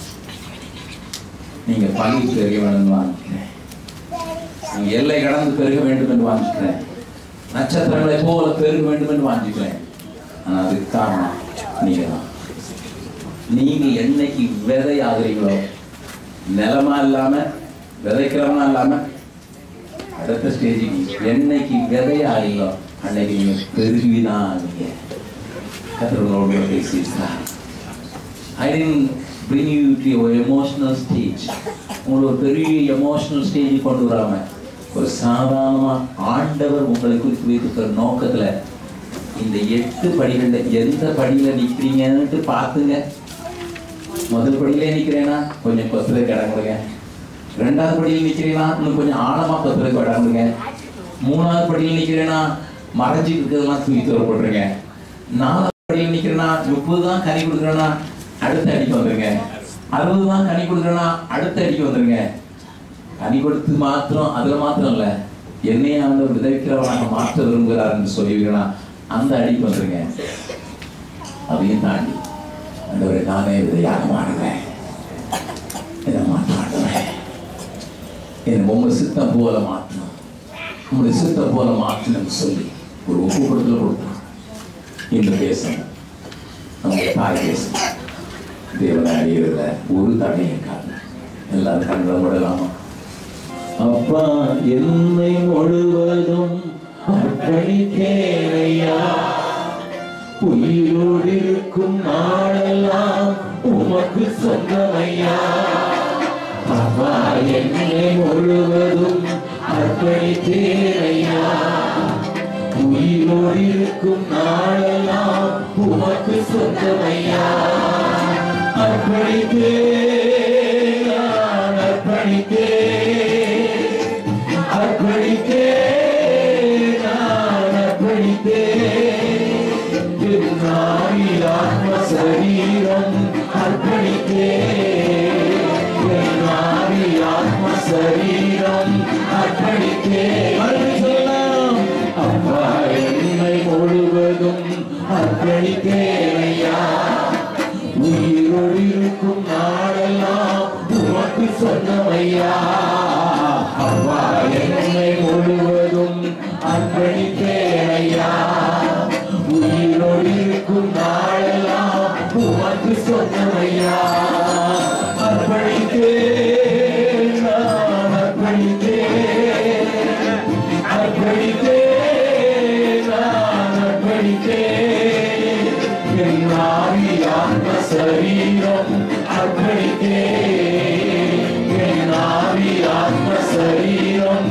நீங்க பங்கு பெருக வேண்டும் வாங்கிக்கிறேன் நீங்க எல்லை கடந்து பெருக வேண்டும் என்று வாங்கிக்கிறேன் நட்சத்திரங்களை போல பெருக வேண்டும் என்று வாங்கிக்கிறேன் ஆனா அதுக்கு காரணம் நீங்க தான் நீங்க என்னைக்கு விதை ஆகுறீங்களோ நிலமா இல்லாம விதைக்கிறவனா இல்லாம அடுத்த ஸ்டேஜுக்கு என்னைக்கு விதை ஆகிறீங்களோ அன்னைக்கு நீங்க பெருகிதான் நீங்க கத்திரங்களோட பேசியிருக்கிறார் I didn't bring you to your emotional stage. உங்களை ஒரு பெரிய எமோஷனல் ஸ்டேஜ் கொண்டு வராம ஒரு சாதாரணமா ஆண்டவர் உங்களை குறித்து வைத்திருக்கிற நோக்கத்துல இந்த எட்டு படிகள்ல எந்த படியில நிக்கிறீங்கன்னுட்டு பார்த்துங்க முதல் படியிலே நிக்கிறேன்னா கொஞ்சம் கொத்துறதுக்கு இடம் கொடுங்க ரெண்டாவது படியில் நிக்கிறீங்கன்னா இன்னும் கொஞ்சம் ஆழமா கொத்துறதுக்கு இடம் கொடுங்க மூணாவது படியில் நிக்கிறேன்னா மறைஞ்சு இருக்கிறதெல்லாம் தூக்கி தூர போட்டுருங்க நாலாவது படியில் நிக்கிறேன்னா முப்பது தான் கனி கொடுக்குறேன்னா அடுத்த அடிக்கு வந்துருங்க அறுபது தான் கனி கொடுக்குறேன்னா அடுத்த அடிக்கு வந்துருங்க கனி கொடுத்து மாத்திரம் அதுல மாத்திரம் இல்ல என்னைய ஆண்டவர் விதைக்கிறவனாக மாற்ற விரும்புகிறார் என்று சொல்லிவிடுனா அந்த அடிக்கு வந்துருங்க அதையும் தாண்டி ஆண்டவரை நானே விதையாக மாறுவேன் என்னை மாற்றாடுவேன் என்னை உங்க சித்தம் போல மாற்றணும் உங்களுடைய சித்தம் போல மாற்றணும்னு சொல்லி ஒரு ஒப்பு கொடுத்துல கொடுத்தான் இந்த தேசம் நம்முடைய தாய் தேசம் தேவனை அறியறத ஒரு தடையும் காரணம் எல்லாரும் கண்களை மூடலாமா அப்பா என்னை முழுவதும் அர்ப்பணித்தேனையா உயிரோடு இருக்கும் நாளெல்லாம் உமக்கு சொந்தமையா அப்பா என்னை முழுவதும் அர்ப்பணித்தேனையா உயிரோடு இருக்கும் நாளெல்லாம் உமக்கு சொந்தமையா அர்ப்பணித்தேன் நான் அர்ப்பணித்தேன் அர்ப்பணித்தேன் நான் அர்ப்பணித்தேன் என் ஆவி, ஆத்ம சரீரம் அர்ப்பணித்தேன் என் ஆவி, ஆத்ம சரீரம் அர்ப்பணித்தேன் மறுபடியும் சொல்லலாம் அப்பா என்னை முழுவதும் அர்ப்பணித்தேன் ஐயா உயிரோடு இருக்கும் நாளெல்லாம் உமக்கு சொன்னமையா அப்பா என்னை முழுவதும் அர்ப்பணித்தேன் ஐயா உயிரோடு இருக்கும் நாளெல்லாம் உமக்கு சொன்னமையா அர்ப்பணித்தேன் நான் அர்ப்பணித்தேன் அர்ப்பணித்தேன் நான் அர்ப்பணித்தேன் என் ஆவி ஆத்ம சரீரம் அர்ப்பணித்தேன் என் ஆவி ஆத்ம சரீரம்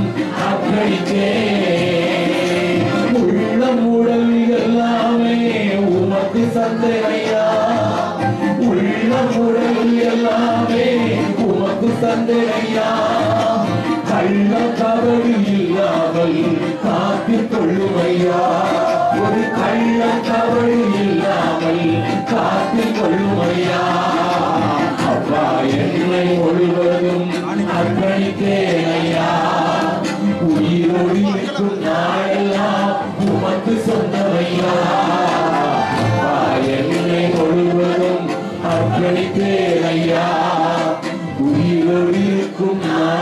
அர்ப்பணித்தேன் உள்ளம் உடல் எல்லாமே உமக்கு சந்தையா உள்ளம் உடல் எல்லாமே உமக்கு சந்தையா கள்ள தவறு இல்லாமல் காத்துக் கொள்ளுமையா ஒரு கள்ள தவறு இல்லாமல் காத்துக் கொள்ளுமையா அப்பா என்னை முழுவதும் அர்ப்பணித்தேனையா உயிரோடு இருக்கும் நாளெல்லாம் உமக்கு சொந்தமையா அப்பா என்னை முழுவதும் அர்ப்பணித்தேனையா உயிரோடு இருக்கும்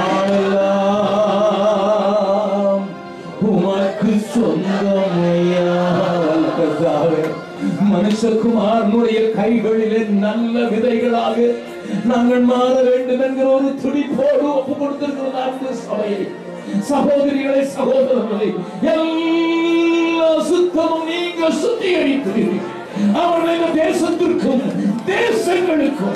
நாளெல்லாம் உமக்கு சொந்தமையா கர்த்தாவே மனுஷகுமாரனுடைய கைகளிலே நல்ல விதைகளாக நாங்கள் மாற வேண்டும் என்கிற ஒரு துடிப்போடு ஒப்பு கொடுத்திருக்கிற அந்த சபையை சகோதரிகளை சகோதரர்களை எல்லா சுத்தமும் நீங்க சுத்திகரித்து அவர்கள் இந்த தேசத்திற்கும் தேசங்களுக்கும்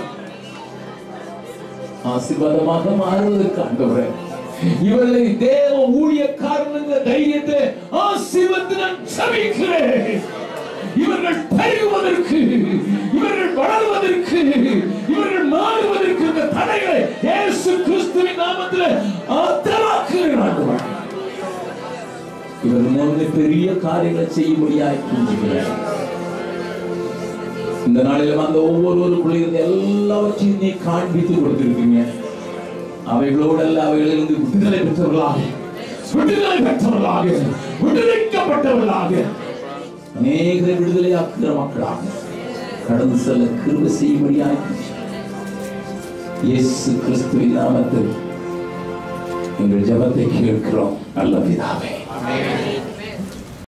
ஆசீர்வாதமாக மாறுவதற்கு ஆண்டவரே இவர்களை தேவ ஊழியக்காரனுங்கிற தைரியத்தை ஆசீர்வத்து நான் சபிக்கிறேன் இவர்கள் பெருகுவதற்கு இவர்கள் வளருவதற்கு இவர்கள் மாறுவதற்கு இந்த தடைகளை இயேசு கிறிஸ்துவின் நாமத்தில் ஆத்தராக்குகிறேன் ஆண்டவரே. இவர்கள் மூலம் பெரிய காரியங்களை செய்யும்படியாய் புரிஞ்சுக்கிறேன் இந்த நாளில் வந்த ஒவ்வொருவருக்குள்ள இருந்த எல்லாவற்றையும் நீ காண்பித்து கொடுத்திருக்கீங்க அவைகளோடல்ல அவைகளிலிருந்து விடுதலை பெற்றவர்களாக விடுதலை பெற்றவர்களாக விடுவிக்கப்பட்டவர்களாக அநேக விடுதலையாக்குகிற மக்களாக கடந்து செல்ல கிருப செய்யும்படியாய் இயேசு கிறிஸ்துவின் நாமத்தில் எங்கள் ஜெபத்தை கேட்கிறோம் நல்ல பிதாவே